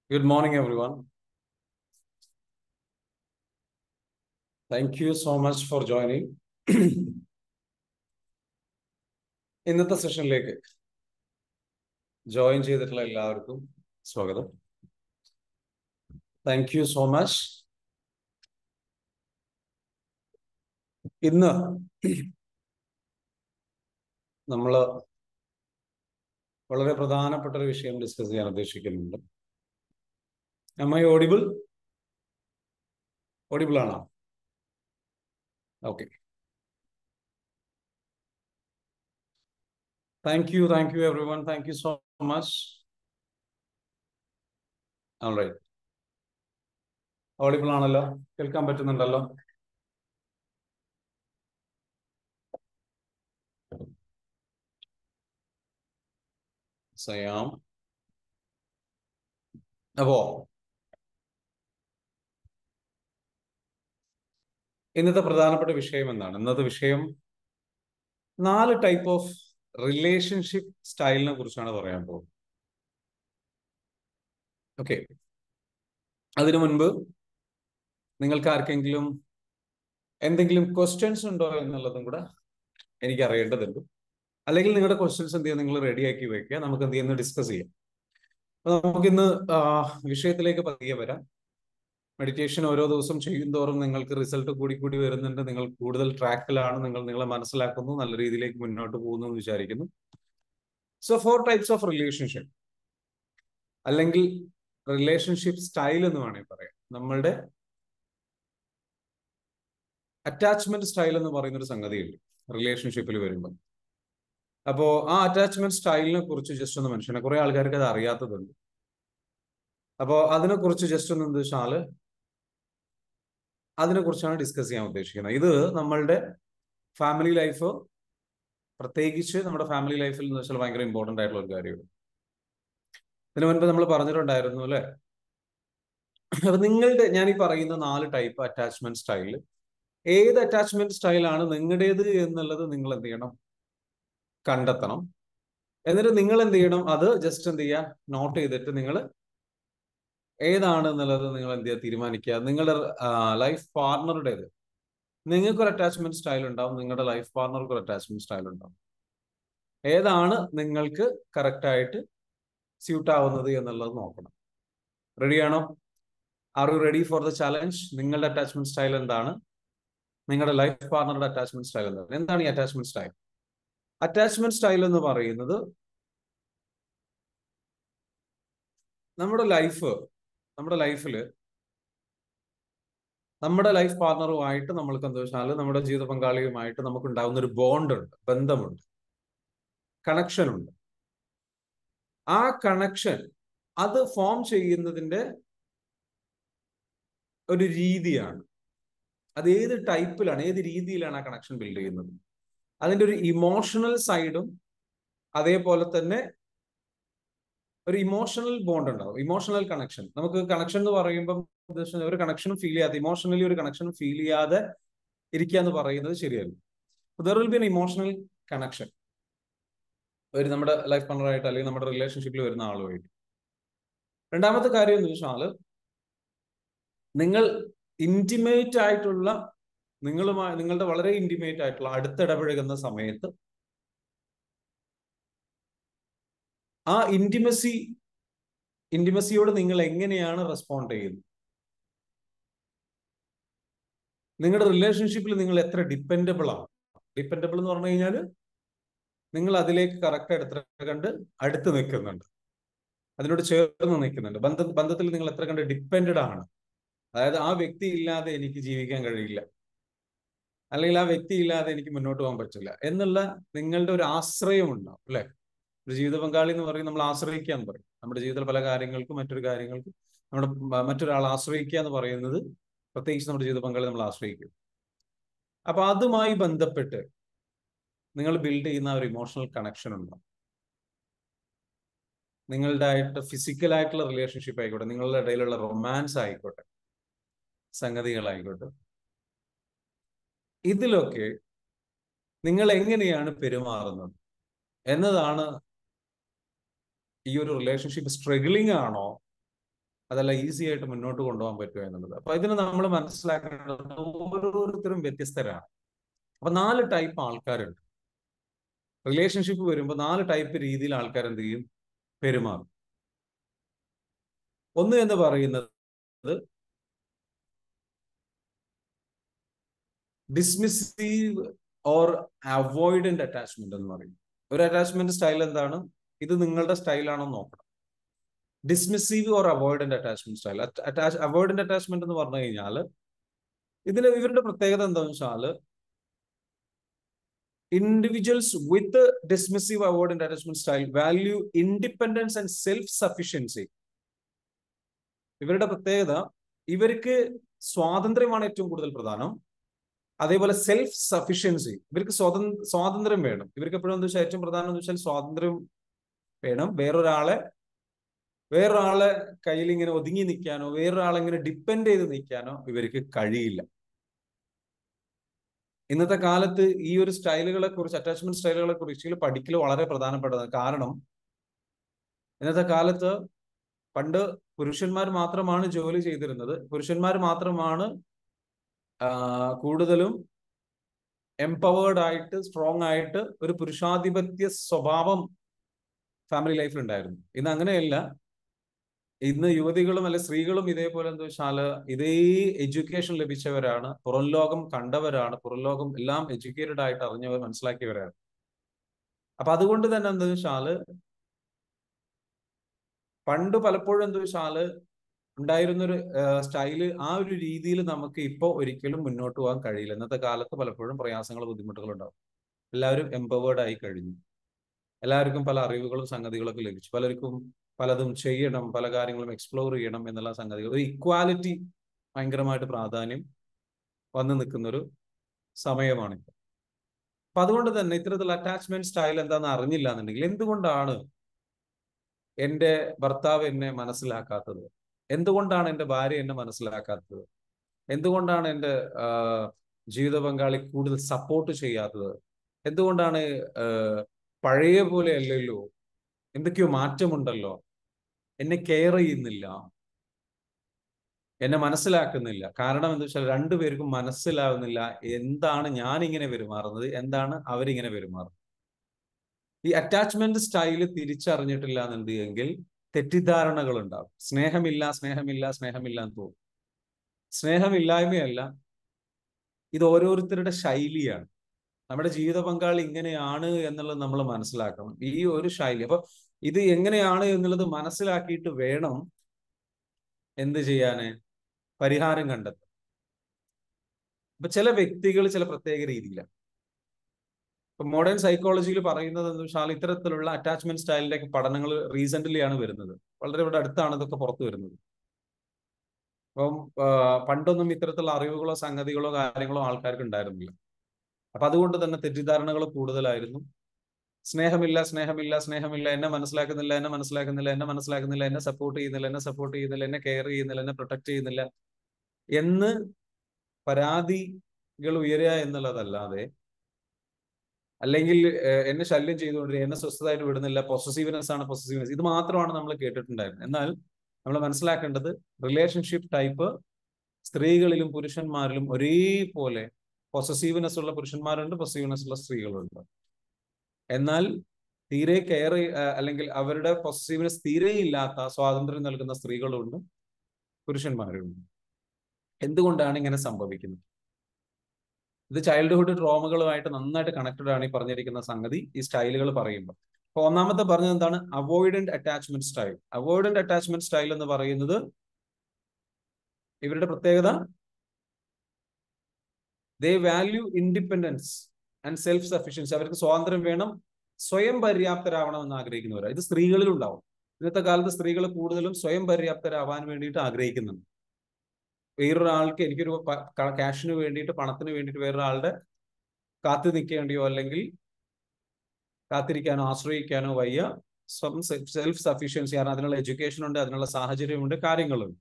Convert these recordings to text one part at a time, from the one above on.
Good morning, everyone. Thank you so much for joining. ഇന്നത്തെ സെഷനിലേക്ക് join ചെയ്തിട്ടുള്ള എല്ലാവർക്കും സ്വാഗതം താങ്ക് യു സോ മച്ച് ഇന്ന് നമ്മൾ വളരെ പ്രധാനപ്പെട്ട ഒരു വിഷയം ഡിസ്കസ് ചെയ്യാൻ ഉദ്ദേശിക്കുന്നുണ്ട് എം ഐ ഓഡിബിൾ ഓഡിബിൾ ആണോ okay thank you thank you everyone thank you so much right audible ആണല്ലോ കേൾക്കാൻ പറ്റുന്നുണ്ടല്ലോ സയാം അപ്പോ ഇന്നത്തെ പ്രധാനപ്പെട്ട വിഷയം എന്താണ് ഇന്നത്തെ വിഷയം നാല് ടൈപ്പ് ഓഫ് റിലേഷൻഷിപ്പ് സ്റ്റൈലിനെ കുറിച്ചാണ് പറയാൻ പോകുന്നത് ഓക്കെ അതിനു മുൻപ് നിങ്ങൾക്ക് ആർക്കെങ്കിലും എന്തെങ്കിലും ക്വസ്റ്റ്യൻസ് ഉണ്ടോ എന്നുള്ളതും കൂടെ എനിക്ക് അറിയേണ്ടതുണ്ട് അല്ലെങ്കിൽ നിങ്ങളുടെ ക്വസ്റ്റ്യൻസ് എന്ത് ചെയ്യാം നിങ്ങൾ റെഡിയാക്കി വെക്കുക നമുക്ക് എന്ത് ചെയ്യുന്ന ഡിസ്കസ് ചെയ്യാം അപ്പൊ നമുക്കിന്ന് വിഷയത്തിലേക്ക് പതിയെ വരാം മെഡിറ്റേഷൻ ഓരോ ദിവസം ചെയ്യുന്തോറും നിങ്ങൾക്ക് റിസൾട്ട് കൂടി കൂടി വരുന്നുണ്ട് നിങ്ങൾ കൂടുതൽ ട്രാക്കിലാണ് നിങ്ങൾ നിങ്ങളെ മനസ്സിലാക്കുന്നു നല്ല രീതിയിലേക്ക് മുന്നോട്ട് പോകുന്നു എന്ന് വിചാരിക്കുന്നു so four types of relationship അല്ലെങ്കിൽ റിലേഷൻഷിപ്പ് സ്റ്റൈൽ എന്ന് വേണമെങ്കിൽ പറയാം നമ്മളുടെ അറ്റാച്ച്മെന്റ് സ്റ്റൈൽ എന്ന് പറയുന്ന ഒരു സംഗതിയുണ്ട് റിലേഷൻഷിപ്പിൽ വരുമ്പോൾ അപ്പോ ആ അറ്റാച്ച്മെന്റ് സ്റ്റൈലിനെ കുറിച്ച് ജസ്റ്റ് ഒന്ന് mention കുറെ ആൾക്കാർക്ക് അത് അറിയാത്തതുണ്ട് അപ്പോ അതിനെ കുറിച്ച് ജസ്റ്റ് ഒന്ന് എന്താ വെച്ചാല് അതിനെ കുറിച്ചാണ് ഡിസ്കസ് ചെയ്യാൻ ഉദ്ദേശിക്കുന്നത് ഇത് നമ്മളുടെ ഫാമിലി ലൈഫ് പ്രത്യേകിച്ച് നമ്മുടെ ഫാമിലി ലൈഫിൽ എന്ന് വെച്ചാൽ ഭയങ്കര ഇമ്പോർട്ടന്റ് ആയിട്ടുള്ള ഒരു കാര്യമാണ് ഇതിനു മുൻപ് നമ്മൾ പറഞ്ഞിട്ടുണ്ടായിരുന്നു അല്ലെ അപ്പൊ നിങ്ങളുടെ ഞാൻ ഈ പറയുന്ന നാല് ടൈപ്പ് അറ്റാച്ച്മെന്റ് സ്റ്റൈൽ ഏത് അറ്റാച്ച്മെന്റ് സ്റ്റൈലാണ് നിങ്ങളുടേത് എന്നുള്ളത് നിങ്ങൾ എന്ത് ചെയ്യണം കണ്ടെത്തണം എന്നിട്ട് നിങ്ങൾ എന്ത് ചെയ്യണം അത് ജസ്റ്റ് എന്ത് ചെയ്യുക നോട്ട് ചെയ്തിട്ട് നിങ്ങൾ ഏതാണ് എന്നുള്ളത് നിങ്ങൾ എന്ത് ചെയ്യുക തീരുമാനിക്കുക നിങ്ങളുടെ ലൈഫ് പാർട്ണറുടേത് നിങ്ങൾക്കൊരു അറ്റാച്ച്മെന്റ് സ്റ്റൈൽ ഉണ്ടാവും നിങ്ങളുടെ ലൈഫ് പാർട്ണർക്ക് ഒരു അറ്റാച്ച്മെന്റ് സ്റ്റൈൽ ഉണ്ടാവും ഏതാണ് നിങ്ങൾക്ക് കറക്റ്റ് ആയിട്ട് സ്യൂട്ട് ആവുന്നത് എന്നുള്ളത് നോക്കണം റെഡിയാണോ are you ready for the challenge നിങ്ങളുടെ അറ്റാച്ച്മെന്റ് സ്റ്റൈൽ എന്താണ് നിങ്ങളുടെ ലൈഫ് പാർട്ണറുടെ അറ്റാച്ച്മെന്റ് സ്റ്റൈൽ എന്താണ് എന്താണ് ഈ അറ്റാച്ച്മെന്റ് സ്റ്റൈൽ അറ്റാച്ച്മെന്റ് സ്റ്റൈൽ എന്ന് പറയുന്നത് നമ്മുടെ ലൈഫ് നമ്മുടെ ലൈഫിൽ നമ്മുടെ ലൈഫ് പാർട്ണറുമായിട്ട് നമ്മൾക്ക് എന്താ വെച്ചാൽ നമ്മുടെ ജീവിത പങ്കാളിയുമായിട്ട് നമുക്ക് ഉണ്ടാകുന്ന ഒരു ബോണ്ട് ഉണ്ട് ബന്ധമുണ്ട് കണക്ഷൻ ഉണ്ട് ആ കണക്ഷൻ അത് ഫോം ചെയ്യുന്നതിന്റെ ഒരു രീതിയാണ് അത് ഏത് ടൈപ്പിലാണ് ഏത് രീതിയിലാണ് ആ കണക്ഷൻ ബിൽഡ് ചെയ്യുന്നത് അതിന്റെ ഒരു ഇമോഷണൽ സൈഡും അതേപോലെ തന്നെ ഒരു ഇമോഷണൽ ബോണ്ട് ഉണ്ടാവും ഇമോഷണൽ കണക്ഷൻ നമുക്ക് കണക്ഷൻ എന്ന് പറയുമ്പോൾ ഒരു കണക്ഷനും ഫീൽ ചെയ്യാതെ ഇമോഷണലി ഒരു കണക്ഷനും ഫീൽ ചെയ്യാതെ ഇരിക്കുക എന്ന് പറയുന്നത് ശരിയല്ല there will be an emotional connection ഒരു നമ്മുടെ ലൈഫ് പാർട്ണറായിട്ട് അല്ലെങ്കിൽ നമ്മുടെ റിലേഷൻഷിപ്പിൽ വരുന്ന ആളുമായിട്ട് രണ്ടാമത്തെ കാര്യം എന്ന് വെച്ചാൽ നിങ്ങൾ ഇന്റിമേറ്റ് ആയിട്ടുള്ള നിങ്ങളുമായി നിങ്ങളുടെ വളരെ ഇന്റിമേറ്റ് ആയിട്ടുള്ള അടുത്തിടപഴകുന്ന സമയത്ത് ആ ഇന്റിമസി ഇന്റിമസിയോട് നിങ്ങൾ എങ്ങനെയാണ് റെസ്പോണ്ട് ചെയ്യുന്നത് നിങ്ങളുടെ റിലേഷൻഷിപ്പിൽ നിങ്ങൾ എത്ര ഡിപ്പെൻഡബിൾ ആണ് ഡിപ്പെൻഡബിൾ എന്ന് പറഞ്ഞു കഴിഞ്ഞാൽ നിങ്ങൾ അതിലേക്ക് കറക്റ്റ് എത്ര കണ്ട് അടുത്ത് നിൽക്കുന്നുണ്ട് അതിനോട് ചേർന്ന് നിൽക്കുന്നുണ്ട് ബന്ധ ബന്ധത്തിൽ നിങ്ങൾ എത്ര കണ്ട് ഡിപ്പെൻഡഡ് ആണ് അതായത് ആ വ്യക്തി ഇല്ലാതെ എനിക്ക് ജീവിക്കാൻ കഴിയില്ല അല്ലെങ്കിൽ ആ വ്യക്തി ഇല്ലാതെ എനിക്ക് മുന്നോട്ട് പോകാൻ പറ്റില്ല എന്നുള്ള നിങ്ങളുടെ ഒരു ആശ്രയം ഉണ്ടാവും അല്ലെ ഒരു ജീവിത പങ്കാളി എന്ന് പറയും നമ്മൾ ആശ്രയിക്കുക എന്ന് പറയും നമ്മുടെ ജീവിതത്തിൽ പല കാര്യങ്ങൾക്കും മറ്റൊരു കാര്യങ്ങൾക്കും നമ്മുടെ മറ്റൊരാൾ ആശ്രയിക്കുക എന്ന് പറയുന്നത് പ്രത്യേകിച്ച് നമ്മുടെ ജീവിത പങ്കാളി നമ്മൾ ആശ്രയിക്കും അപ്പൊ അതുമായി ബന്ധപ്പെട്ട് നിങ്ങൾ ബിൽഡ് ചെയ്യുന്ന ഒരു ഇമോഷണൽ കണക്ഷൻ ഉണ്ടാവും നിങ്ങളുടെ ആയിട്ട് ഫിസിക്കൽ ആയിട്ടുള്ള റിലേഷൻഷിപ്പ് ആയിക്കോട്ടെ നിങ്ങളുടെ ഇടയിലുള്ള റൊമാൻസ് ആയിക്കോട്ടെ സംഗതികളായിക്കോട്ടെ ഇതിലൊക്കെ നിങ്ങൾ എങ്ങനെയാണ് പെരുമാറുന്നത് എന്നതാണ് ഈ ഒരു റിലേഷൻഷിപ്പ് സ്ട്രഗിളിംഗ് ആണോ അതല്ല ഈസി ആയിട്ട് മുന്നോട്ട് കൊണ്ടുപോകാൻ പറ്റുമോ എന്നുള്ളത് അപ്പൊ ഇതിന് നമ്മൾ മനസ്സിലാക്കേണ്ടത് ഓരോരുത്തരും വ്യത്യസ്തരാണ് അപ്പൊ നാല് ടൈപ്പ് ആൾക്കാരുണ്ട് റിലേഷൻഷിപ്പ് വരുമ്പോൾ നാല് ടൈപ്പ് രീതിയിൽ ആൾക്കാർ എന്ത് ചെയ്യും പെരുമാറും ഒന്ന് എന്ന് പറയുന്നത് ഡിസ്മിസീവ് ഓർ അവോയ്ഡന്റ് അറ്റാച്ച്മെന്റ് എന്ന് പറയും ഒരു അറ്റാച്ച്മെന്റ് സ്റ്റൈൽ എന്താണ് ഇത് നിങ്ങളുടെ സ്റ്റൈലാണോ നോക്കണം dismissive or avoidant attachment style attach avoidant attachment എന്ന് പറഞ്ഞു കഴിഞ്ഞാൽ ഇതിന് ഇവരുടെ പ്രത്യേകത എന്താണെന്ന് വെച്ചാൽ individuals with dismissive avoidant attachment style value independence and self sufficiency ഇവരുടെ പ്രത്യേകത ഇവർക്ക് സ്വാതന്ത്ര്യമാണ് ഏറ്റവും കൂടുതൽ പ്രധാനം അതേപോലെ സെൽഫ് സഫിഷ്യൻസി ഇവർക്ക് സ്വതന്ത്ര സ്വാതന്ത്ര്യം വേണം ഇവർക്ക് എപ്പോഴും എന്താ വെച്ചാൽ ഏറ്റവും പ്രധാനം എന്ന് വെച്ചാൽ സ്വാതന്ത്ര്യം വേണം വേറൊരാളെ വേറൊരാളെ കയ്യിൽ ഇങ്ങനെ ഒതുങ്ങി നിൽക്കാനോ വേറൊരാളെ ഇങ്ങനെ ഡിപ്പെൻഡ് ചെയ്ത് നിൽക്കാനോ ഇവർക്ക് കഴിയില്ല ഇന്നത്തെ കാലത്ത് ഈ ഒരു സ്റ്റൈലുകളെ കുറിച്ച് അറ്റാച്ച്മെന്റ് സ്റ്റൈലുകളെ കുറിച്ച് പഠിക്കൽ വളരെ പ്രധാനപ്പെട്ടതാണ് കാരണം ഇന്നത്തെ കാലത്ത് പണ്ട് പുരുഷന്മാർ മാത്രമാണ് ജോലി ചെയ്തിരുന്നത് പുരുഷന്മാർ മാത്രമാണ് കൂടുതലും എംപവേർഡ് ആയിട്ട് സ്ട്രോങ് ആയിട്ട് ഒരു പുരുഷാധിപത്യ സ്വഭാവം ഫാമിലി ലൈഫിൽ ഉണ്ടായിരുന്നു ഇന്ന് അങ്ങനെയല്ല ഇന്ന് യുവതികളും അല്ലെ സ്ത്രീകളും ഇതേപോലെ എന്താ വെച്ചാൽ ഇതേ എഡ്യൂക്കേഷൻ ലഭിച്ചവരാണ് പുറം ലോകം കണ്ടവരാണ് പുറം ലോകം എല്ലാം എഡ്യൂക്കേറ്റഡ് ആയിട്ട് അറിഞ്ഞവർ മനസ്സിലാക്കിയവരാണ് അപ്പൊ അതുകൊണ്ട് തന്നെ എന്താ വെച്ചാല് പണ്ട് പലപ്പോഴും എന്താ വെച്ചാല് ഉണ്ടായിരുന്നൊരു സ്റ്റൈല് ആ ഒരു രീതിയിൽ നമുക്ക് ഇപ്പോൾ ഒരിക്കലും മുന്നോട്ട് പോകാൻ കഴിയില്ല ഇന്നത്തെ കാലത്ത് പലപ്പോഴും പ്രയാസങ്ങൾ ബുദ്ധിമുട്ടുകൾ ഉണ്ടാവും എല്ലാവരും എംപവേർഡ് ആയി കഴിഞ്ഞു എല്ലാവർക്കും പല അറിവുകളും സംഗതികളൊക്കെ ലഭിച്ചു പലർക്കും പലതും ചെയ്യണം പല കാര്യങ്ങളും എക്സ്പ്ലോർ ചെയ്യണം എന്നുള്ള സംഗതികൾ ഒരു ഇക്വാലിറ്റി ഭയങ്കരമായിട്ട് പ്രാധാന്യം വന്നു നിൽക്കുന്ന ഒരു സമയമാണ് ഇപ്പൊ അപ്പൊ അതുകൊണ്ട് തന്നെ ഇത്തരത്തിലുള്ള അറ്റാച്ച്മെന്റ് സ്റ്റൈൽ എന്താണെന്ന് അറിഞ്ഞില്ല എന്നുണ്ടെങ്കിൽ എന്തുകൊണ്ടാണ് എന്റെ ഭർത്താവ് എന്നെ മനസ്സിലാക്കാത്തത് എന്തുകൊണ്ടാണ് എൻ്റെ ഭാര്യ എന്നെ മനസ്സിലാക്കാത്തത് എന്തുകൊണ്ടാണ് എൻ്റെ ജീവിത പങ്കാളി കൂടുതൽ സപ്പോർട്ട് ചെയ്യാത്തത് എന്തുകൊണ്ടാണ് പഴയ പോലെ അല്ലല്ലോ എന്തൊക്കെയോ മാറ്റമുണ്ടല്ലോ എന്നെ കെയർ ചെയ്യുന്നില്ല എന്നെ മനസ്സിലാക്കുന്നില്ല കാരണം എന്താ വെച്ചാൽ രണ്ടുപേർക്കും മനസ്സിലാവുന്നില്ല എന്താണ് ഞാൻ ഇങ്ങനെ പെരുമാറുന്നത് എന്താണ് അവരിങ്ങനെ പെരുമാറുന്നത് ഈ അറ്റാച്ച്മെന്റ് സ്റ്റൈല് തിരിച്ചറിഞ്ഞിട്ടില്ല എന്നുണ്ടെങ്കിൽ തെറ്റിദ്ധാരണകൾ ഉണ്ടാവും സ്നേഹമില്ല സ്നേഹമില്ല സ്നേഹമില്ല എന്ന് തോന്നും സ്നേഹമില്ലായ്മയല്ല ഇത് ഓരോരുത്തരുടെ ശൈലിയാണ് നമ്മുടെ ജീവിത പങ്കാളി ഇങ്ങനെയാണ് എന്നുള്ളത് നമ്മൾ മനസ്സിലാക്കണം ഈ ഒരു ശൈലി അപ്പൊ ഇത് എങ്ങനെയാണ് എന്നുള്ളത് മനസ്സിലാക്കിയിട്ട് വേണം എന്ത് ചെയ്യാന് പരിഹാരം കണ്ടെത്താൻ അപ്പൊ ചില വ്യക്തികൾ ചില പ്രത്യേക രീതിയിലാണ് ഇപ്പൊ മോഡേൺ സൈക്കോളജിയിൽ പറയുന്നത് എന്ന് വെച്ചാൽ ഇത്തരത്തിലുള്ള അറ്റാച്ച്മെന്റ് സ്റ്റൈലിന്റെ പഠനങ്ങൾ റീസെന്റ്ലി ആണ് വരുന്നത് വളരെ ഇവിടെ അടുത്താണ് ഇതൊക്കെ പുറത്തു വരുന്നത് അപ്പം പണ്ടൊന്നും ഇത്തരത്തിലുള്ള അറിവുകളോ സംഗതികളോ കാര്യങ്ങളോ ആൾക്കാർക്ക് ഉണ്ടായിരുന്നില്ല അപ്പൊ അതുകൊണ്ട് തന്നെ തെറ്റിദ്ധാരണകൾ കൂടുതലായിരുന്നു സ്നേഹമില്ല സ്നേഹമില്ല സ്നേഹമില്ല എന്നെ മനസ്സിലാക്കുന്നില്ല എന്നെ മനസ്സിലാക്കുന്നില്ല എന്നെ മനസ്സിലാക്കുന്നില്ല എന്നെ സപ്പോർട്ട് ചെയ്യുന്നില്ല എന്നെ സപ്പോർട്ട് ചെയ്യുന്നില്ല എന്നെ കെയർ ചെയ്യുന്നില്ല എന്നെ പ്രൊട്ടക്ട് ചെയ്യുന്നില്ല എന്ന് പരാതികൾ ഉയരുക എന്നുള്ളതല്ലാതെ അല്ലെങ്കിൽ എന്നെ ശല്യം ചെയ്തുകൊണ്ടിരിക്കുക എന്നെ സ്വസ്ഥതായിട്ട് വിടുന്നില്ല പൊസസീവ്നെസ് ആണ് പൊസസീവ്നെസ് ഇത് മാത്രമാണ് നമ്മൾ കേട്ടിട്ടുണ്ടായിരുന്നത് എന്നാൽ നമ്മൾ മനസ്സിലാക്കേണ്ടത് റിലേഷൻഷിപ്പ് ടൈപ്പ് സ്ത്രീകളിലും പുരുഷന്മാരിലും ഒരേപോലെ പൊസസീവ്നെസ് ഉള്ള പുരുഷന്മാരുണ്ട് പൊസസീവ്നെസ് ഉള്ള സ്ത്രീകളുണ്ട് എന്നാൽ തീരെ കെയർ അല്ലെങ്കിൽ അവരുടെ പൊസസീവ്നെസ് തീരെ ഇല്ലാത്ത സ്വാതന്ത്ര്യം നൽകുന്ന സ്ത്രീകളുണ്ട് പുരുഷന്മാരുണ്ട് എന്തുകൊണ്ടാണ് ഇങ്ങനെ സംഭവിക്കുന്നത് ഇത് ചൈൽഡ്ഹുഡ് ട്രോമകളുമായിട്ട് നന്നായിട്ട് കണക്റ്റഡ് ആണ് ഈ പറഞ്ഞിരിക്കുന്ന സംഗതി ഈ സ്റ്റൈലുകൾ പറയുമ്പോൾ അപ്പൊ ഒന്നാമത്തെ പറഞ്ഞത് എന്താണ് avoidant attachment style avoidant attachment style എന്ന് പറയുന്നത് ഇവരുടെ പ്രത്യേകത they value independence and self sufficiency അവർക്ക് സ്വാതന്ത്ര്യം വേണം സ്വയം പര്യാപ്തരാവണം എന്ന് ആഗ്രഹിക്കുന്നവരാണ് ഇത് സ്ത്രീകളിൽ ഉണ്ടാവും ഇന്നത്തെ കാലത്ത് സ്ത്രീകൾ കൂടുതലും സ്വയം പര്യാപ്തരാവാൻ വേണ്ടിയിട്ട് ആഗ്രഹിക്കുന്നുണ്ട് വേറൊരാൾക്ക് എനിക്കൊരു ക്യാഷിന് വേണ്ടിയിട്ട് പണത്തിന് വേണ്ടിയിട്ട് വേറൊരാളുടെ കാത്തു നിൽക്കേണ്ടിയോ അല്ലെങ്കിൽ കാത്തിരിക്കാനോ ആശ്രയിക്കാനോ വയ്യ സ്വം സെൽഫ് സഫീഷ്യൻസി കാരണം അതിനുള്ള എഡ്യൂക്കേഷൻ ഉണ്ട് അതിനുള്ള സാഹചര്യമുണ്ട് കാര്യങ്ങളുണ്ട്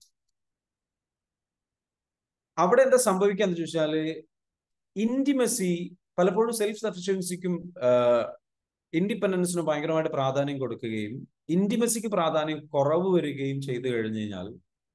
അവിടെ എന്താ സംഭവിക്കാന്ന് ചോദിച്ചാല് ഇന്റിമസി പലപ്പോഴും സെൽഫ് സഫിഷ്യൻസിക്കും ഇൻഡിപെൻഡൻസിനും ഭയങ്കരമായിട്ട് പ്രാധാന്യം കൊടുക്കുകയും ഇന്റിമസിക്ക് പ്രാധാന്യം കുറവ് വരികയും ചെയ്തു കഴിഞ്ഞു കഴിഞ്ഞാൽ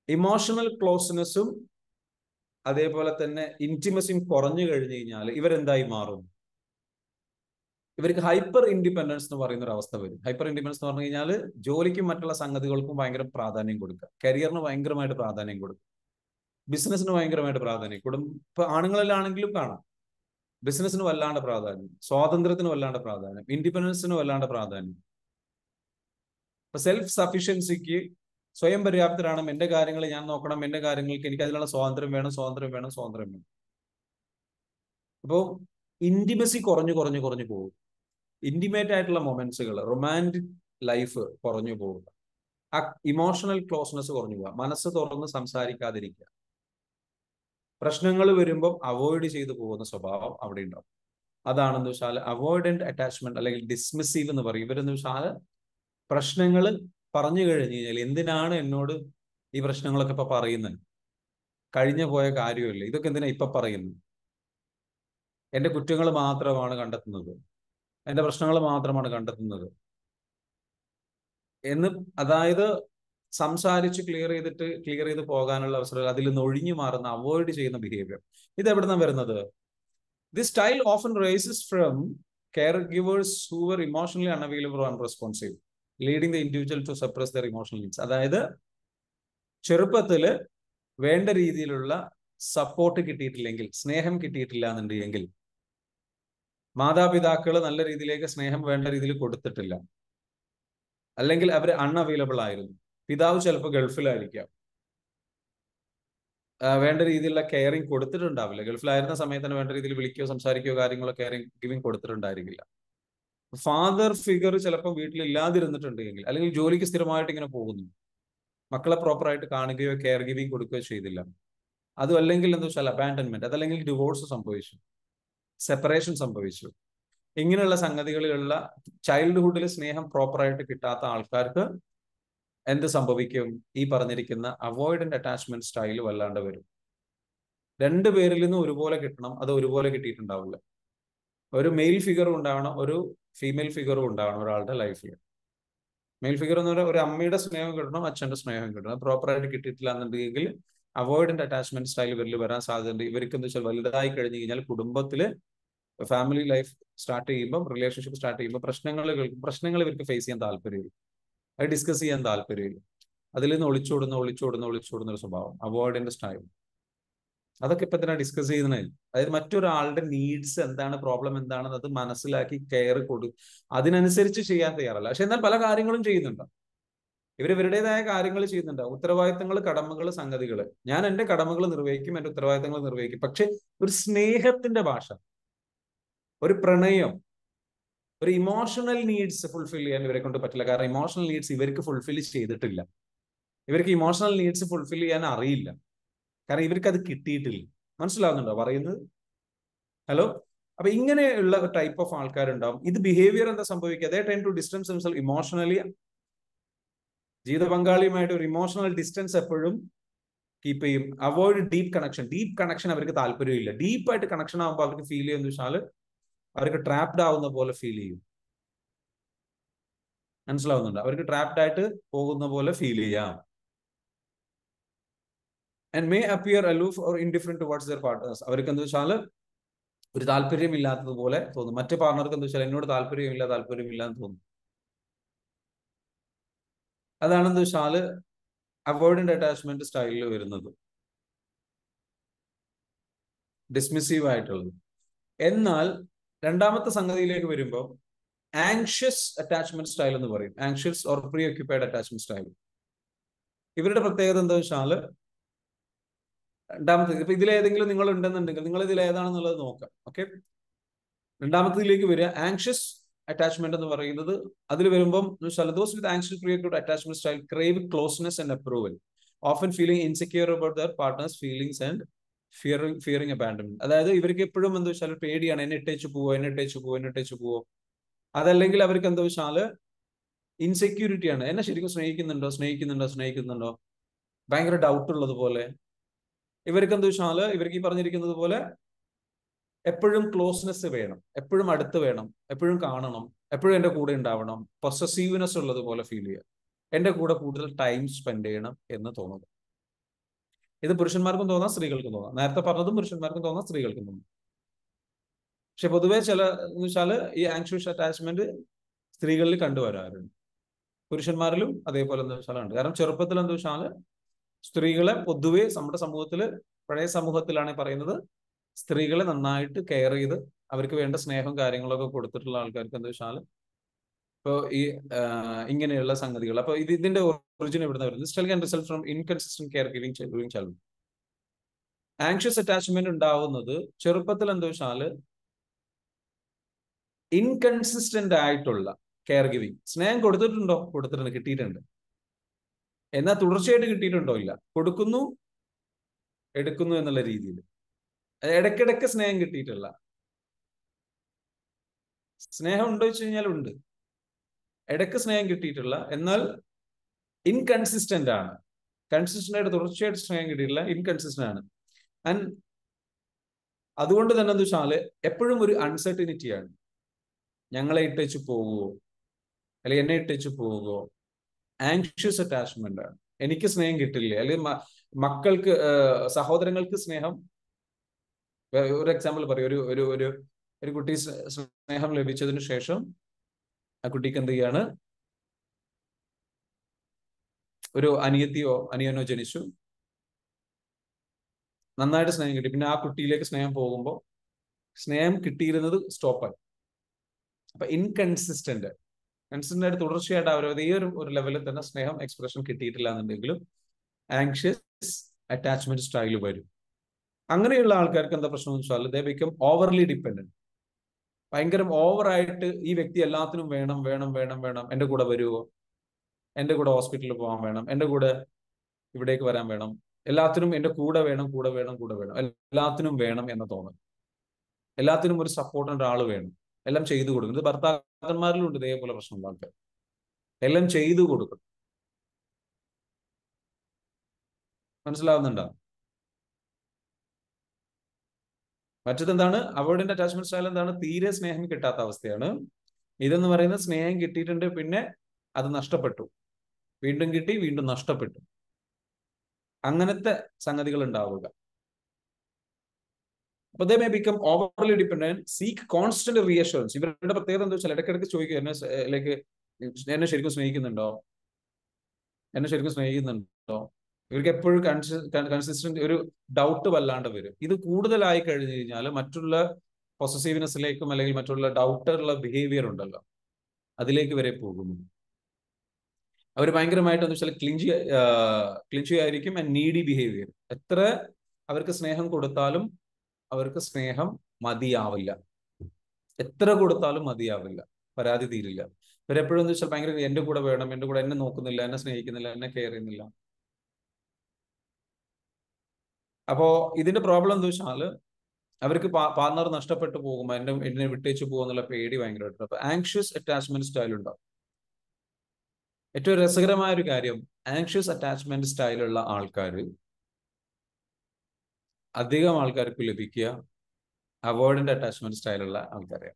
ഇമോഷണൽ ക്ലോസ്നെസ്സും അതേപോലെ തന്നെ ഇന്റിമസിയും കുറഞ്ഞു കഴിഞ്ഞു കഴിഞ്ഞാൽ ഇവരെന്തായി മാറും ഇവർക്ക് ഹൈപ്പർ ഇൻഡിപെൻഡൻസ് എന്ന് പറയുന്ന ഒരു അവസ്ഥ വരും ഹൈപ്പർ ഇൻഡിപെൻഡൻസ് എന്ന് പറഞ്ഞു കഴിഞ്ഞാൽ ജോലിക്കും മറ്റുള്ള സംഗതികൾക്കും ഭയങ്കര പ്രാധാന്യം കൊടുക്കുക കരിയറിന് ഭയങ്കരമായിട്ട് പ്രാധാന്യം കൊടുക്കുക ബിസിനസ്സിന് ഭയങ്കരമായിട്ട് പ്രാധാന്യം കുടുംബ ഇപ്പൊ ആണുങ്ങളിലാണെങ്കിലും കാണാം ബിസിനസ്സിന് വല്ലാണ്ട് പ്രാധാന്യം സ്വാതന്ത്ര്യത്തിന് വല്ലാണ്ട് പ്രാധാന്യം ഇൻഡിപെൻഡൻസിന് വല്ലാണ്ട് പ്രാധാന്യം ഇപ്പൊ സെൽഫ് സഫീഷ്യൻസിക്ക് സ്വയം പര്യാപ്തരാണ് എന്റെ കാര്യങ്ങൾ ഞാൻ നോക്കണം എന്റെ കാര്യങ്ങൾക്ക് എനിക്ക് അതിനുള്ള സ്വാതന്ത്ര്യം വേണം സ്വാതന്ത്ര്യം വേണം സ്വാതന്ത്ര്യം വേണം അപ്പോൾ ഇന്റിമസി കുറഞ്ഞു കുറഞ്ഞു കുറഞ്ഞു പോകും ഇന്റിമേറ്റ് ആയിട്ടുള്ള മൊമെന്റ്സുകൾ റൊമാൻറ്റിക് ലൈഫ് കുറഞ്ഞു പോവുക ആ ഇമോഷണൽ ക്ലോസ്നെസ് കുറഞ്ഞു പോവുക മനസ്സ് തുറന്ന് സംസാരിക്കാതിരിക്കുക പ്രശ്നങ്ങൾ വരുമ്പോൾ അവോയ്ഡ് ചെയ്തു പോകുന്ന സ്വഭാവം അവിടെ ഉണ്ടാവും അതാണെന്ന് വെച്ചാൽ അവോയ്ഡന്റ് അറ്റാച്ച്മെന്റ് അല്ലെങ്കിൽ ഡിസ്മിസീവ് എന്ന് പറയും ഇവരെന്ന് വെച്ചാൽ പ്രശ്നങ്ങൾ പറഞ്ഞു കഴിഞ്ഞു കഴിഞ്ഞാൽ എന്തിനാണ് എന്നോട് ഈ പ്രശ്നങ്ങളൊക്കെ ഇപ്പൊ പറയുന്നത് കഴിഞ്ഞു പോയ കാര്യമില്ല ഇതൊക്കെ എന്തിനാ ഇപ്പൊ പറയുന്നത് എന്റെ കുറ്റങ്ങൾ മാത്രമാണ് കണ്ടെത്തുന്നത് എന്റെ പ്രശ്നങ്ങൾ മാത്രമാണ് കണ്ടെത്തുന്നത് എന്ന് അതായത് സംസാരിച്ച് ക്ലിയർ ചെയ്തിട്ട് ക്ലിയർ ചെയ്ത് പോകാനുള്ള അവസരം അതിൽ നിന്ന് ഒഴിഞ്ഞു മാറുന്ന അവോയ്ഡ് ചെയ്യുന്ന ബിഹേവിയർ ഇത് എവിടെ നിന്നാണ് വരുന്നത് this style often arises from caregivers who were emotionally unavailable and responsive leading the individual to suppress their emotional needs അതായത് ചെറുപ്പത്തില് വേണ്ട രീതിയിലുള്ള സപ്പോർട്ട് കിട്ടിയിട്ടില്ലെങ്കിൽ സ്നേഹം കിട്ടിയിട്ടില്ല എന്നുണ്ടെങ്കിൽ മാതാപിതാക്കൾ നല്ല രീതിയിലേക്ക് സ്നേഹം വേണ്ട രീതിയിൽ കൊടുത്തിട്ടില്ല അല്ലെങ്കിൽ അവർ അൺഅവൈലബിൾ ആയിരുന്നു പിതാവ് ചിലപ്പോൾ ഗൾഫിലായിരിക്കാം വേണ്ട രീതിയിലുള്ള കെയറിങ് കൊടുത്തിട്ടുണ്ടാവില്ല ഗൾഫിലായിരുന്ന സമയത്തിന് വേണ്ട രീതിയിൽ വിളിക്കുകയോ സംസാരിക്കുകയോ കാര്യങ്ങളോ കെയറിങ് ഗിവിങ് കൊടുത്തിട്ടുണ്ടായിരിക്കില്ല ഫാദർ ഫിഗർ ചിലപ്പോൾ വീട്ടിൽ ഇല്ലാതിരുന്നിട്ടുണ്ടെങ്കിൽ അല്ലെങ്കിൽ ജോലിക്ക് സ്ഥിരമായിട്ട് ഇങ്ങനെ പോകുന്നു മക്കളെ പ്രോപ്പറായിട്ട് കാണുകയോ കെയർ ഗിവിങ് കൊടുക്കുകയോ ചെയ്തില്ല അതും അല്ലെങ്കിൽ എന്താ വെച്ചാൽ അബാൻഡൻമെന്റ് അതല്ലെങ്കിൽ ഡിവോഴ്സ് സംഭവിച്ചു സെപ്പറേഷൻ സംഭവിച്ചു ഇങ്ങനെയുള്ള സംഗതികളിലുള്ള ചൈൽഡ്ഹുഡിൽ സ്നേഹം പ്രോപ്പറായിട്ട് കിട്ടാത്ത ആൾക്കാർക്ക് എന്ത് സംഭവിക്കും ഈ പറഞ്ഞിരിക്കുന്ന അവോയ്ഡന്റ് അറ്റാച്ച്മെന്റ് സ്റ്റൈൽ വല്ലാണ്ട് വരും രണ്ടു പേരിൽ നിന്നും ഒരുപോലെ കിട്ടണം അത് ഒരുപോലെ കിട്ടിയിട്ടുണ്ടാവില്ല ഒരു മെയിൽ ഫിഗറും ഉണ്ടാവണം ഒരു ഫീമെയിൽ ഫിഗറും ഉണ്ടാവണം ഒരാളുടെ ലൈഫിൽ മെയിൽ ഫിഗർ എന്ന് പറഞ്ഞാൽ ഒരു അമ്മയുടെ സ്നേഹം കിട്ടണം അച്ഛന്റെ സ്നേഹം കിട്ടണം പ്രോപ്പറായിട്ട് കിട്ടിയിട്ടില്ല എന്നുണ്ടെങ്കിൽ അവോയ്ഡന്റ് അറ്റാച്ച്മെന്റ് സ്റ്റൈൽ ഇവരിൽ വരാൻ സാധ്യതയുണ്ട് ഇവർക്ക് എന്താ വെച്ചാൽ വലുതായി കഴിഞ്ഞു കഴിഞ്ഞാൽ കുടുംബത്തില് ഫാമിലി ലൈഫ് സ്റ്റാർട്ട് ചെയ്യുമ്പോൾ റിലേഷൻഷിപ്പ് സ്റ്റാർട്ട് ചെയ്യുമ്പോൾ പ്രശ്നങ്ങൾ പ്രശ്നങ്ങൾ ഇവർക്ക് ഫേസ് ചെയ്യാൻ താല്പര്യമില്ല അത് ഡിസ്കസ് ചെയ്യാൻ താല്പര്യമില്ല അതിൽ നിന്ന് ഒളിച്ചോടുന്ന ഒളിച്ചോടുന്ന ഒളിച്ചോടുന്ന ഒരു സ്വഭാവം അവോയ്ഡന്റ് സ്റ്റൈൽ അതൊക്കെ ഇപ്പൊ തന്നെ ഡിസ്കസ് ചെയ്യുന്നത് അതായത് മറ്റൊരാളുടെ നീഡ്സ് എന്താണ് പ്രോബ്ലം എന്താണെന്ന് അത് മനസ്സിലാക്കി കെയർ കൊടു അതിനനുസരിച്ച് ചെയ്യാൻ തയ്യാറല്ല പക്ഷെ എന്നാൽ പല കാര്യങ്ങളും ചെയ്യുന്നുണ്ട് ഇവർ ഇവരുടേതായ കാര്യങ്ങൾ ചെയ്യുന്നുണ്ട് ഉത്തരവാദിത്തങ്ങൾ കടമകൾ സംഗതികൾ ഞാൻ എന്റെ കടമകൾ നിർവഹിക്കും എന്റെ ഉത്തരവാദിത്തങ്ങൾ നിർവഹിക്കും പക്ഷെ ഒരു സ്നേഹത്തിന്റെ ഭാഷ ഒരു പ്രണയം ഒരു ഇമോഷണൽ നീഡ്സ് ഫുൾഫിൽ ചെയ്യാൻ ഇവരെ കൊണ്ട് പറ്റില്ല കാരണം ഇമോഷണൽ നീഡ്സ് ഇവർക്ക് ഫുൾഫിൽ ചെയ്തിട്ടില്ല ഇവർക്ക് ഇമോഷണൽ നീഡ്സ് ഫുൾഫിൽ ചെയ്യാൻ അറിയില്ല കാരണം ഇവർക്ക് അത് കിട്ടിയിട്ടില്ല മനസ്സിലാവുന്നുണ്ടോ പറയുന്നത് ഹലോ അപ്പൊ ഇങ്ങനെയുള്ള ടൈപ്പ് ഓഫ് ആൾക്കാരുണ്ടാവും ഇത് ബിഹേവിയർ എന്താ സംഭവിക്കുക അതേ time to distance himself emotionally ജീവിത പങ്കാളിയുമായിട്ട് ഒരു ഇമോഷണൽ ഡിസ്റ്റൻസ് എപ്പോഴും കീപ്പ് ചെയ്യും avoid deep connection deep connection അവർക്ക് താല്പര്യമില്ല ഡീപ്പായിട്ട് കണക്ഷൻ ആകുമ്പോൾ അവർക്ക് ഫീൽ ചെയ്യുന്ന വെച്ചാൽ അവർക്ക് ട്രാപ്ഡ് ആവുന്ന പോലെ ഫീൽ ചെയ്യും മനസ്സിലാവുന്നുണ്ട് അവർക്ക് ട്രാപ്ഡ് ആയിട്ട് പോകുന്ന പോലെ ഫീൽ ചെയ്യാം and may appear aloof or indifferent towards their partners അവർക്ക് എന്താ വെച്ചാൽ ഒരു താല്പര്യമില്ലാത്തതുപോലെ തോന്നും മറ്റു പാർട്ണർക്ക് എന്താ വെച്ചാൽ എന്നോട് താല്പര്യമില്ല താല്പര്യമില്ല എന്ന് തോന്നും അതാണെന്ന് വെച്ചാൽ അവോയ്ഡന്റ് അറ്റാച്ച്മെന്റ് സ്റ്റൈലിൽ വരുന്നത് ഡിസ്മിസീവ് ആയിട്ടുള്ളത് എന്നാൽ രണ്ടാമത്തെ സംഗതിയിലേക്ക് വരുമ്പോൾ ആങ്ഷ്യസ് അറ്റാച്ച്മെന്റ് സ്റ്റൈൽ എന്ന് പറയും anxious or preoccupied attachment style ഇവരുടെ പ്രത്യേകത എന്താ വെച്ചാൽ രണ്ടാമത്തെ ഇപ്പൊ ഇതിലേതെങ്കിലും നിങ്ങൾ ഉണ്ടെന്നുണ്ടെങ്കിൽ നിങ്ങൾ ഇതിൽ ഏതാണെന്നുള്ളത് നോക്കാം ഓക്കെ രണ്ടാമത്തേതിലേക്ക് വരിക ആങ്ഷ്യസ് അറ്റാച്ച്മെന്റ് എന്ന് പറയുന്നത് അതിൽ വരുമ്പം those with anxious preoccupied attachment style crave closeness and approval often feeling insecure about their partners feelings and fearing fearing abandonment അതായത് ഇവർക്ക് എപ്പോഴും എന്താ വെച്ചാൽ പേടിയാണ് എന്നെ ഇട്ടേച്ച് പോവോ എന്നെ ഇട്ടേച്ച് പോവോ എന്നെ ഇട്ടേച്ച് പോവോ അതല്ലെങ്കിൽ അവർക്ക് എന്താ വെച്ചാൽ ഇൻസെക്യൂരിറ്റിയാണ് എന്നെ ശരിക്കും സ്നേഹിക്കുന്നുണ്ടോ സ്നേഹിക്കുന്നുണ്ടോ സ്നേഹിക്കുന്നുണ്ടോ ഭയങ്കര ഡൗട്ട് ഉള്ളത് പോലെ ഇവർക്ക് എന്താ വെച്ചാൽ ഇവർക്ക് ഈ പറഞ്ഞിരിക്കുന്നത് പോലെ എപ്പോഴും ക്ലോസ്നെസ് വേണം എപ്പോഴും അടുത്ത് വേണം എപ്പോഴും കാണണം എപ്പോഴും എൻ്റെ കൂടെ ഉണ്ടാവണം പൊസസീവ്നെസ് ഉള്ളത് പോലെ ഫീൽ ചെയ്യുക എൻ്റെ കൂടെ കൂടുതൽ ടൈം സ്പെൻഡ് ചെയ്യണം എന്ന് തോന്നുന്നു ഇത് പുരുഷന്മാർക്കും തോന്നാം സ്ത്രീകൾക്കും തോന്നാം നേരത്തെ പറഞ്ഞതും പുരുഷന്മാർക്കും തോന്നാം സ്ത്രീകൾക്കും തോന്നാം പക്ഷെ പൊതുവെ ചില എന്ന് വെച്ചാല് ഈ ആങ്ഷ്യസ് അറ്റാച്ച്മെന്റ് സ്ത്രീകളിൽ കണ്ടുവരാറുണ്ട് പുരുഷന്മാരിലും അതേപോലെ എന്താ വെച്ചാൽ ഉണ്ട് കാരണം ചെറുപ്പത്തിൽ എന്താ വെച്ചാല് സ്ത്രീകളെ പൊതുവെ നമ്മുടെ സമൂഹത്തില് പഴയ സമൂഹത്തിലാണ് പറയുന്നത് സ്ത്രീകളെ നന്നായിട്ട് കെയർ ചെയ്ത് അവർക്ക് വേണ്ട സ്നേഹം കാര്യങ്ങളൊക്കെ കൊടുത്തിട്ടുള്ള ആൾക്കാർക്ക് എന്താ വെച്ചാൽ ഇപ്പോൾ ഈ ഇങ്ങനെയുള്ള സംഗതികൾ അപ്പൊ ഇത് ഇതിന്റെ ഒറിജിൻ എവിടുന്ന വരുന്നത് style can result from inconsistent caregiving during child anxious attachment ഉണ്ടാവുന്നത് ചെറുപ്പത്തിൽ എന്താ വെച്ചാല് ഇൻകൺസിസ്റ്റന്റ് ആയിട്ടുള്ള കെയർ ഗിവിംഗ് സ്നേഹം കൊടുത്തിട്ടുണ്ടോ കൊടുത്തിട്ടുണ്ട് കിട്ടിയിട്ടുണ്ട് എന്നാൽ തുടർച്ചയായിട്ട് കിട്ടിയിട്ടുണ്ടോ ഇല്ല കൊടുക്കുന്നു എടുക്കുന്നു എന്നുള്ള രീതിയിൽ ഇടയ്ക്കിടയ്ക്ക് സ്നേഹം കിട്ടിയിട്ടില്ല സ്നേഹം ഉണ്ടോ വെച്ച് കഴിഞ്ഞാൽ ഉണ്ട് ഇടയ്ക്ക് സ്നേഹം കിട്ടിയിട്ടില്ല എന്നാൽ ഇൻകൺസിസ്റ്റന്റ് ആണ് കൺസിസ്റ്റന്റ് ആയിട്ട് തുടർച്ചയായിട്ട് സ്നേഹം കിട്ടിയിട്ടില്ല ഇൻകൺസിസ്റ്റന്റ് ആണ് ആൻഡ് അതുകൊണ്ട് തന്നെ എന്താ വെച്ചാല് എപ്പോഴും ഒരു അൺസർട്ടിനിറ്റി ആണ് ഞങ്ങളെ ഇട്ടേച്ച് പോകുമോ അല്ലെങ്കിൽ എന്നെ ഇട്ടേച്ച് പോകുമോ ആങ്ഷ്യസ് അറ്റാച്ച്മെന്റ് ആണ് എനിക്ക് സ്നേഹം കിട്ടില്ലേ അല്ലെങ്കിൽ മക്കൾക്ക് സഹോദരങ്ങൾക്ക് സ്നേഹം ഒരു എക്സാമ്പിൾ പറയും ഒരു ഒരു ഒരു ഒരു കുട്ടി സ്നേഹം ലഭിച്ചതിന് ശേഷം ആ കുട്ടിക്ക് എന്ത് ചെയ്യാണ് ഒരു അനിയത്തിയോ അനിയനോ ജനിച്ചു നന്നായിട്ട് സ്നേഹം കിട്ടി പിന്നെ ആ കുട്ടിയിലേക്ക് സ്നേഹം പോകുമ്പോൾ സ്നേഹം കിട്ടിയിരുന്നത് സ്റ്റോപ്പായി അപ്പൊ ഇൻകൺസിസ്റ്റന്റ് കൺസിസ്റ്റന്റ് ആയിട്ട് തുടർച്ചയായിട്ട് അവർ ഈ ഒരു ഒരു ലെവലിൽ തന്നെ സ്നേഹം എക്സ്പ്രഷൻ കിട്ടിയിട്ടില്ല എന്നുണ്ടെങ്കിലും ആങ്ഷ്യസ് അറ്റാച്ച്മെന്റ് സ്റ്റൈൽ വരും അങ്ങനെയുള്ള ആൾക്കാർക്ക് എന്താ പ്രശ്നം എന്ന് വെച്ചാൽ ദേ ബിക്കം ഓവർലി ഡിപ്പെൻഡന്റ് ഭയങ്കര ഓവറായിട്ട് ഈ വ്യക്തി എല്ലാത്തിനും വേണം വേണം വേണം വേണം എൻ്റെ കൂടെ വരുമോ എൻ്റെ കൂടെ ഹോസ്പിറ്റലിൽ പോകാൻ വേണം എൻ്റെ കൂടെ ഇവിടേക്ക് വരാൻ വേണം എല്ലാത്തിനും എൻ്റെ കൂടെ വേണം കൂടെ വേണം കൂടെ വേണം എല്ലാത്തിനും വേണം എന്ന തോന്നൽ എല്ലാത്തിനും ഒരു സപ്പോർട്ടിന് ഒരാൾ വേണം എല്ലാം ചെയ്തു കൊടുക്കും ഇത് ഭർത്താക്കന്മാരിലുണ്ട് ഇതേപോലെ പ്രശ്നമുള്ള ആൾക്കാർ എല്ലാം ചെയ്തു കൊടുക്കും മനസ്സിലാവുന്നുണ്ടോ മറ്റതെന്താണ് അവോയ്ഡന്റ് അറ്റാച്ച്മെന്റ് സ്റ്റൈൽ എന്താണ് തീരെ സ്നേഹം കിട്ടാത്ത അവസ്ഥയാണ് ഇതെന്ന് പറയുന്നത് സ്നേഹം കിട്ടിയിട്ടുണ്ട് പിന്നെ അത് നഷ്ടപ്പെട്ടു വീണ്ടും കിട്ടി വീണ്ടും നഷ്ടപ്പെട്ടു അങ്ങനത്തെ സംഗതികൾ ഉണ്ടാവുക അപ്പൊ they may become overly dependent seek constant reassurance ഇവരുടെ പ്രത്യേകത എന്താ വെച്ചാൽ ഇടയ്ക്കിടയ്ക്ക് ചോദിക്കുക എന്നെ ലൈക്ക് എന്നെ ശരിക്കും സ്നേഹിക്കുന്നുണ്ടോ എന്നെ ശരിക്കും സ്നേഹിക്കുന്നുണ്ടോ ഇവർക്ക് എപ്പോഴും കൺസിസ്റ്റന്റ് ഒരു ഡൗട്ട് വല്ലാണ്ട് വരും ഇത് കൂടുതലായി കഴിഞ്ഞു കഴിഞ്ഞാൽ മറ്റുള്ള പൊസസീവ്നെസ്സിലേക്കും അല്ലെങ്കിൽ മറ്റുള്ള ഡൗട്ടുള്ള ബിഹേവിയർ ഉണ്ടല്ലോ അതിലേക്ക് വരെ പോകുന്നു അവർ ഭയങ്കരമായിട്ട് എന്ന് വെച്ചാൽ ക്ലിഞ്ചി ക്ലിഞ്ചി ആയിരിക്കും ആൻഡ് നീഡി ബിഹേവിയർ എത്ര അവർക്ക് സ്നേഹം കൊടുത്താലും അവർക്ക് സ്നേഹം മതിയാവില്ല എത്ര കൊടുത്താലും മതിയാവില്ല പരാതി തീരില്ല ഇവരെപ്പോഴും എന്ന് വെച്ചാൽ ഭയങ്കര എന്റെ കൂടെ വേണം എന്റെ കൂടെ എന്നെ നോക്കുന്നില്ല എന്നെ സ്നേഹിക്കുന്നില്ല എന്നെ കെയർ ചെയ്യുന്നില്ല അപ്പോ ഇതിന്റെ പ്രോബ്ലം എന്താ വെച്ചാല് അവർക്ക് പാർട്ണർ നഷ്ടപ്പെട്ടു പോകുമ്പോൾ എന്നെ എന്നെ വിട്ടേച്ച് പോകുന്നുള്ള പേടി ഭയങ്കരമായിട്ട് അപ്പൊ ആങ്ഷ്യസ് അറ്റാച്ച്മെന്റ് സ്റ്റൈൽ ഉണ്ടാവും ഏറ്റവും രസകരമായ ഒരു കാര്യം ആങ്ഷ്യസ് അറ്റാച്ച്മെന്റ് സ്റ്റൈലുള്ള ആൾക്കാർ അധികം ആൾക്കാർക്ക് ലഭിക്കുക അവോയ്ഡന്റ് അറ്റാച്ച്മെന്റ് സ്റ്റൈലുള്ള ആൾക്കാരെ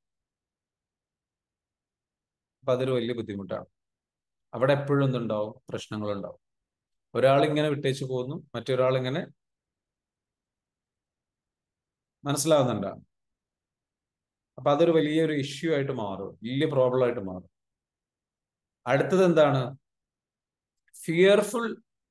അപ്പൊ അതൊരു വലിയ ബുദ്ധിമുട്ടാണ് അവിടെ എപ്പോഴും എന്തുണ്ടാവും പ്രശ്നങ്ങളുണ്ടാവും ഒരാൾ ഇങ്ങനെ വിട്ടേച്ച് പോകുന്നു മറ്റൊരാൾ ഇങ്ങനെ മനസ്സിലാവുന്നുണ്ടോ അപ്പൊ അതൊരു വലിയൊരു ഇഷ്യൂ ആയിട്ട് മാറും വലിയ പ്രോബ്ലം ആയിട്ട് മാറും അടുത്തത് എന്താണ് ഫിയർഫുൾ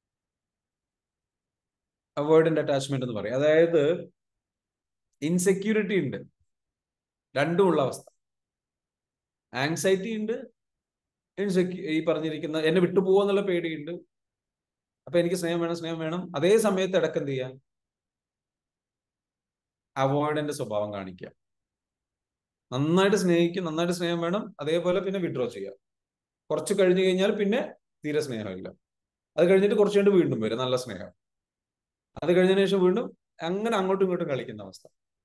അവോയ്ഡന്റ് അറ്റാച്ച്മെന്റ് എന്ന് പറയും അതായത് ഇൻസെക്യൂരിറ്റി ഉണ്ട് രണ്ടുമുള്ള അവസ്ഥ ആങ്സൈറ്റി ഉണ്ട് ഇൻസെക്യൂ ഈ പറഞ്ഞിരിക്കുന്ന എന്നെ വിട്ടുപോകുന്നുള്ള പേടിയുണ്ട് അപ്പൊ എനിക്ക് സ്നേഹം വേണം സ്നേഹം വേണം അതേ സമയത്ത് ഇടക്ക് എന്ത് ചെയ്യാം അവോയ്ഡന്റ് സ്വഭാവം കാണിക്കുക നന്നായിട്ട് സ്നേഹിക്കും നന്നായിട്ട് സ്നേഹം വേണം അതേപോലെ പിന്നെ വിഡ്രോ ചെയ്യുക കുറച്ച് കഴിഞ്ഞു കഴിഞ്ഞാൽ പിന്നെ തീരെ സ്നേഹമില്ല അത് കഴിഞ്ഞിട്ട് കുറച്ച് കഴിഞ്ഞ് വീണ്ടും വരും നല്ല സ്നേഹം അത് കഴിഞ്ഞതിന് ശേഷം വീണ്ടും അങ്ങനെ അങ്ങോട്ടും ഇങ്ങോട്ടും കളിക്കുന്ന അവസ്ഥ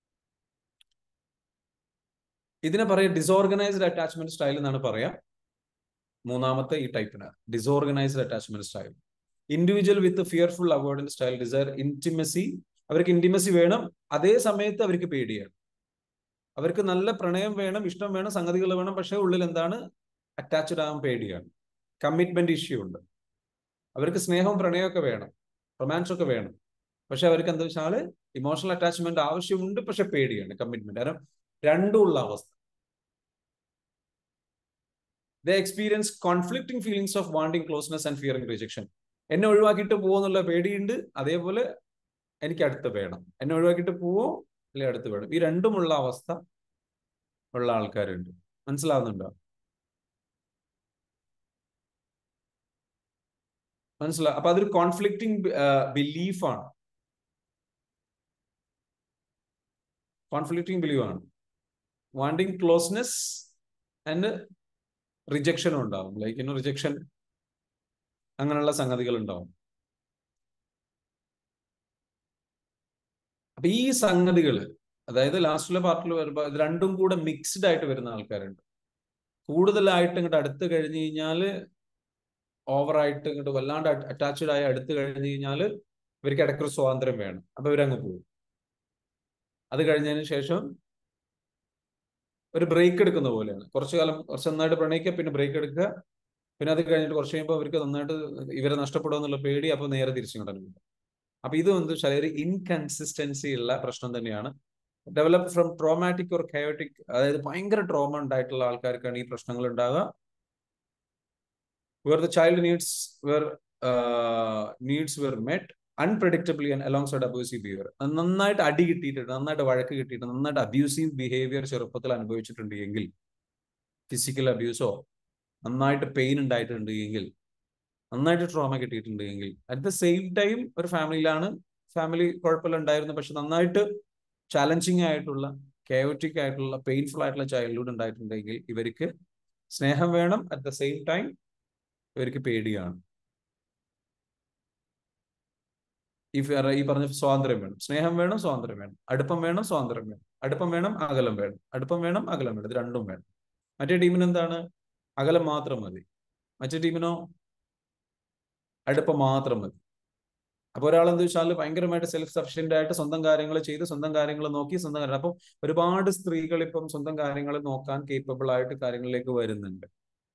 ഇതിനെ പറയാ ഡിസോർഗനൈസ്ഡ് അറ്റാച്ച്മെന്റ് സ്റ്റൈൽ എന്നാണ് പറയാ മൂന്നാമത്തെ ഈ ടൈപ്പിന് disorganised attachment style individual with fearful avoidance style desire intimacy അവർക്ക് ഇന്റിമസി വേണം അതേ സമയത്ത് അവർക്ക് പേടിയാണ് അവർക്ക് നല്ല പ്രണയം വേണം ഇഷ്ടം വേണം സംഗതികൾ വേണം പക്ഷേ ഉള്ളിൽ എന്താണ് അറ്റാച്ച്ഡ് ആവാൻ പേടിയാണ് കമ്മിറ്റ്മെന്റ് ഇഷ്യൂ ഉണ്ട് അവർക്ക് സ്നേഹവും പ്രണയമൊക്കെ വേണം റൊമാൻസ് ഒക്കെ വേണം പക്ഷെ അവർക്ക് എന്താ വെച്ചാൽ ഇമോഷണൽ അറ്റാച്ച്മെന്റ് ആവശ്യമുണ്ട് പക്ഷെ പേടിയാണ് കമ്മിറ്റ്മെന്റ് കാരണം രണ്ടും ഉള്ള അവസ്ഥ they experience conflicting feelings of wanting closeness and fearing rejection എന്നെ ഒഴിവാക്കിയിട്ട് പോകുന്നുള്ള പേടിയുണ്ട് അതേപോലെ എനിക്ക് അടുത്ത് വേണം എന്നെ ഒഴിവാക്കിയിട്ട് പോവോ അല്ലെങ്കിൽ അടുത്ത് വേണം ഈ രണ്ടുമുള്ള അവസ്ഥ ഉള്ള ആൾക്കാരുണ്ട് മനസ്സിലാവുന്നുണ്ടോ മനസ്സിലാ അപ്പൊ അതൊരു കോൺഫ്ലിക്റ്റിംഗ് ബിലീഫാണ് കോൺഫ്ലിക്റ്റിംഗ് ബിലീഫാണ് വാണ്ടിങ് ക്ലോസ്നെസ് ആൻഡ് റിജക്ഷനും ഉണ്ടാവും ലൈക്ക് ഇನ್ನು റിജക്ഷൻ അങ്ങനെയുള്ള സംഗതികൾ ഉണ്ടാവും അപ്പൊ ഈ സംഗതികൾ അതായത് ലാസ്റ്റിലെ പാർട്ടിൽ വരുമ്പോൾ ഇത് രണ്ടും കൂടെ മിക്സ്ഡ് ആയിട്ട് വരുന്ന ആൾക്കാരുണ്ട് കൂടുതലായിട്ട് ഇങ്ങോട്ട് അടുത്ത് കഴിഞ്ഞു കഴിഞ്ഞാല് ഓവറായിട്ട് ഇങ്ങോട്ട് വല്ലാണ്ട് അറ്റാച്ച്ഡ് ആയി അടുത്ത് കഴിഞ്ഞു കഴിഞ്ഞാല് ഇവർക്ക് ഇടയ്ക്കൊരു സ്വാതന്ത്ര്യം വേണം അപ്പൊ ഇവരങ്ങ് പോകും അത് കഴിഞ്ഞതിന് ശേഷം ഒരു ബ്രേക്ക് എടുക്കുന്ന പോലെയാണ് കുറച്ചു കാലം കുറച്ച് നന്നായിട്ട് പ്രണയിക്കുക പിന്നെ ബ്രേക്ക് എടുക്കുക പിന്നെ അത് കഴിഞ്ഞിട്ട് കുറച്ച് കഴിയുമ്പോൾ അവർക്ക് നന്നായിട്ട് ഇവരെ നഷ്ടപ്പെടുമെന്നുള്ള പേടി അപ്പൊ നേരെ തിരിച്ചിങ്ങോട്ടാണ് അപ്പൊ ഇത് എന്ത് വെച്ചാൽ ഒരു ഇൻകൺസിസ്റ്റൻസി ഉള്ള പ്രശ്നം തന്നെയാണ് develop from traumatic or chaotic അതായത് ഭയങ്കര ട്രോമ ഉണ്ടായിട്ടുള്ള ആൾക്കാർക്കാണ് ഈ പ്രശ്നങ്ങൾ ഉണ്ടാകുക where the child needs were uh, needs were met unpredictably and alongside abusive behaviour നന്നായിട്ട് അടി കിട്ടിയിട്ട് നന്നായിട്ട് വഴക്ക് കിട്ടിയിട്ട് നന്നായിട്ട് അബ്യൂസീവ് ബിഹേവിയർ ചെറുപ്പത്തിൽ അനുഭവിച്ചിട്ടുണ്ട് എങ്കിൽ ഫിസിക്കൽ അബ്യൂസോ നന്നായിട്ട് പെയിൻ ഉണ്ടായിട്ടുണ്ട് എങ്കിൽ നന്നായിട്ട് ട്രോമ കിട്ടിയിട്ടുണ്ട് എങ്കിൽ അറ്റ് ദ സെയിം ടൈം ഒരു ഫാമിലിയിലാണ് ഫാമിലി കുഴപ്പമില്ല ഉണ്ടായിരുന്നു പക്ഷെ നന്നായിട്ട് ചാലഞ്ചിങ് ആയിട്ടുള്ള കയോറ്റിക് ആയിട്ടുള്ള പെയിൻഫുൾ ആയിട്ടുള്ള ചൈൽഡ്ഹുഡ് ഉണ്ടായിട്ടുണ്ടെങ്കിൽ ഇവർക്ക് സ്നേഹം വേണം അറ്റ് ദ സെയിം ടൈം ഇവർക്ക് പേടിയാണ് ഈ ഈ പറഞ്ഞ സ്വാതന്ത്ര്യം വേണം സ്നേഹം വേണം സ്വാതന്ത്ര്യം വേണം അടുപ്പം വേണം സ്വാതന്ത്ര്യം വേണം അടുപ്പം വേണം അകലം വേണം അടുപ്പം വേണം അകലം വേണം ഇത് രണ്ടും വേണം മറ്റേ ടീമിന് എന്താണ് അകലം മാത്രം മതി മറ്റേ ടീമിനോ അടുപ്പം മാത്രം മതി അപ്പൊ ഒരാൾ എന്താ വെച്ചാൽ ഭയങ്കരമായിട്ട് സെൽഫ് സഫിഷ്യന്റ് ആയിട്ട് സ്വന്തം കാര്യങ്ങൾ ചെയ്ത് സ്വന്തം കാര്യങ്ങൾ നോക്കി സ്വന്തം കാര്യം അപ്പം ഒരുപാട് സ്ത്രീകൾ ഇപ്പം സ്വന്തം കാര്യങ്ങൾ നോക്കാൻ കേപ്പബിൾ ആയിട്ട് കാര്യങ്ങളിലേക്ക് വരുന്നുണ്ട്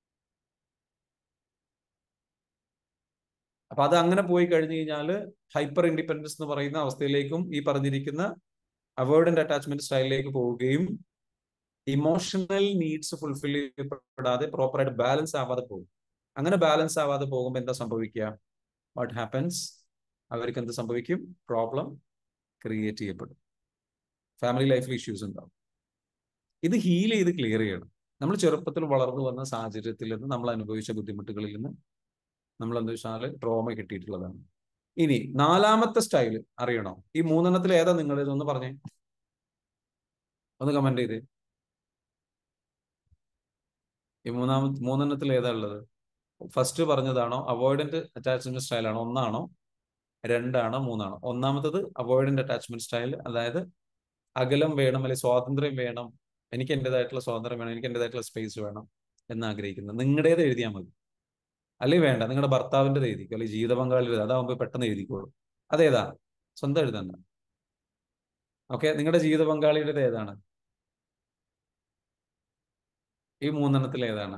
അപ്പൊ അത് അങ്ങനെ പോയി കഴിഞ്ഞു കഴിഞ്ഞാൽ ഹൈപ്പർ ഇൻഡിപെൻഡൻസ് എന്ന് പറയുന്ന അവസ്ഥയിലേക്കും ഈ പറഞ്ഞിരിക്കുന്ന അവോയ്ഡന്റ് അറ്റാച്ച്മെന്റ് സ്റ്റൈലിലേക്ക് പോവുകയും ഇമോഷണൽ നീഡ്സ് ഫുൾഫിൽ ചെയ്യപ്പെടാതെ പ്രോപ്പറായിട്ട് ബാലൻസ് ആവാതെ പോകും അങ്ങനെ ബാലൻസ് ആവാതെ പോകുമ്പോൾ എന്താ സംഭവിക്കുക വാട്ട് ഹാപ്പൻസ് അവർക്ക് എന്ത് സംഭവിക്കും പ്രോബ്ലം ക്രിയേറ്റ് ചെയ്യപ്പെടും ഫാമിലി ലൈഫിൽ ഇഷ്യൂസ് ഉണ്ടാവും ഇത് ഹീൽ ചെയ്ത് ക്ലിയർ ചെയ്യണം നമ്മൾ ചെറുപ്പത്തിൽ വളർന്നു വന്ന സാഹചര്യത്തിൽ നിന്ന് നമ്മൾ അനുഭവിച്ച ബുദ്ധിമുട്ടുകളിൽ നിന്ന് നമ്മൾ എന്താ വെച്ചാൽ ട്രോമ കിട്ടിയിട്ടുള്ളതാണ് ഇനി നാലാമത്തെ സ്റ്റൈൽ അറിയണോ ഈ മൂന്നെണ്ണത്തിൽ ഏതാ നിങ്ങൾ ഇതൊന്ന് പറഞ്ഞേ ഒന്ന് കമന്റ് ചെയ്തേ ഈ മൂന്നാമത്തെ മൂന്നെണ്ണത്തിൽ ഏതാ ഉള്ളത് ഫസ്റ്റ് പറഞ്ഞതാണോ അവോയ്ഡന്റ് അറ്റാച്ച്മെന്റ് സ്റ്റൈൽ ആണോ ഒന്നാണോ രണ്ടാണോ മൂന്നാണോ ഒന്നാമത്തത് അവോയ്ഡന്റ് അറ്റാച്ച്മെന്റ് സ്റ്റൈൽ അതായത് അകലം വേണം അല്ലെങ്കിൽ സ്വാതന്ത്ര്യം വേണം എനിക്ക് എൻ്റെതായിട്ടുള്ള സ്വാതന്ത്ര്യം വേണം എനിക്ക് എൻ്റെതായിട്ടുള്ള സ്പേസ് വേണം എന്ന് ആഗ്രഹിക്കുന്നത് നിങ്ങളുടേത് എഴുതിയാൽ മതി അല്ലെങ്കിൽ വേണ്ട നിങ്ങളുടെ ഭർത്താവിൻ്റെ എഴുതിക്കോ അല്ലെങ്കിൽ ജീവിത പങ്കാളിയുടെ അതാവുമ്പോൾ പെട്ടെന്ന് എഴുതിക്കോളൂ അതേതാ സ്വന്തം എഴുതണ്ട ഓക്കെ നിങ്ങളുടെ ജീവിത പങ്കാളിയുടെ ഏതാണ് ഈ മൂന്നെണ്ണത്തിൽ ഏതാണ്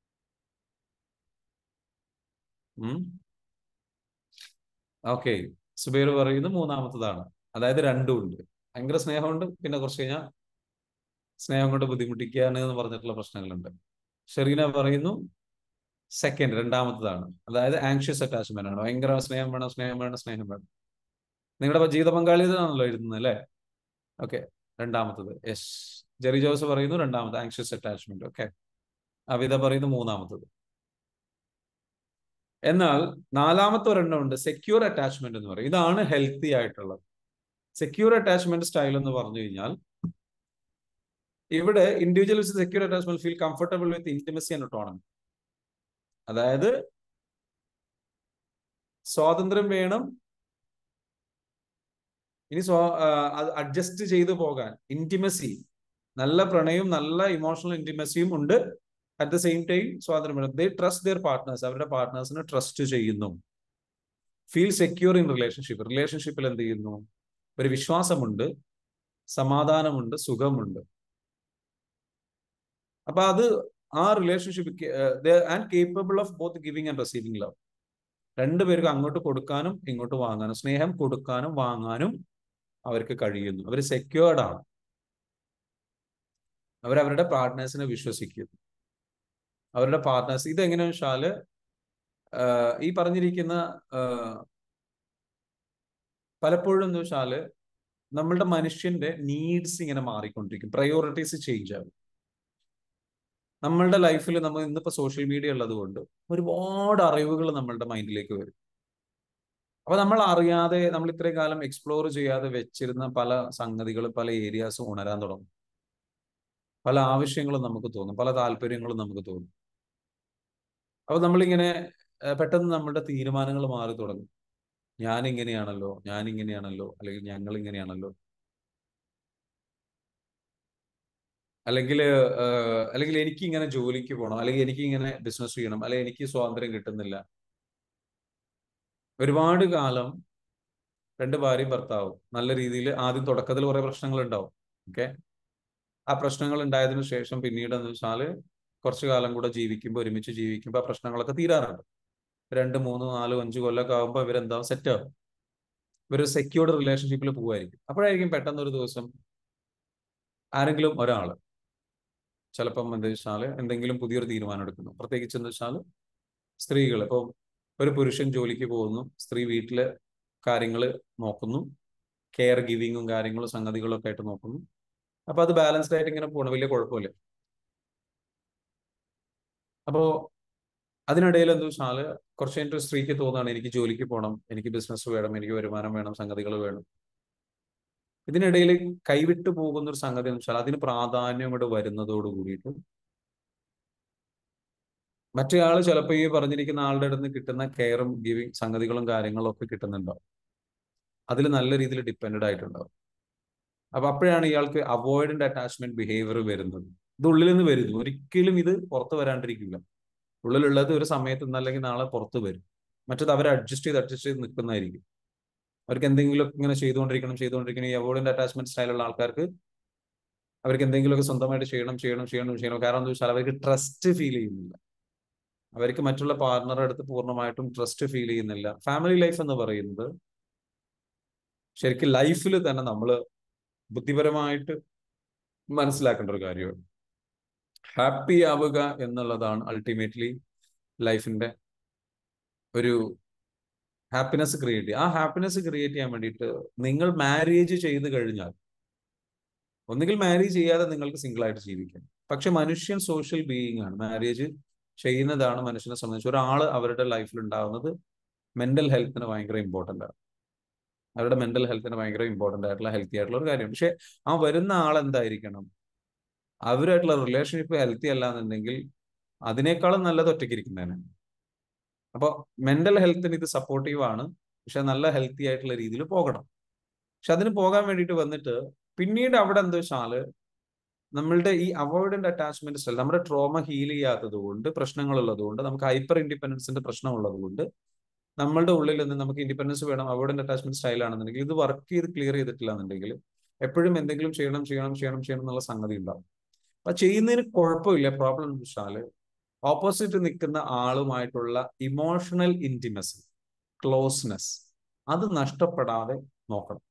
ഓക്കെ സുബൈർ പറയുന്നത് മൂന്നാമത്തതാണ് അതായത് രണ്ടും ഉണ്ട് ഭയങ്കര സ്നേഹമുണ്ട് പിന്നെ കുറച്ച് കഴിഞ്ഞാൽ സ്നേഹം കൊണ്ട് ബുദ്ധിമുട്ടിക്കുകയാണ് എന്ന് പറഞ്ഞിട്ടുള്ള പ്രശ്നങ്ങളുണ്ട് ഷെറീന പറയുന്നു സെക്കൻഡ് രണ്ടാമത്തതാണ് അതായത് ആങ്ഷ്യസ് അറ്റാച്ച്മെന്റ് ആണ് ഭയങ്കര സ്നേഹം വേണം സ്നേഹം വേണം സ്നേഹം വേണം നിങ്ങളുടെ ജീവിത പങ്കാളിതാണല്ലോ എഴുതുന്നത് അല്ലേ ഓക്കെ രണ്ടാമത്തത് യെസ് ജെറി ജോസ് പറയുന്നു രണ്ടാമത് ആങ്ഷ്യസ് അറ്റാച്ച്മെന്റ് ഓക്കെ അവിത പറയുന്നു മൂന്നാമത്തത് എന്നാൽ നാലാമത്തെ ഒരെണ്ണം ഉണ്ട് സെക്യൂർ അറ്റാച്ച്മെന്റ് എന്ന് പറയും ഇതാണ് ഹെൽത്തി ആയിട്ടുള്ളത് സെക്യൂർ അറ്റാച്ച്മെന്റ് സ്റ്റൈൽ എന്ന് പറഞ്ഞു കഴിഞ്ഞാൽ ഇവിടെ individuals secure attachment feel comfortable with intimacy and autonomy അതായത് സ്വാതന്ത്ര്യം വേണം ഇനി സ്വ അഡ്ജസ്റ്റ് ചെയ്തു പോകാൻ ഇന്റിമസി നല്ല പ്രണയവും നല്ല ഇമോഷണൽ ഇന്റിമസിയും ഉണ്ട് അറ്റ് ദ സെയിം ടൈം സ്വാതന്ത്ര്യം വേണം ദേ ട്രസ്റ്റ് ദിയർ പാർട്ട്നേഴ്സ് അവരുടെ പാർട്ട്നേഴ്സിനെ ട്രസ്റ്റ് ചെയ്യുന്നു ഫീൽ സെക്യൂർ ഇൻ റിലേഷൻഷിപ്പ് റിലേഷൻഷിപ്പിൽ എന്ത് ചെയ്യുന്നു ഒരു വിശ്വാസമുണ്ട് സമാധാനമുണ്ട് സുഖമുണ്ട് അപ്പൊ അത് ആ relationship and capable of both giving and receiving love രണ്ടുപേർക്കും അങ്ങോട്ട് കൊടുക്കാനും ഇങ്ങോട്ട് വാങ്ങാനും സ്നേഹം കൊടുക്കാനും വാങ്ങാനും അവർക്ക് കഴിയുന്നു അവർ സെക്യൂർഡ് ആണ് അവരവരുടെ പാർട്ട്നേഴ്സിനെ വിശ്വസിക്കുന്നു അവരുടെ പാർട്ട്നേഴ്സ് ഇത് എങ്ങനെയാണെന്ന് വെച്ചാല് ഈ പറഞ്ഞിരിക്കുന്ന പലപ്പോഴും എന്ന് വെച്ചാല് നമ്മളുടെ മനുഷ്യന്റെ നീഡ്സ് ഇങ്ങനെ മാറിക്കൊണ്ടിരിക്കും പ്രയോറിറ്റീസ് ചേഞ്ച് ആകും നമ്മളുടെ ലൈഫിൽ നമ്മൾ ഇന്നിപ്പോ സോഷ്യൽ മീഡിയ ഉള്ളത് കൊണ്ട് ഒരുപാട് അറിവുകൾ നമ്മളുടെ മൈൻഡിലേക്ക് വരും അപ്പൊ നമ്മൾ അറിയാതെ നമ്മൾ ഇത്രയും കാലം എക്സ്പ്ലോർ ചെയ്യാതെ വെച്ചിരുന്ന പല സംഗതികൾ പല ഏരിയാസും ഉണരാൻ തുടങ്ങും പല ആവശ്യങ്ങളും നമുക്ക് തോന്നും പല താല്പര്യങ്ങളും നമുക്ക് തോന്നും അപ്പൊ നമ്മളിങ്ങനെ പെട്ടെന്ന് നമ്മളുടെ തീരുമാനങ്ങൾ മാറി തുടങ്ങും ഞാൻ ഇങ്ങനെയാണല്ലോ ഞാൻ ഇങ്ങനെയാണല്ലോ അല്ലെങ്കിൽ ഞങ്ങൾ ഇങ്ങനെയാണല്ലോ അല്ലെങ്കിൽ അല്ലെങ്കിൽ എനിക്ക് ഇങ്ങനെ ജോലിക്ക് പോകണം അല്ലെങ്കിൽ എനിക്ക് ഇങ്ങനെ ബിസിനസ് ചെയ്യണം അല്ലെങ്കിൽ എനിക്ക് സ്വാതന്ത്ര്യം കിട്ടുന്നില്ല ഒരുപാട് കാലം രണ്ട് ഭാര്യയും ഭർത്താവും നല്ല രീതിയിൽ ആദ്യം തുടക്കത്തിൽ കുറെ പ്രശ്നങ്ങൾ ഉണ്ടാവും ഓക്കെ ആ പ്രശ്നങ്ങൾ ഉണ്ടായതിനു ശേഷം പിന്നീട് എന്ന് വെച്ചാൽ കുറച്ചു കാലം കൂടെ ജീവിക്കുമ്പോൾ ഒരുമിച്ച് ജീവിക്കുമ്പോൾ ആ പ്രശ്നങ്ങളൊക്കെ തീരാറുണ്ട് രണ്ട് മൂന്ന് നാല് അഞ്ച് കൊല്ലമൊക്കെ ആകുമ്പോൾ ഇവരെന്താവും സെറ്റ് ആവും ഇവർ സെക്യൂർഡ് റിലേഷൻഷിപ്പിൽ പോകുമായിരിക്കും അപ്പോഴായിരിക്കും പെട്ടെന്ന് ഒരു ദിവസം ആരെങ്കിലും ഒരാൾ ചിലപ്പം എന്താ വെച്ചാൽ എന്തെങ്കിലും പുതിയൊരു തീരുമാനം എടുക്കുന്നു പ്രത്യേകിച്ച് എന്താ വെച്ചാൽ സ്ത്രീകൾ ഇപ്പോൾ ഒരു പുരുഷൻ ജോലിക്ക് പോകുന്നു സ്ത്രീ വീട്ടിലെ കാര്യങ്ങൾ നോക്കുന്നു കെയർ ഗിവിങ്ങും കാര്യങ്ങളും സംഗതികളും ഒക്കെ ആയിട്ട് നോക്കുന്നു അപ്പൊ അത് ബാലൻസ്ഡ് ആയിട്ട് ഇങ്ങനെ പോകണം വലിയ കുഴപ്പമില്ല അപ്പോ അതിനിടയിൽ എന്താ വെച്ചാല് കുറച്ച് കഴിഞ്ഞിട്ട് സ്ത്രീക്ക് തോന്നുകയാണ് എനിക്ക് ജോലിക്ക് പോകണം എനിക്ക് ബിസിനസ് വേണം എനിക്ക് വരുമാനം വേണം സംഗതികൾ വേണം ഇതിനിടയിൽ കൈവിട്ടു പോകുന്ന ഒരു സംഗതി എന്ന് വെച്ചാൽ അതിന് പ്രാധാന്യം കൂടെ വരുന്നതോട് കൂടിയിട്ട് മറ്റേയാൾ ചിലപ്പോൾ ഈ പറഞ്ഞിരിക്കുന്ന ആളുടെ അടുത്ത് നിന്ന് കിട്ടുന്ന കെയറും ഗിവിങ് സംഗതികളും കാര്യങ്ങളും ഒക്കെ കിട്ടുന്നുണ്ടാവും അതിൽ നല്ല രീതിയിൽ ഡിപ്പെൻഡ് ആയിട്ടുണ്ടാവും അപ്പൊ അപ്പോഴാണ് ഇയാൾക്ക് അവോയ്ഡന്റ് അറ്റാച്ച്മെന്റ് ബിഹേവിയർ വരുന്നത് ഇത് ഉള്ളിൽ നിന്ന് വരുന്നു ഒരിക്കലും ഇത് പുറത്ത് വരാണ്ടിരിക്കില്ല ഉള്ളിലുള്ളത് ഒരു സമയത്ത് ഇന്നല്ലെങ്കിൽ നാളെ പുറത്ത് വരും മറ്റത് അവർ അഡ്ജസ്റ്റ് ചെയ്ത് അഡ്ജസ്റ്റ് ചെയ്ത് നിൽക്കുന്നതായിരിക്കും അവർക്ക് എന്തെങ്കിലും ഇങ്ങനെ ചെയ്തുകൊണ്ടിരിക്കണം ചെയ്തുകൊണ്ടിരിക്കണം ഈ അവോയ്ഡന്റ് അറ്റാച്ച്മെന്റ് സ്റ്റൈലുള്ള ആൾക്കാർക്ക് അവർക്ക് എന്തെങ്കിലുമൊക്കെ സ്വന്തമായിട്ട് ചെയ്യണം ചെയ്യണം ചെയ്യണം ചെയ്യണം കാരണം എന്താ വെച്ചാൽ അവർക്ക് ട്രസ്റ്റ് ഫീൽ ചെയ്യുന്നില്ല അവർക്ക് മറ്റുള്ള പാർട്ണറുടെ അടുത്ത് പൂർണ്ണമായിട്ടും ട്രസ്റ്റ് ഫീൽ ചെയ്യുന്നില്ല ഫാമിലി ലൈഫ് എന്ന് പറയുന്നത് ശരിക്കും ലൈഫിൽ തന്നെ നമ്മൾ ബുദ്ധിപരമായിട്ട് മനസ്സിലാക്കേണ്ട ഒരു കാര്യമാണ് ഹാപ്പി ആവുക എന്നുള്ളതാണ് അൾട്ടിമേറ്റ്ലി ലൈഫിന്റെ ഒരു ഹാപ്പിനെസ് ക്രിയേറ്റ് ചെയ്യുക ആ ഹാപ്പിനെസ് ക്രിയേറ്റ് ചെയ്യാൻ വേണ്ടിയിട്ട് നിങ്ങൾ മാരേജ് ചെയ്ത് കഴിഞ്ഞാൽ ഒന്നുകിൽ മാരേജ് ചെയ്യാതെ നിങ്ങൾക്ക് സിംഗിൾ ആയിട്ട് ജീവിക്കാം പക്ഷെ മനുഷ്യൻ സോഷ്യൽ ബീയിങ് ആണ് മാരേജ് ചെയ്യുന്നതാണ് മനുഷ്യനെ സംബന്ധിച്ച് ഒരാൾ അവരുടെ ലൈഫിൽ ഉണ്ടാകുന്നത് മെന്റൽ ഹെൽത്തിന് ഭയങ്കര ഇമ്പോർട്ടൻ്റ് ആണ് അവരുടെ മെന്റൽ ഹെൽത്തിന് ഭയങ്കര ഇമ്പോർട്ടൻ്റ് ആയിട്ടുള്ള ഹെൽത്തി ആയിട്ടുള്ള ഒരു കാര്യമാണ് പക്ഷെ ആ വരുന്ന ആൾ എന്തായിരിക്കണം അവരുമായിട്ടുള്ള റിലേഷൻഷിപ്പ് ഹെൽത്തി അല്ല എന്നുണ്ടെങ്കിൽ അതിനേക്കാളും നല്ലത് ഒറ്റയ്ക്കിരിക്കുന്നതിന് അപ്പോൾ മെന്റൽ ഹെൽത്തിന് ഇത് സപ്പോർട്ടീവ് ആണ് പക്ഷെ നല്ല ഹെൽത്തി ആയിട്ടുള്ള രീതിയിൽ പോകണം പക്ഷെ അതിന് പോകാൻ വേണ്ടിയിട്ട് വന്നിട്ട് പിന്നീട് അവിടെ എന്താ വെച്ചാല് നമ്മളുടെ ഈ അവോയ്ഡന്റ് അറ്റാച്ച്മെന്റ് സ്റ്റൈൽ നമ്മുടെ ട്രോമ ഹീൽ ചെയ്യാത്തത് കൊണ്ട് പ്രശ്നങ്ങളുള്ളത് കൊണ്ട് നമുക്ക് ഹൈപ്പർ ഇൻഡിപെൻഡൻസിന്റെ പ്രശ്നമുള്ളത് കൊണ്ട് നമ്മളുടെ ഉള്ളിൽ നിന്ന് നമുക്ക് ഇൻഡിപെൻഡൻസ് വേണം അവോയ്ഡന്റ് അറ്റാച്ച്മെന്റ് സ്റ്റൈൽ ആണെന്നുണ്ടെങ്കിൽ ഇത് വർക്ക് ചെയ്ത് ക്ലിയർ ചെയ്തിട്ടില്ല എന്നുണ്ടെങ്കിൽ എപ്പോഴും എന്തെങ്കിലും ചെയ്യണം ചെയ്യണം ചെയ്യണം ചെയ്യണം എന്നുള്ള സംഗതി ഉണ്ടാവും അപ്പൊ ചെയ്യുന്നതിന് കുഴപ്പമില്ല പ്രോബ്ലം എന്ന് വെച്ചാല് ഓപ്പോസിറ്റ് നിൽക്കുന്ന ആളുമായിട്ടുള്ള ഇമോഷണൽ ഇന്റിമസി ക്ലോസ്നെസ് അത് നഷ്ടപ്പെടാതെ നോക്കണം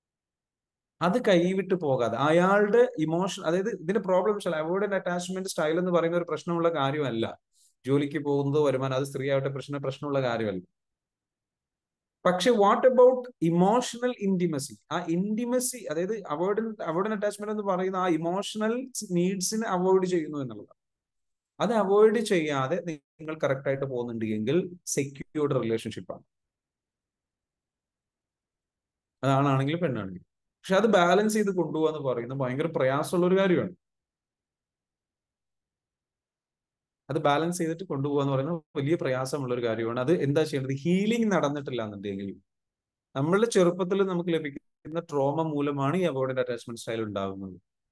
അത് കൈവിട്ട് പോകാതെ അയാളുടെ ഇമോഷൻ അതായത് ഇതിന്റെ പ്രോബ്ലം വെച്ചാൽ അവോയ്ഡന്റ് അറ്റാച്ച്മെന്റ് സ്റ്റൈൽ എന്ന് പറയുന്ന ഒരു പ്രശ്നമുള്ള കാര്യമല്ല ജോലിക്ക് പോകുന്നതോ വരുമാനം അത് സ്ത്രീ ആവട്ടെ പ്രശ്നം പ്രശ്നമുള്ള കാര്യമല്ല പക്ഷെ വാട്ട് അബൌട്ട് ഇമോഷണൽ ഇന്റിമസി ആ ഇന്റിമസി അതായത് അവോയ്ഡൻ അവോയ്ഡൻ അറ്റാച്ച്മെന്റ് എന്ന് പറയുന്ന ആ ഇമോഷണൽ നീഡ്സിനെ അവോയ്ഡ് ചെയ്യുന്നു എന്നുള്ളതാണ് അത് അവോയ്ഡ് ചെയ്യാതെ നിങ്ങൾ കറക്റ്റ് ആയിട്ട് പോകുന്നുണ്ട് എങ്കിൽ സെക്യൂർഡ് റിലേഷൻഷിപ്പാണ് അതാണാണെങ്കിലും പെണ്ണാണെങ്കിലും പക്ഷെ അത് ബാലൻസ് ചെയ്ത് കൊണ്ടുപോകാന്ന് പറയുന്നത് ഭയങ്കര പ്രയാസമുള്ള ഒരു കാര്യമാണ് അത് ബാലൻസ് ചെയ്തിട്ട് കൊണ്ടുപോകുക എന്ന് പറയുന്നത് വലിയ പ്രയാസമുള്ള ഒരു കാര്യമാണ് അത് എന്താ ചെയ്യേണ്ടത് ഹീലിംഗ് നടന്നിട്ടില്ല എന്നുണ്ടെങ്കിൽ നമ്മളുടെ ചെറുപ്പത്തിൽ നമുക്ക് ലഭിക്കുന്ന ട്രോമ മൂലമാണ് ഈ അവോയ്ഡന്റ് അറ്റാച്ച്മെന്റ് സ്റ്റൈൽ ഉണ്ടാകുന്നത്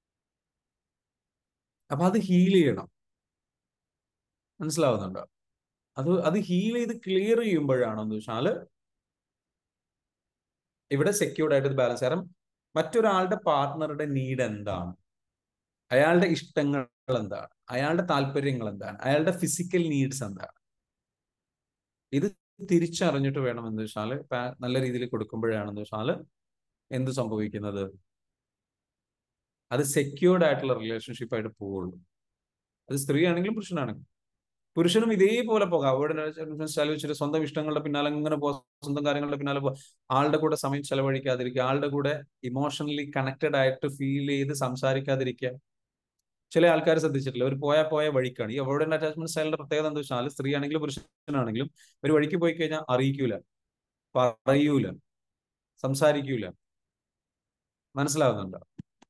അപ്പൊ അത് ഹീൽ ചെയ്യണം മനസ്സിലാവുന്നുണ്ടോ അത് അത് ഹീൽ ചെയ്ത് ക്ലിയർ ചെയ്യുമ്പോഴാണെന്ന് വെച്ചാൽ ഇവിടെ സെക്യൂർഡ് ആയിട്ട് ഇത് ബാലൻസ് കാരണം മറ്റൊരാളുടെ പാർട്ട്ണറുടെ നീഡ് എന്താണ് അയാളുടെ ഇഷ്ടങ്ങൾ എന്താണ് അയാളുടെ താല്പര്യങ്ങൾ എന്താണ് അയാളുടെ ഫിസിക്കൽ നീഡ്സ് എന്താണ് ഇത് തിരിച്ചറിഞ്ഞിട്ട് വേണം എന്ന് വെച്ചാൽ നല്ല രീതിയിൽ കൊടുക്കുമ്പോഴാണെന്ന് വെച്ചാൽ എന്ത് സംഭവിക്കുന്നത് അത് സെക്യൂർഡ് ആയിട്ടുള്ള റിലേഷൻഷിപ്പ് ആയിട്ട് പോവുള്ളൂ അത് സ്ത്രീ ആണെങ്കിലും പുരുഷനാണെങ്കിലും പുരുഷനും ഇതേപോലെ പോകാം അവരുടെ സ്റ്റൈൽ വെച്ചിട്ട് സ്വന്തം ഇഷ്ടങ്ങളുടെ പിന്നാലെ അങ്ങനെ പോകാം സ്വന്തം കാര്യങ്ങളുടെ പിന്നാലെ പോകാം ആളുടെ കൂടെ സമയം ചെലവഴിക്കാതിരിക്കുക ആളുടെ കൂടെ ഇമോഷണലി കണക്റ്റഡ് ആയിട്ട് ഫീൽ ചെയ്ത് സംസാരിക്കാതിരിക്കുക ചില ആൾക്കാർ ശ്രദ്ധിച്ചിട്ടില്ല ഒരു പോയ പോയ വഴിക്കാണ് ഈ അവരുടെ അറ്റാച്ച്മെന്റ് സ്റ്റൈലിന്റെ പ്രത്യേകത എന്താ വെച്ചാൽ സ്ത്രീ ആണെങ്കിലും പുരുഷനാണെങ്കിലും ഒരു വഴിക്ക് പോയി കഴിഞ്ഞാൽ അറിയിക്കൂല പറയൂല സംസാരിക്കൂല മനസ്സിലാവുന്നുണ്ടോ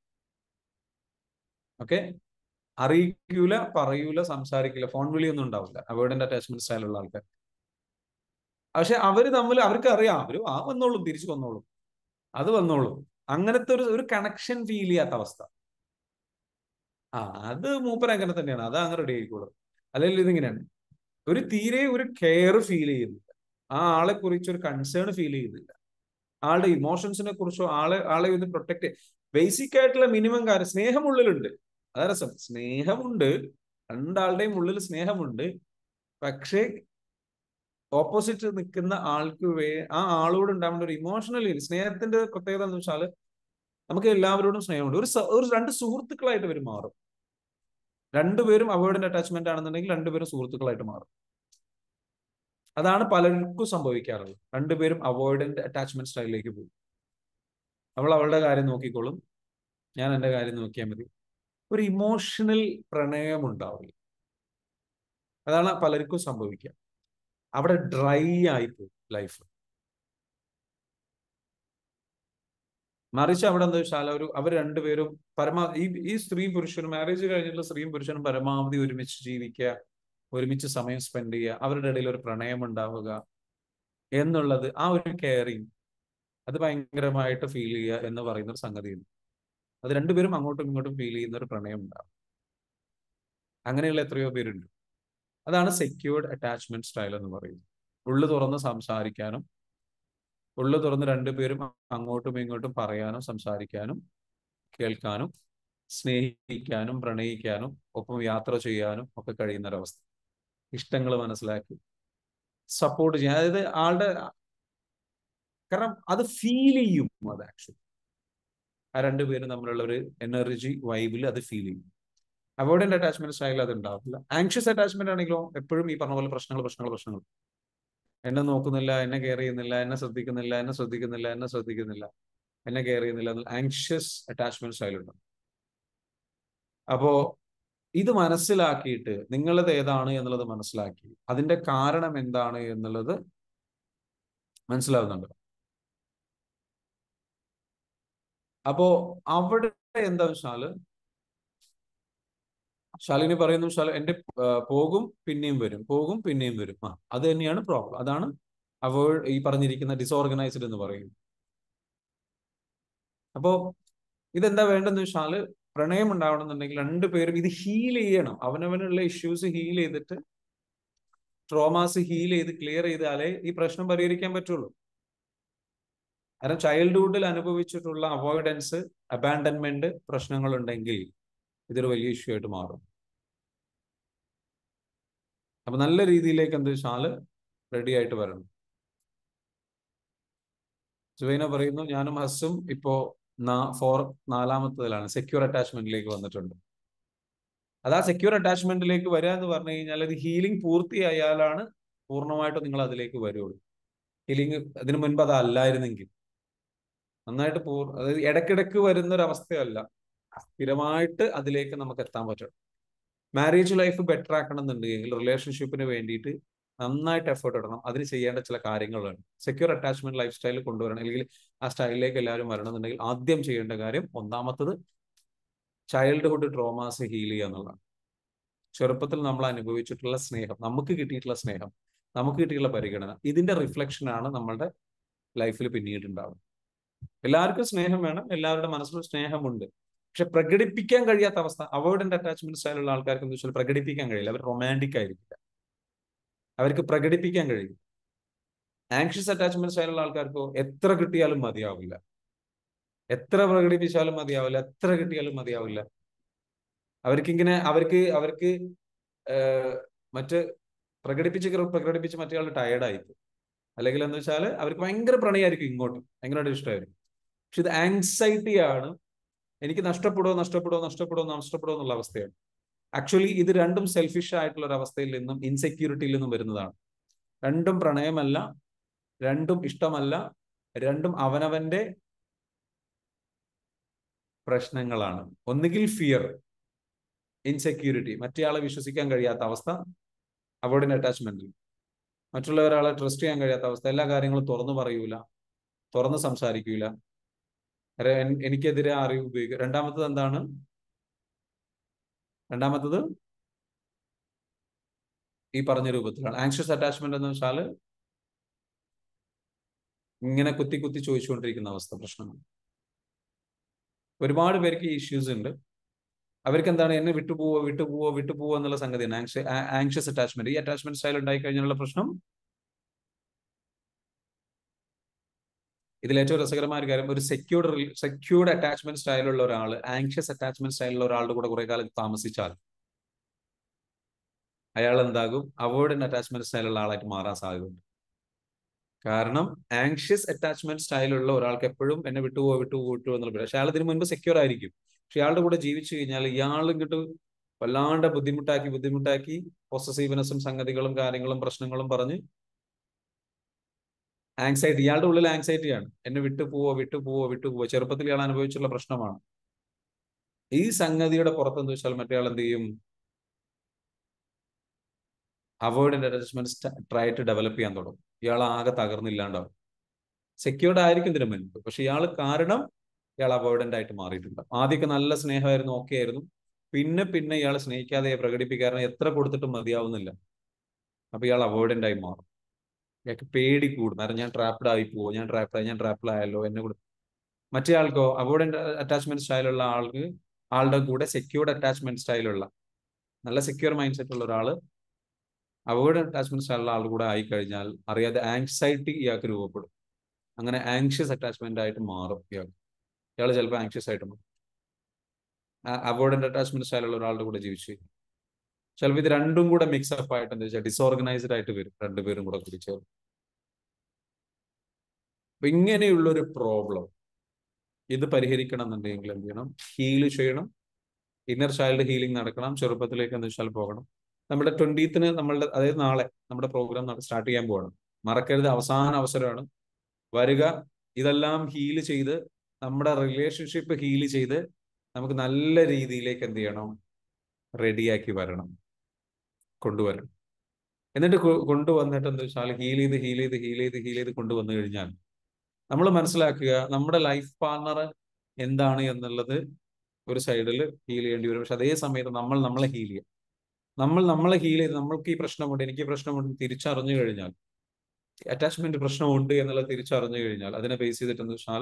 ഓക്കെ അറിയിക്കൂല പറയൂല സംസാരിക്കില്ല ഫോൺ വിളിയൊന്നും ഉണ്ടാവില്ല അവോയ്ഡന്റ് അറ്റാച്ച്മെന്റ് സ്റ്റൈലുള്ള ആൾക്കാർ പക്ഷെ അവര് തമ്മിൽ അവർക്ക് അറിയാം അവര് ആ വന്നോളും തിരിച്ചു വന്നോളും അത് വന്നോളും അങ്ങനത്തെ ഒരു ഒരു കണക്ഷൻ ഫീൽ ചെയ്യാത്ത അവസ്ഥ ആ അത് മൂപ്പർ അങ്ങനെ തന്നെയാണ് അത് അങ്ങനെ റെഡി ആയിക്കോളും അല്ലെങ്കിൽ ഇതിങ്ങനെയാണ് ഒരു തീരെ ഒരു കെയർ ഫീൽ ചെയ്യുന്നില്ല ആ ആളെ കുറിച്ച് ഒരു കൺസേൺ ഫീൽ ചെയ്യുന്നില്ല ആളുടെ ഇമോഷൻസിനെ കുറിച്ചോ ആളെ ആളെ ഒന്ന് പ്രൊട്ടക്ട് ബേസിക് ആയിട്ടുള്ള മിനിമം കാര്യം സ്നേഹം ഉള്ളിലുണ്ട് അതാ രസം സ്നേഹമുണ്ട് രണ്ടാളുടെയും ഉള്ളിൽ സ്നേഹമുണ്ട് പക്ഷേ ഓപ്പോസിറ്റ് നിൽക്കുന്ന ആൾക്ക് വേ ആ ആളോട് ഉണ്ടാവേണ്ട ഒരു ഇമോഷണലി സ്നേഹത്തിന്റെ പ്രത്യേകത എന്ന് വെച്ചാൽ നമുക്ക് എല്ലാവരോടും സ്നേഹമുണ്ട് ഒരു ഒരു രണ്ട് സുഹൃത്തുക്കളായിട്ട് വരും മാറും രണ്ടുപേരും അവോയ്ഡന്റ് അറ്റാച്ച്മെന്റ് ആണെന്നുണ്ടെങ്കിൽ രണ്ടുപേരും സുഹൃത്തുക്കളായിട്ട് മാറും അതാണ് പലർക്കും സംഭവിക്കാറുള്ളത് രണ്ടുപേരും അവോയ്ഡന്റ് അറ്റാച്ച്മെന്റ് സ്റ്റൈലിലേക്ക് പോകും അവൾ അവളുടെ കാര്യം നോക്കിക്കോളും ഞാൻ എൻ്റെ കാര്യം നോക്കിയാൽ മതി ഒരു ഇമോഷണൽ പ്രണയം ഉണ്ടാവില്ല അതാണ് പലർക്കും സംഭവിക്കുക അവിടെ ഡ്രൈ ആയിപ്പോയി ലൈഫ് മറിച്ച് അവിടെ എന്താ വെച്ചാൽ ഒരു അവർ രണ്ടുപേരും പരമാവധി ഈ ഈ സ്ത്രീയും പുരുഷനും മാരേജ് കഴിഞ്ഞിട്ടുള്ള സ്ത്രീയും പുരുഷനും പരമാവധി ഒരുമിച്ച് ജീവിക്കുക ഒരുമിച്ച് സമയം സ്പെൻഡ് ചെയ്യുക അവരുടെ ഇടയിൽ ഒരു പ്രണയം ഉണ്ടാവുക എന്നുള്ളത് ആ ഒരു കെയറിങ് അത് ഭയങ്കരമായിട്ട് ഫീൽ ചെയ്യുക എന്ന് പറയുന്ന ഒരു സംഗതിയുണ്ട് അത് രണ്ടുപേരും അങ്ങോട്ടും ഇങ്ങോട്ടും ഫീൽ ചെയ്യുന്ന ഒരു പ്രണയം ഉണ്ടാവും അങ്ങനെയുള്ള എത്രയോ പേരുണ്ട് അതാണ് സെക്യൂർഡ് അറ്റാച്ച്മെന്റ് സ്റ്റൈൽ എന്ന് പറയുന്നത് ഉള്ളു തുറന്ന് സംസാരിക്കാനും ഉള്ളു തുറന്ന് രണ്ടുപേരും അങ്ങോട്ടും ഇങ്ങോട്ടും പറയാനും സംസാരിക്കാനും കേൾക്കാനും സ്നേഹിക്കാനും പ്രണയിക്കാനും ഒപ്പം യാത്ര ചെയ്യാനും ഒക്കെ കഴിയുന്ന ഒരവസ്ഥ ഇഷ്ടങ്ങൾ മനസ്സിലാക്കി സപ്പോർട്ട് ചെയ്യാൻ അതായത് ആളുടെ കാരണം അത് ഫീൽ ചെയ്യും അത് ആക്ച്വലി ആ രണ്ടുപേരും തമ്മിലുള്ള ഒരു എനർജി വൈബിൽ അത് ഫീൽ ചെയ്യും അവോയ്ഡന്റ് അറ്റാച്ച്മെന്റ് സ്റ്റൈൽ അത് ഉണ്ടാവില്ല ആങ്ഷ്യസ് അറ്റാച്ച്മെന്റ് ആണെങ്കിലോ എപ്പോഴും ഈ പറഞ്ഞ പോലെ പ്രശ്നങ്ങൾ പ്രശ്നങ്ങൾ പ്രശ്നങ്ങൾ എന്നെ നോക്കുന്നില്ല എന്നെ കെയർ ചെയ്യുന്നില്ല എന്നെ ശ്രദ്ധിക്കുന്നില്ല എന്നെ ശ്രദ്ധിക്കുന്നില്ല എന്നെ ശ്രദ്ധിക്കുന്നില്ല എന്നെ കെയർ ചെയ്യുന്നില്ല ആങ്ഷ്യസ് അറ്റാച്ച്മെന്റ് സ്റ്റൈൽ ഉണ്ട് അപ്പോ ഇത് മനസ്സിലാക്കിയിട്ട് നിങ്ങളത് ഏതാണ് എന്നുള്ളത് മനസ്സിലാക്കി അതിന്റെ കാരണം എന്താണ് എന്നുള്ളത് മനസ്സിലാവുന്നുണ്ട് അപ്പോ അവിടെ എന്താ വെച്ചാല് ശാലിനി പറയുന്നു ശാല എന്റെ പോകും പിന്നെയും വരും പോകും പിന്നെയും വരും ആ അത് തന്നെയാണ് പ്രോബ്ലം അതാണ് അവോയ്ഡ് ഈ പറഞ്ഞിരിക്കുന്ന ഡിസോർഗനൈസ്ഡ് എന്ന് പറയുന്നത് അപ്പോ ഇതെന്താ വേണ്ടെന്ന് വെച്ചാല് പ്രണയം ഉണ്ടാവണമെന്നുണ്ടെങ്കിൽ രണ്ടുപേരും ഇത് ഹീൽ ചെയ്യണം അവനവനുള്ള ഇഷ്യൂസ് ഹീൽ ചെയ്തിട്ട് ട്രോമാസ് ഹീൽ ചെയ്ത് ക്ലിയർ ചെയ്താലേ ഈ പ്രശ്നം പരിഹരിക്കാൻ പറ്റുള്ളൂ കാരണം ചൈൽഡ്ഹുഡിൽ അനുഭവിച്ചിട്ടുള്ള അവോയ്ഡൻസ് അബാൻഡൻമെന്റ് പ്രശ്നങ്ങൾ ഉണ്ടെങ്കിൽ ഇതൊരു വലിയ ഇഷ്യൂ ആയിട്ട് മാറും അപ്പൊ നല്ല രീതിയിലേക്ക് എന്താ വെച്ചാല് റെഡി ആയിട്ട് വരണം സുവൈന പറയുന്നു ഞാനും ഹസ്സും ഇപ്പോ ഫോർ നാലാമത്തതിലാണ് സെക്യൂർ അറ്റാച്ച്മെന്റിലേക്ക് വന്നിട്ടുണ്ട് അത് ആ സെക്യൂർ അറ്റാച്ച്മെന്റിലേക്ക് വരിക എന്ന് പറഞ്ഞു കഴിഞ്ഞാൽ അത് ഹീലിംഗ് പൂർത്തിയായാലാണ് പൂർണ്ണമായിട്ടും നിങ്ങൾ അതിലേക്ക് വരുള്ളൂ ഹീലിംഗ് അതിനു മുൻപ് അതല്ലായിരുന്നെങ്കിൽ നന്നായിട്ട് പൂർ അതായത് ഇടയ്ക്കിടയ്ക്ക് വരുന്ന ഒരു അവസ്ഥയല്ല സ്ഥിരമായിട്ട് അതിലേക്ക് നമുക്ക് എത്താൻ പറ്റണം മാരേജ് ലൈഫ് ബെറ്റർ ആക്കണം എന്നുണ്ടെങ്കിൽ റിലേഷൻഷിപ്പിന് വേണ്ടിയിട്ട് നന്നായിട്ട് എഫേർട്ട് ഇടണം അതിന് ചെയ്യേണ്ട ചില കാര്യങ്ങളുണ്ട് സെക്യൂർ അറ്റാച്ച്മെന്റ് ലൈഫ് സ്റ്റൈൽ കൊണ്ടുവരണം അല്ലെങ്കിൽ ആ സ്റ്റൈലിലേക്ക് എല്ലാവരും വരണമെന്നുണ്ടെങ്കിൽ ആദ്യം ചെയ്യേണ്ട കാര്യം ഒന്നാമത്തത് ചൈൽഡ്ഹുഡ് ട്രോമാസ് ഹീൽ ചെയ്യുക എന്നുള്ളതാണ് ചെറുപ്പത്തിൽ നമ്മൾ അനുഭവിച്ചിട്ടുള്ള സ്നേഹം നമുക്ക് കിട്ടിയിട്ടുള്ള സ്നേഹം നമുക്ക് കിട്ടിയിട്ടുള്ള പരിഗണന ഇതിന്റെ റിഫ്ലക്ഷൻ ആണ് നമ്മളുടെ ലൈഫിൽ പിന്നീട് ഉണ്ടാവുന്നത് എല്ലാവർക്കും സ്നേഹം വേണം എല്ലാവരുടെ മനസ്സിലും സ്നേഹമുണ്ട് പക്ഷെ പ്രകടിപ്പിക്കാൻ കഴിയാത്ത അവസ്ഥ അവോയ്ഡന്റ് അറ്റാച്ച്മെന്റ് സ്റ്റൈലുള്ള ആൾക്കാർക്ക് എന്താ വെച്ചാൽ പ്രകടിപ്പിക്കാൻ കഴിയില്ല അവർ റൊമാൻറ്റിക് ആയിരിക്കില്ല അവർക്ക് പ്രകടിപ്പിക്കാൻ കഴിയും ആങ്ഷ്യസ് അറ്റാച്ച്മെന്റ് സ്റ്റൈലുള്ള ആൾക്കാർക്കോ എത്ര കിട്ടിയാലും മതിയാവില്ല എത്ര പ്രകടിപ്പിച്ചാലും മതിയാവില്ല എത്ര കിട്ടിയാലും മതിയാവില്ല അവർക്കിങ്ങനെ അവർക്ക് അവർക്ക് മറ്റ് പ്രകടിപ്പിച്ച് പ്രകടിപ്പിച്ച് മറ്റേ ടയർഡായി അല്ലെങ്കിൽ എന്ന് വെച്ചാൽ അവർക്ക് ഭയങ്കര പ്രണയമായിരിക്കും ഇങ്ങോട്ട് ഭയങ്കരമായിട്ട് ഇഷ്ടമായിരിക്കും പക്ഷെ ഇത് ആങ്സൈറ്റി ആണ് എനിക്ക് നഷ്ടപ്പെടുമോ നഷ്ടപ്പെടുമോ നഷ്ടപ്പെടുമോ നഷ്ടപ്പെടുമോ എന്നുള്ള അവസ്ഥയാണ് ആക്ച്വലി ഇത് രണ്ടും സെൽഫിഷ് ആയിട്ടുള്ള ഒരു അവസ്ഥയിൽ നിന്നും ഇൻസെക്യൂരിറ്റിയിൽ നിന്നും വരുന്നതാണ് രണ്ടും പ്രണയമല്ല രണ്ടും ഇഷ്ടമല്ല രണ്ടും അവനവന്റെ പ്രശ്നങ്ങളാണ് ഒന്നുകിൽ ഫിയർ ഇൻസെക്യൂരിറ്റി മറ്റേയാളെ വിശ്വസിക്കാൻ കഴിയാത്ത അവസ്ഥ അവോയ്ഡിന് അറ്റാച്ച്മെന്റിൽ മറ്റുള്ള ഒരാളെ ട്രസ്റ്റ് ചെയ്യാൻ കഴിയാത്ത അവസ്ഥ എല്ലാ കാര്യങ്ങളും തുറന്നു പറയൂല തുറന്ന് സംസാരിക്കൂല രെ- എൻ- എനിക്കെതിരെ അറിവ് ഉപയോഗിക്കുക രണ്ടാമത്തത് എന്താണ് രണ്ടാമത്തത് ഈ പറഞ്ഞ രൂപത്തിലാണ് ആങ്ഷ്യസ് അറ്റാച്ച്മെന്റ് എന്ന് വെച്ചാൽ ഇങ്ങനെ കുത്തി കുത്തി ചോദിച്ചുകൊണ്ടിരിക്കുന്ന അവസ്ഥ പ്രശ്നങ്ങൾ ഒരുപാട് പേർക്ക് ഈ ഇഷ്യൂസ് ഉണ്ട് അവർക്ക് എന്താണ് എന്നെ വിട്ടുപോവോ വിട്ടുപോവോ വിട്ടുപോവോ എന്നുള്ള സംഗതിയാണ് ആങ്ഷ്യസ് അറ്റാച്ച്മെന്റ് ഈ അറ്റാച്ച്മെന്റ് സ്റ്റൈൽ ഉണ്ടായി കഴിഞ്ഞാലുള്ള പ്രശ്നം ഇതിൽ ഏറ്റവും രസകരമായ ഒരു കാര്യം ഒരു സെക്യൂർഡ് സെക്യൂർഡ് അറ്റാച്ച്മെന്റ് സ്റ്റൈലുള്ള ഒരാൾ ആങ്ഷ്യസ് അറ്റാച്ച്മെന്റ് സ്റ്റൈലുള്ള ഒരാളുടെ കൂടെ കുറെ കാലം താമസിച്ചാൽ അയാൾ എന്താകും അവോയ്ഡൻ അറ്റാച്ച്മെന്റ് സ്റ്റൈലുള്ള ആളായിട്ട് മാറാൻ സാധ്യതയുണ്ട് കാരണം ആങ്ഷ്യസ് അറ്റാച്ച്മെന്റ് സ്റ്റൈലുള്ള ഒരാൾക്ക് എപ്പോഴും എന്നെ വിട്ടുപോ വിട്ടുപോ വിട്ടുപോ എന്നുള്ള പേര് പക്ഷെ അയാൾ ഇതിനു മുൻപ് സെക്യൂർ ആയിരിക്കും പക്ഷെ ഇയാളുടെ കൂടെ ജീവിച്ചു കഴിഞ്ഞാൽ ഇയാൾ ഇങ്ങോട്ട് വല്ലാണ്ട് ബുദ്ധിമുട്ടാക്കി ബുദ്ധിമുട്ടാക്കി പൊസസീവ്നെസ്സും സംഗതികളും കാര്യങ്ങളും പ്രശ്നങ്ങളും പറഞ്ഞ് ആങ്സൈറ്റി ഇയാളുടെ ഉള്ളിൽ ആങ്സൈറ്റിയാണ് എന്നെ വിട്ടു പോവോ വിട്ടു പോവോ വിട്ടു പോവോ ചെറുപ്പത്തിൽ ഇയാൾ അനുഭവിച്ചുള്ള പ്രശ്നമാണ് ഈ സംഗതിയുടെ പുറത്തെന്ന് വെച്ചാൽ മറ്റേ ആൾ എന്ത് ചെയ്യും avoidant attachment try to develop ചെയ്യാൻ തുടങ്ങും ഇയാൾ ആകെ തകർന്നില്ലാണ്ടാവും സെക്യൂർഡ് ആയിരിക്കും ഇതിനു മുൻപ് പക്ഷെ ഇയാൾ കാരണം ഇയാൾ അവോയ്ഡന്റ് ആയിട്ട് മാറിയിട്ടുണ്ട് ആദ്യമൊക്കെ നല്ല സ്നേഹമായിരുന്നു ഓക്കെ ആയിരുന്നു പിന്നെ പിന്നെ ഇയാൾ സ്നേഹിക്കാതെ പ്രകടിപ്പിക്കാറ് എത്ര കൊടുത്തിട്ടും മതിയാവുന്നില്ല അപ്പൊ ഇയാൾ അവോയ്ഡന്റ് ആയി മാറും ഇയാൾക്ക് പേടി കൂടും കാരണം ഞാൻ ട്രാപ്ഡ് ആയി പോവോ ഞാൻ ട്രാപ്ഡ് ആയി ഞാൻ ട്രാപ്പിൽ ആയല്ലോ എന്നെ കൂടെ മറ്റേ ആൾക്കോ അവോയ്ഡന്റ് അറ്റാച്ച്മെന്റ് സ്റ്റൈലുള്ള ആൾക്ക് ആളുടെ കൂടെ സെക്യൂർഡ് അറ്റാച്ച്മെന്റ് സ്റ്റൈലുള്ള നല്ല സെക്യൂർ മൈൻഡ് സെറ്റ് ഉള്ള ഒരാള് അവോയ്ഡ് അറ്റാച്ച്മെന്റ് സ്റ്റൈലുള്ള ആളുടെ കൂടെ ആയി കഴിഞ്ഞാൽ അറിയാതെ ആങ്സൈറ്റി ഇയാൾക്ക് രൂപപ്പെടും അങ്ങനെ ആങ്ഷ്യസ് അറ്റാച്ച്മെന്റ് ആയിട്ട് മാറും ഇയാൾ ഇയാൾ ചിലപ്പോൾ ആങ്ഷ്യസ് ആയിട്ട് മാറും അവോയ്ഡന്റ് അറ്റാച്ച്മെന്റ് സ്റ്റൈലുള്ള ഒരാളുടെ കൂടെ ജീവിച്ചു ചിലപ്പോൾ ഇത് രണ്ടും കൂടെ മിക്സ് അപ്പ് ആയിട്ട് എന്താ വെച്ചാൽ ഡിസോർഗനൈസ്ഡ് ആയിട്ട് വരും രണ്ടുപേരും കൂടെ കൂടി ചേർന്ന് അപ്പൊ ഇങ്ങനെയുള്ള ഒരു പ്രോബ്ലം ഇത് പരിഹരിക്കണം എന്നുണ്ടെങ്കിൽ എന്ത് ചെയ്യണം ഹീൽ ചെയ്യണം ഇന്നർ ചൈൽഡ് ഹീലിംഗ് നടക്കണം ചെറുപ്പത്തിലേക്ക് എന്ന് വെച്ചാൽ പോകണം നമ്മുടെ ട്വന്റീത്തിന് നമ്മളുടെ അതായത് നാളെ നമ്മുടെ പ്രോഗ്രാം സ്റ്റാർട്ട് ചെയ്യാൻ പോകണം മറക്കരുത് അവസാന അവസരമാണ് വരിക ഇതെല്ലാം ഹീൽ ചെയ്ത് നമ്മുടെ റിലേഷൻഷിപ്പ് ഹീൽ ചെയ്ത് നമുക്ക് നല്ല രീതിയിലേക്ക് എന്ത് ചെയ്യണം റെഡിയാക്കി വരണം കൊണ്ടുവരണം എന്നിട്ട് കൊ- കൊണ്ടുവന്നിട്ട് എന്താ വെച്ചാൽ ഹീൽ ചെയ്ത് ഹീൽ ചെയ്ത് ഹീൽ ചെയ്ത് ഹീൽ ചെയ്ത് കൊണ്ടുവന്നു കഴിഞ്ഞാൽ നമ്മൾ മനസ്സിലാക്കുക നമ്മുടെ ലൈഫ് പാർട്ണർ എന്താണ് എന്നുള്ളത് ഒരു സൈഡിൽ ഹീൽ ചെയ്യേണ്ടി വരും പക്ഷെ അതേ സമയത്ത് നമ്മൾ നമ്മളെ ഹീൽ ചെയ്യാം നമ്മൾ നമ്മളെ ഹീൽ ചെയ്ത് നമ്മൾക്ക് ഈ പ്രശ്നമുണ്ട് എനിക്ക് ഈ പ്രശ്നമുണ്ട് എന്ന് തിരിച്ചറിഞ്ഞു കഴിഞ്ഞാൽ അറ്റാച്ച്മെന്റ് പ്രശ്നമുണ്ട് എന്നുള്ളത് തിരിച്ചറിഞ്ഞു കഴിഞ്ഞാൽ അതിനെ ബേസ് ചെയ്തിട്ട് എന്ന് വെച്ചാൽ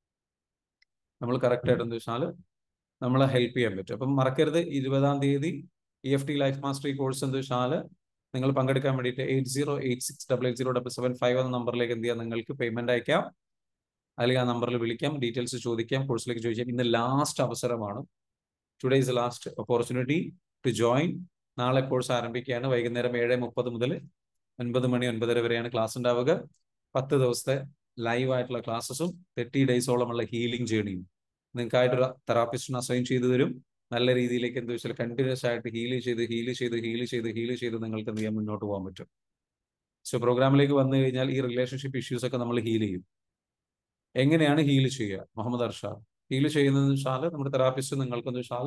നമ്മൾ കറക്റ്റ് ആയിട്ട് എന്ന് വെച്ചാൽ നമ്മളെ ഹെൽപ്പ് ചെയ്യാൻ പറ്റും അപ്പം മറക്കരുത് ഇരുപതാം തീയതി E F T life mastery course എന്ന് വെച്ചാൽ നിങ്ങൾ പങ്കെടുക്കാൻ വേണ്ടിയിട്ട് eight zero eight six double eight zero double seven five എന്ന നമ്പറിലേക്ക് എന്ത് ചെയ്യാം നിങ്ങൾക്ക് പേയ്മെന്റ് അയക്കാം അല്ലെങ്കിൽ ആ നമ്പറിൽ വിളിക്കാം ഡീറ്റെയിൽസ് ചോദിക്കാം കോഴ്സിലേക്ക് ചോദിക്കാം ഇന്ന് ലാസ്റ്റ് അവസരമാണ് today is last opportunity to join നാളെ കോഴ്സ് ആരംഭിക്കുകയാണ് വൈകുന്നേരം ഏഴ് മുപ്പത് മുതൽ ഒൻപത് മണി ഒൻപതര വരെയാണ് ക്ലാസ് ഉണ്ടാവുക പത്ത് ദിവസത്തെ ലൈവ് ആയിട്ടുള്ള ക്ലാസ്സസും തേർട്ടി ഡേയ്സോളമുള്ള ഹീലിംഗ് ജേണിയും നിങ്ങൾക്കായിട്ടൊരു തെറാപ്പിസ്റ്റിനെ അസൈൻ ചെയ്തു തരും നല്ല രീതിയിലേക്ക് എന്താ വെച്ചാൽ കണ്ടിന്യൂസ് ആയിട്ട് ഹീൽ ചെയ്ത് ഹീൽ ചെയ്ത് ഹീൽ ചെയ്ത് ഹീൽ ചെയ്ത് നിങ്ങൾക്ക് എന്ത് ചെയ്യാൻ മുന്നോട്ട് പോകാൻ പറ്റും സോ പ്രോഗ്രാമിലേക്ക് വന്നു കഴിഞ്ഞാൽ ഈ റിലേഷൻഷിപ്പ് ഇഷ്യൂസ് ഒക്കെ നമ്മൾ ഹീൽ ചെയ്യും എങ്ങനെയാണ് ഹീൽ ചെയ്യുക മുഹമ്മദ് അർഷാദ് ഹീൽ ചെയ്യുന്നതെന്ന് വെച്ചാൽ നമ്മുടെ തെറാപ്പിസ്റ്റ് നിങ്ങൾക്കെന്ന് വെച്ചാൽ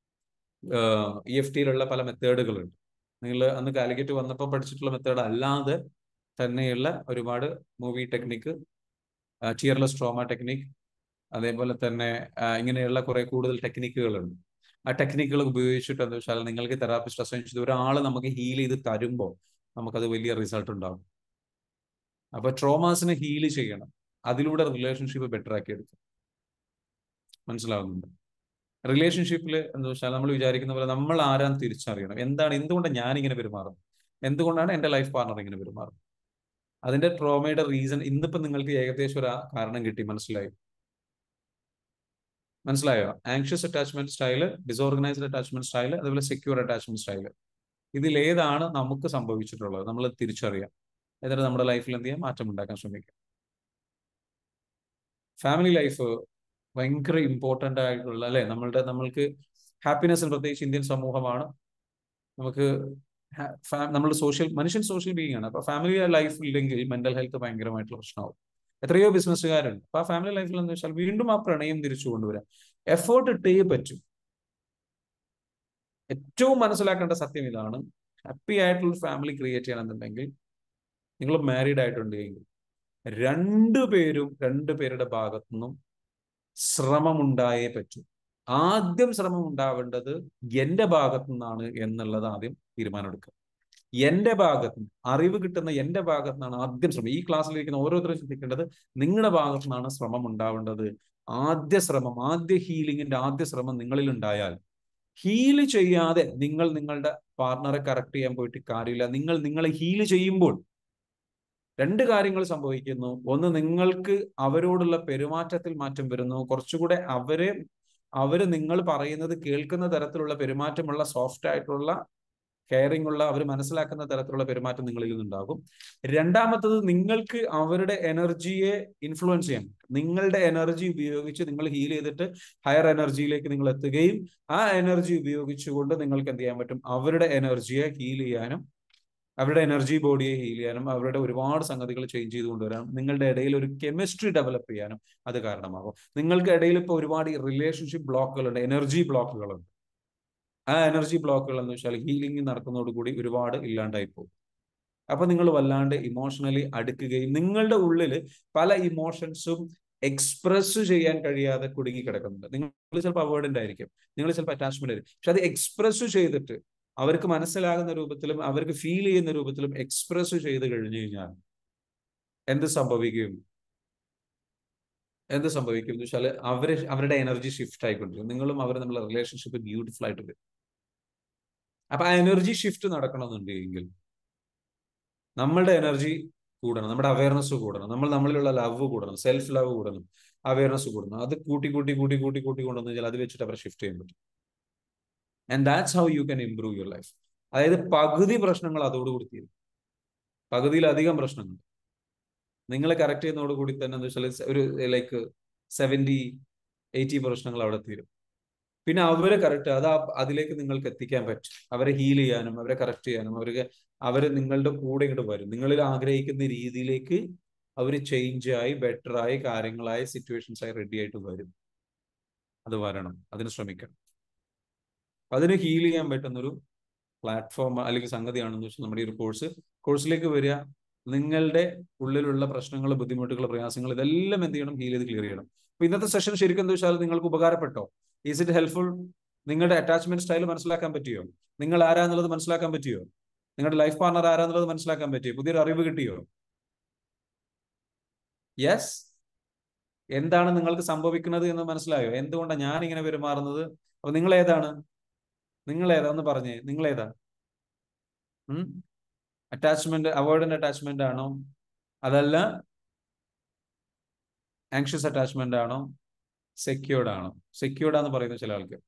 ഇ എഫ് ടിയിലുള്ള പല മെത്തേഡുകളുണ്ട് നിങ്ങൾ അന്ന് കാലിക്കറ്റ് വന്നപ്പോൾ പഠിച്ചിട്ടുള്ള മെത്തേഡ് അല്ലാതെ തന്നെയുള്ള ഒരുപാട് movie technique tearless trauma technique അതേപോലെ തന്നെ ആ, ഇങ്ങനെയുള്ള കുറെ കൂടുതൽ ടെക്നിക്കുകളുണ്ട് ആ ടെക്നിക്കുകൾ ഉപയോഗിച്ചിട്ട് എന്താ വെച്ചാൽ നിങ്ങൾക്ക് തെറാപ്പിസ്റ്റ് അസൈൻ ചെയ്ത് ഒരാൾ നമുക്ക് ഹീൽ ചെയ്ത് തരുമ്പോൾ നമുക്കത് വലിയ റിസൾട്ട് ഉണ്ടാകും അപ്പൊ ട്രോമാസിനെ ഹീൽ ചെയ്യണം അതിലൂടെ റിലേഷൻഷിപ്പ് ബെറ്റർ ആക്കി എടുക്കും മനസ്സിലാവുന്നുണ്ട് റിലേഷൻഷിപ്പിൽ എന്താ വെച്ചാൽ നമ്മൾ വിചാരിക്കുന്ന പോലെ നമ്മൾ ആരാന്ന് തിരിച്ചറിയണം എന്താണ് എന്തുകൊണ്ടാണ് ഞാൻ ഇങ്ങനെ പെരുമാറുന്നത് എന്തുകൊണ്ടാണ് എൻ്റെ ലൈഫ് പാർട്ണർ ഇങ്ങനെ പെരുമാറുന്നത് അതിന്റെ ട്രോമയുടെ റീസൺ ഇന്നിപ്പോ നിങ്ങൾക്ക് ഏകദേശം ഒരു ആ- കാരണം കിട്ടി മനസ്സിലായി മനസ്സിലായോ anxious attachment style disorganised attachment style അതുപോലെ സെക്യൂർ അറ്റാച്ച്മെന്റ് സ്റ്റൈല് ഇതിൽ ഏതാണ് നമുക്ക് സംഭവിച്ചിട്ടുള്ളത് നമ്മൾ തിരിച്ചറിയാം എന്നിട്ട് നമ്മുടെ ലൈഫിൽ എന്ത് ചെയ്യാം മാറ്റം ഉണ്ടാക്കാൻ ശ്രമിക്കുക ഫാമിലി ലൈഫ് ഭയങ്കര ഇമ്പോർട്ടൻ്റ് ആയിട്ടുള്ള അല്ലെ നമ്മളുടെ നമ്മൾക്ക് ഹാപ്പിനെസ് പ്രത്യേകിച്ച് ഇന്ത്യൻ സമൂഹമാണ് നമുക്ക് നമ്മൾ സോഷ്യൽ മനുഷ്യൻ സോഷ്യൽ ബീയിങ് ആണ് അപ്പൊ ഫാമിലി ലൈഫ് ഇല്ലെങ്കിൽ മെന്റൽ ഹെൽത്ത് ഭയങ്കരമായിട്ടുള്ള പ്രശ്നമാവും എത്രയോ ബിസിനസ്സുകാരുണ്ട് അപ്പൊ ആ ഫാമിലി ലൈഫിൽ എന്ന് വെച്ചാൽ വീണ്ടും ആ പ്രണയം തിരിച്ചു കൊണ്ടുവരാം എഫേർട്ട് ഇട്ടേ പറ്റും ഏറ്റവും മനസ്സിലാക്കേണ്ട സത്യം ഇതാണ് ഹാപ്പി ആയിട്ടുള്ള ഫാമിലി ക്രിയേറ്റ് ചെയ്യണമെന്നുണ്ടെങ്കിൽ നിങ്ങൾ മാരീഡ് ആയിട്ടുണ്ടെങ്കിൽ രണ്ടു പേരും രണ്ടു പേരുടെ ഭാഗത്തു നിന്നും ശ്രമമുണ്ടായേ പറ്റൂ ആദ്യം ശ്രമം ഉണ്ടാവേണ്ടത് എന്റെ ഭാഗത്തു നിന്നാണ് എന്നുള്ളത് ആദ്യം തീരുമാനമെടുക്കുക എന്റെ ഭാഗത്ത് അറിവ് കിട്ടുന്ന എന്റെ ഭാഗത്തു നിന്നാണ് ആദ്യം ശ്രമം ഈ ക്ലാസ്സിലിരിക്കുന്ന ഓരോരുത്തരും ചിന്തിക്കേണ്ടത് നിങ്ങളുടെ ഭാഗത്തു നിന്നാണ് ശ്രമം ഉണ്ടാവേണ്ടത് ആദ്യ ശ്രമം ആദ്യ ഹീലിംഗിന്റെ ആദ്യ ശ്രമം നിങ്ങളിൽ ഉണ്ടായാൽ ഹീല് ചെയ്യാതെ നിങ്ങൾ നിങ്ങളുടെ പാർട്ണറെ കറക്റ്റ് ചെയ്യാൻ പോയിട്ട് കാര്യമില്ല നിങ്ങൾ നിങ്ങളെ ഹീല് ചെയ്യുമ്പോൾ രണ്ട് കാര്യങ്ങൾ സംഭവിക്കുന്നു ഒന്ന് നിങ്ങൾക്ക് അവരോടുള്ള പെരുമാറ്റത്തിൽ മാറ്റം വരുന്നു കുറച്ചുകൂടെ അവരെ അവര് നിങ്ങൾ പറയുന്നത് കേൾക്കുന്ന തരത്തിലുള്ള പെരുമാറ്റമുള്ള സോഫ്റ്റ് ആയിട്ടുള്ള കെയറിംഗ് ഉള്ള അവർ മനസ്സിലാക്കുന്ന തരത്തിലുള്ള പെരുമാറ്റം നിങ്ങളിൽ നിന്നുണ്ടാകും രണ്ടാമത്തത് നിങ്ങൾക്ക് അവരുടെ എനർജിയെ ഇൻഫ്ലുവൻസ് ചെയ്യാൻ നിങ്ങളുടെ എനർജി ഉപയോഗിച്ച് നിങ്ങൾ ഹീൽ ചെയ്തിട്ട് ഹയർ എനർജിയിലേക്ക് നിങ്ങൾ എത്തുകയും ആ എനർജി ഉപയോഗിച്ചുകൊണ്ട് നിങ്ങൾക്ക് എന്ത് ചെയ്യാൻ പറ്റും അവരുടെ എനർജിയെ ഹീൽ ചെയ്യാനും അവരുടെ എനർജി ബോഡിയെ ഹീൽ ചെയ്യാനും അവരുടെ ഒരുപാട് സംഗതികൾ ചേഞ്ച് ചെയ്ത് കൊണ്ടുവരാനും നിങ്ങളുടെ ഇടയിൽ ഒരു കെമിസ്ട്രി ഡെവലപ്പ് ചെയ്യാനും അത് കാരണമാകും നിങ്ങൾക്ക് ഇടയിൽ ഇപ്പോൾ ഒരുപാട് റിലേഷൻഷിപ്പ് ബ്ലോക്കുകളുണ്ട് എനർജി ബ്ലോക്കുകളുണ്ട് ആ എനർജി ബ്ലോക്കുകൾ എന്ന് വെച്ചാൽ ഹീലിംഗ് നടക്കുന്നതോടുകൂടി ഒരുപാട് ഇല്ലാണ്ടായി പോകും അപ്പൊ നിങ്ങൾ വല്ലാണ്ട് ഇമോഷണലി അടുക്കുകയും നിങ്ങളുടെ ഉള്ളിൽ പല ഇമോഷൻസും എക്സ്പ്രസ് ചെയ്യാൻ കഴിയാതെ കുടുങ്ങി കിടക്കുന്നുണ്ട് നിങ്ങൾ ചിലപ്പോൾ അവോയ്ഡന്റ് ആയിരിക്കും നിങ്ങൾ ചിലപ്പോൾ അറ്റാച്ച്മെന്റ് ആയിരിക്കും പക്ഷെ അത് എക്സ്പ്രസ് ചെയ്തിട്ട് അവർക്ക് മനസ്സിലാകുന്ന രൂപത്തിലും അവർക്ക് ഫീൽ ചെയ്യുന്ന രൂപത്തിലും എക്സ്പ്രസ് ചെയ്ത് കഴിഞ്ഞു കഴിഞ്ഞാൽ എന്ത് സംഭവിക്കും എന്ത് സംഭവിക്കും എന്ന് വെച്ചാൽ അവര് അവരുടെ എനർജി ഷിഫ്റ്റ് ആയിക്കൊണ്ടിരിക്കും നിങ്ങളും അവരും നമ്മളെ റിലേഷൻഷിപ്പ് ബ്യൂട്ടിഫുൾ ആയിട്ട് വരും അപ്പൊ ആ എനർജി ഷിഫ്റ്റ് നടക്കണമെന്നുണ്ടെങ്കിൽ നമ്മളുടെ എനർജി കൂടണം നമ്മുടെ അവയർനെസ് കൂടണം നമ്മൾ നമ്മളിലുള്ള ലവ് കൂടണം സെൽഫ് ലവ് കൂടണം അവയർനെസ് കൂടണം അത് കൂട്ടി കൂട്ടി കൂട്ടി കൂട്ടി കൂട്ടി കൊണ്ടുവന്നു കഴിഞ്ഞാൽ അത് വെച്ചിട്ട് അവരെ ഷിഫ്റ്റ് ചെയ്യാൻ പറ്റും and that's how you can improve your life അതായത് പകുതി പ്രശ്നങ്ങൾ അതോടുകൂടി തീരും പകുതിയിലധികം പ്രശ്നങ്ങൾ നിങ്ങളെ കറക്റ്റ് ചെയ്യുന്നതോടുകൂടി തന്നെ എന്താ വെച്ചാൽ ഒരു ലൈക്ക് സെവൻറ്റി എയ്റ്റി പ്രശ്നങ്ങൾ അവിടെ തീരും പിന്നെ അവരെ കറക്റ്റ് അത് അതിലേക്ക് നിങ്ങൾക്ക് എത്തിക്കാൻ പറ്റും അവരെ ഹീൽ ചെയ്യാനും അവരെ കറക്റ്റ് ചെയ്യാനും അവർക്ക് അവര് നിങ്ങളുടെ കൂടെ ഇങ്ങോട്ട് വരും നിങ്ങളിൽ ആഗ്രഹിക്കുന്ന രീതിയിലേക്ക് അവർ ചേഞ്ച് ആയി ബെറ്റർ ആയി കാര്യങ്ങളായി സിറ്റുവേഷൻസ് ആയി റെഡി ആയിട്ട് വരും അത് വരണം അതിന് ശ്രമിക്കണം അതിന് ഹീൽ ചെയ്യാൻ പറ്റുന്നൊരു പ്ലാറ്റ്ഫോം അല്ലെങ്കിൽ സംഗതിയാണെന്ന് വെച്ചാൽ നമ്മുടെ ഈ ഒരു കോഴ്സ് കോഴ്സിലേക്ക് വരിക നിങ്ങളുടെ ഉള്ളിലുള്ള പ്രശ്നങ്ങൾ ബുദ്ധിമുട്ടുകൾ പ്രയാസങ്ങൾ ഇതെല്ലാം എന്ത് ചെയ്യണം ഹീൽ ചെയ്ത് ക്ലിയർ ചെയ്യണം അപ്പൊ ഇന്നത്തെ സെഷൻ ശരിക്കും എന്താ വെച്ചാൽ നിങ്ങൾക്ക് ഉപകാരപ്പെട്ടോ ഈസ് ഇറ്റ് ഹെൽപ്ഫുൾ നിങ്ങളുടെ അറ്റാച്ച്മെന്റ് സ്റ്റൈൽ മനസ്സിലാക്കാൻ പറ്റിയോ നിങ്ങൾ ആരാന്നുള്ളത് മനസ്സിലാക്കാൻ പറ്റിയോ നിങ്ങളുടെ ലൈഫ് പാർട്ണർ ആരാന്നുള്ളത് മനസ്സിലാക്കാൻ പറ്റിയോ പുതിയൊരു അറിവ് കിട്ടിയോ യെസ് എന്താണ് നിങ്ങൾക്ക് സംഭവിക്കുന്നത് എന്ന് മനസ്സിലായോ എന്തുകൊണ്ടാണ് ഞാൻ ഇങ്ങനെ പെരുമാറുന്നത് അപ്പൊ നിങ്ങൾ ഏതാണ് നിങ്ങൾ ഏതാ ഒന്ന് പറഞ്ഞേ നിങ്ങൾ ഏതാ അറ്റാച്ച്മെന്റ് അവോയ്ഡന്റ് അറ്റാച്ച്മെന്റ് ആണോ അതല്ല ആങ്ഷ്യസ് അറ്റാച്ച്മെന്റ് ആണോ സെക്യൂർഡ് ആണോ സെക്യൂർഡ് ആണെന്ന് പറയുന്ന ചില ആൾക്ക്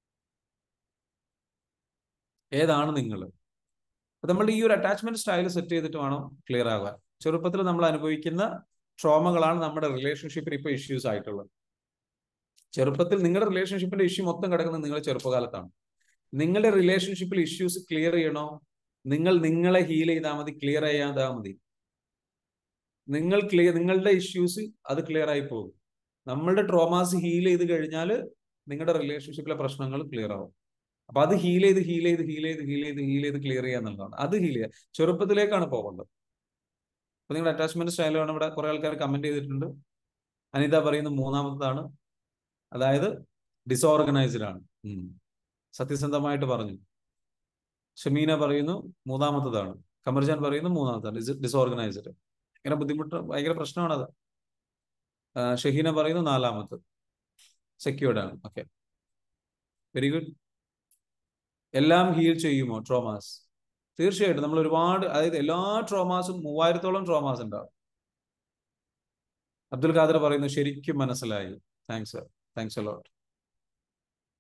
ഏതാണ് നിങ്ങൾ നമ്മൾ ഈ ഒരു അറ്റാച്ച്മെന്റ് സ്റ്റൈൽ സെറ്റ് ചെയ്തിട്ട് വേണം ക്ലിയർ ആകാൻ ചെറുപ്പത്തിൽ നമ്മൾ അനുഭവിക്കുന്ന ട്രോമകളാണ് നമ്മുടെ റിലേഷൻഷിപ്പിൽ ഇപ്പൊ ഇഷ്യൂസ് ആയിട്ടുള്ളത് ചെറുപ്പത്തിൽ നിങ്ങളുടെ റിലേഷൻഷിപ്പിന്റെ ഇഷ്യൂ മൊത്തം കിടക്കുന്നത് നിങ്ങളുടെ ചെറുപ്പകാലത്താണ് നിങ്ങളുടെ റിലേഷൻഷിപ്പിൽ ഇഷ്യൂസ് ക്ലിയർ ചെയ്യണോ നിങ്ങൾ നിങ്ങളെ ഹീൽ ചെയ്താൽ മതി ക്ലിയർ ചെയ്യാതാ മതി നിങ്ങൾ ക്ലിയർ നിങ്ങളുടെ ഇഷ്യൂസ് അത് ക്ലിയർ ആയി പോകും നമ്മളുടെ ട്രോമാസ് ഹീൽ ചെയ്ത് കഴിഞ്ഞാൽ നിങ്ങളുടെ റിലേഷൻഷിപ്പിലെ പ്രശ്നങ്ങൾ ക്ലിയർ ആവും അപ്പൊ അത് ഹീൽ ചെയ്ത് ഹീൽ ചെയ്ത് ഹീൽ ചെയ്ത് ഹീൽ ചെയ്ത് ഹീൽ ചെയ്ത് ക്ലിയർ ചെയ്യുക എന്നുള്ളതാണ് അത് ഹീൽ ചെയ്യുക ചെറുപ്പത്തിലേക്കാണ് പോകേണ്ടത് അപ്പൊ നിങ്ങളുടെ അറ്റാച്ച്മെന്റ് സ്റ്റൈലാണ് ഇവിടെ കുറെ ആൾക്കാർ കമന്റ് ചെയ്തിട്ടുണ്ട് അനിത പറയുന്ന മൂന്നാമത്തതാണ് അതായത് ഡിസോർഗനൈസ്ഡ് ആണ് സത്യസന്ധമായിട്ട് പറഞ്ഞു ഷമീന പറയുന്നു മൂന്നാമത്തതാണ് കമർജാൻ പറയുന്നു മൂന്നാമത്താണ് ഡിസോർഗനൈസ്ഡ് ഇങ്ങനെ ബുദ്ധിമുട്ട് ഭയങ്കര പ്രശ്നമാണത് ഷഹീന പറയുന്നു നാലാമത് സെക്യൂർഡ് ആണ് ഓക്കെ വെരി ഗുഡ് എല്ലാം ഹീൽ ചെയ്യുമോ ട്രോമാസ് തീർച്ചയായിട്ടും നമ്മൾ ഒരുപാട് അതായത് എല്ലാ ട്രോമാസും മൂവായിരത്തോളം ട്രോമാസ് ഉണ്ടാവും അബ്ദുൽ ഖാദർ പറയുന്നു ശരിക്കും മനസ്സിലായി താങ്ക്സ് താങ്ക്സ് അലോട്ട്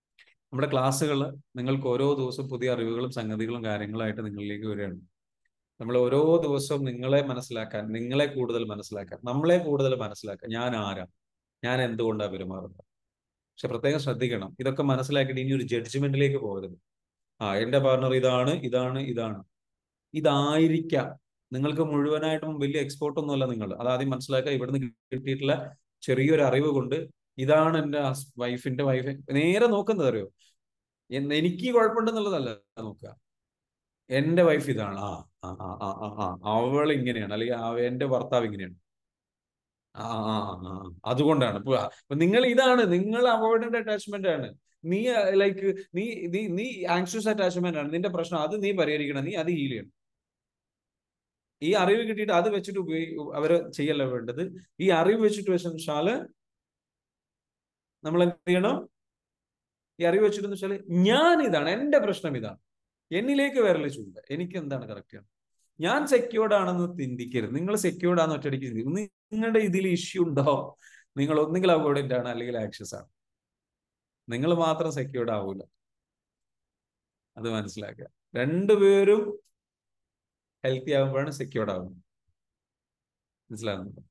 നമ്മുടെ ക്ലാസ്സുകൾ നിങ്ങൾക്ക് ഓരോ ദിവസവും പുതിയ അറിവുകളും സംഗതികളും കാര്യങ്ങളായിട്ട് നിങ്ങളിലേക്ക് വരികയാണ് നമ്മൾ ഓരോ ദിവസവും നിങ്ങളെ മനസ്സിലാക്കാൻ നിങ്ങളെ കൂടുതൽ മനസ്സിലാക്കാൻ നമ്മളെ കൂടുതൽ മനസ്സിലാക്കാൻ ഞാൻ ആരാ ഞാൻ എന്തുകൊണ്ടാണ് പെരുമാറുന്നത് പക്ഷെ പ്രത്യേകം ശ്രദ്ധിക്കണം ഇതൊക്കെ മനസ്സിലാക്കിയിട്ട് ഇനി ഒരു ജഡ്ജ്മെന്റിലേക്ക് പോകരുത് ആ എന്റെ പാർട്ണർ ഇതാണ് ഇതാണ് ഇതാണ് ഇതായിരിക്കാം നിങ്ങൾക്ക് മുഴുവനായിട്ടും വലിയ എക്സ്പോർട്ട് ഒന്നുമല്ല നിങ്ങൾ അതാദ്യം മനസ്സിലാക്കുക ഇവിടുന്ന് കിട്ടിയിട്ടുള്ള ചെറിയൊരു അറിവ് കൊണ്ട് ഇതാണ് എൻ്റെ വൈഫിന്റെ വൈഫ് നേരെ നോക്കുന്നത് അറിയോ എന്ന് എനിക്ക് കുഴപ്പമുണ്ടെന്നുള്ളതല്ല നോക്കുക എന്റെ വൈഫ് ഇതാണ് ആ ആ ആ ആ ആ ആ അവൾ ഇങ്ങനെയാണ് അല്ലെങ്കിൽ ആ- എന്റെ ഭർത്താവ് ഇങ്ങനെയാണ് ആ ആ ആ ആ, ആ. അതുകൊണ്ടാണ് ഇപ്പൊ ഇപ്പൊ നിങ്ങൾ ഇതാണ് നിങ്ങൾ അവോയ്ഡന്റ് അറ്റാച്ച്മെന്റ് ആണ് നീ ലൈക്ക് നീ നീ നീ ആങ്ഷ്യസ് അറ്റാച്ച്മെന്റ് ആണ് നിന്റെ പ്രശ്നം അത് നീ പരിഹരിക്കണം നീ അത് ഹീൽ ചെയ്യണം ഈ അറിവ് കിട്ടിയിട്ട് അത് വെച്ചിട്ട് ഉപയോഗി അവര് ചെയ്യല്ല വേണ്ടത് ഈ അറിവ് വെച്ചിട്ട് വെച്ചാല് നമ്മൾ എന്ത് ചെയ്യണം ഈ അറിവ് വെച്ചിട്ട് വെച്ചാല് ഞാൻ ഇതാണ് എന്റെ പ്രശ്നം ഇതാണ് എന്നിലേക്ക് വിരൽ ചൂണ്ട എനിക്ക് എന്താണ് കറക്റ്റ് ആണ് ഞാൻ സെക്യൂർഡ് ആണെന്ന് ചിന്തിക്കരുത് നിങ്ങൾ സെക്യൂർഡ് ആണെന്ന് ഒറ്റയടിക്ക് ചിന്തിക്കും നി- നിങ്ങളുടെ ഇതിൽ ഇഷ്യൂ ഉണ്ടോ നിങ്ങൾ ഒന്നുകിൽ അവോയ്ഡന്റ് ആണ് അല്ലെങ്കിൽ ആക്ഷ്യസ് ആണ് നിങ്ങൾ മാത്രം സെക്യൂർഡ് ആവൂല അത് മനസ്സിലാക്കുക രണ്ടുപേരും ഹെൽത്തി ആകുമ്പോഴാണ് സെക്യൂർഡ് ആവുന്നത് മനസ്സിലാകുന്നുണ്ടോ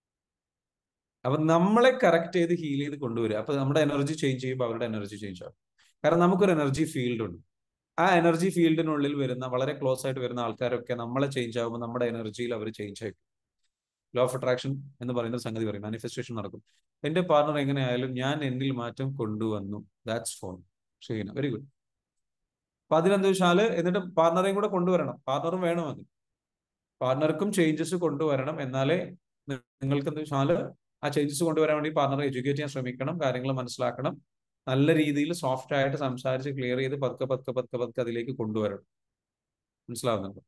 അപ്പൊ നമ്മളെ കറക്റ്റ് ചെയ്ത് ഹീൽ ചെയ്ത് കൊണ്ടുവരിക അപ്പൊ നമ്മുടെ എനർജി ചേഞ്ച് ചെയ്യുമ്പോൾ അവരുടെ എനർജി ചേഞ്ച് ആവും കാരണം നമുക്കൊരു എനർജി ഫീൽഡ് ഉണ്ട് ആ എനർജി ഫീൽഡിനുള്ളിൽ വരുന്ന വളരെ ക്ലോസ് ആയിട്ട് വരുന്ന ആൾക്കാരൊക്കെ നമ്മളെ ചേഞ്ച് ആകുമ്പോൾ നമ്മുടെ എനർജിയിൽ അവർ ചേഞ്ച് ആയിരിക്കും ലോ ഓഫ് അട്രാക്ഷൻ എന്ന് പറയുന്ന ഒരു സംഗതി പറയും മാനിഫെസ്റ്റേഷൻ നടക്കും എന്റെ പാർട്ണർ എങ്ങനെയായാലും ഞാൻ എന്നിൽ മാറ്റം കൊണ്ടുവന്നു ദാറ്റ്സ് ഫോൺ ഷെയ്ന വെരി ഗുഡ് അപ്പൊ അതിലെന്താ വെച്ചാല് എന്നിട്ട് പാർട്ണറെയും കൂടെ കൊണ്ടുവരണം പാർട്ണറും വേണം അത് പാർട്ണർക്കും ചേഞ്ചസ് കൊണ്ടുവരണം എന്നാലേ നി- നിങ്ങൾക്ക് എന്താ വെച്ചാല് ആ ചേഞ്ചസ് കൊണ്ടുവരാൻ വേണ്ടി പാർട്ണറെ എഡ്യൂക്കേറ്റ് ചെയ്യാൻ ശ്രമിക്കണം കാര്യങ്ങൾ മനസ്സിലാക്കണം നല്ല രീതിയിൽ സോഫ്റ്റ് ആയിട്ട് സംസാരിച്ച് ക്ലിയർ ചെയ്ത് പതുക്കെ പതുക്കെ പതുക്കെ പതുക്കെ അതിലേക്ക് കൊണ്ടുവരണം മനസ്സിലാവുന്നുണ്ട്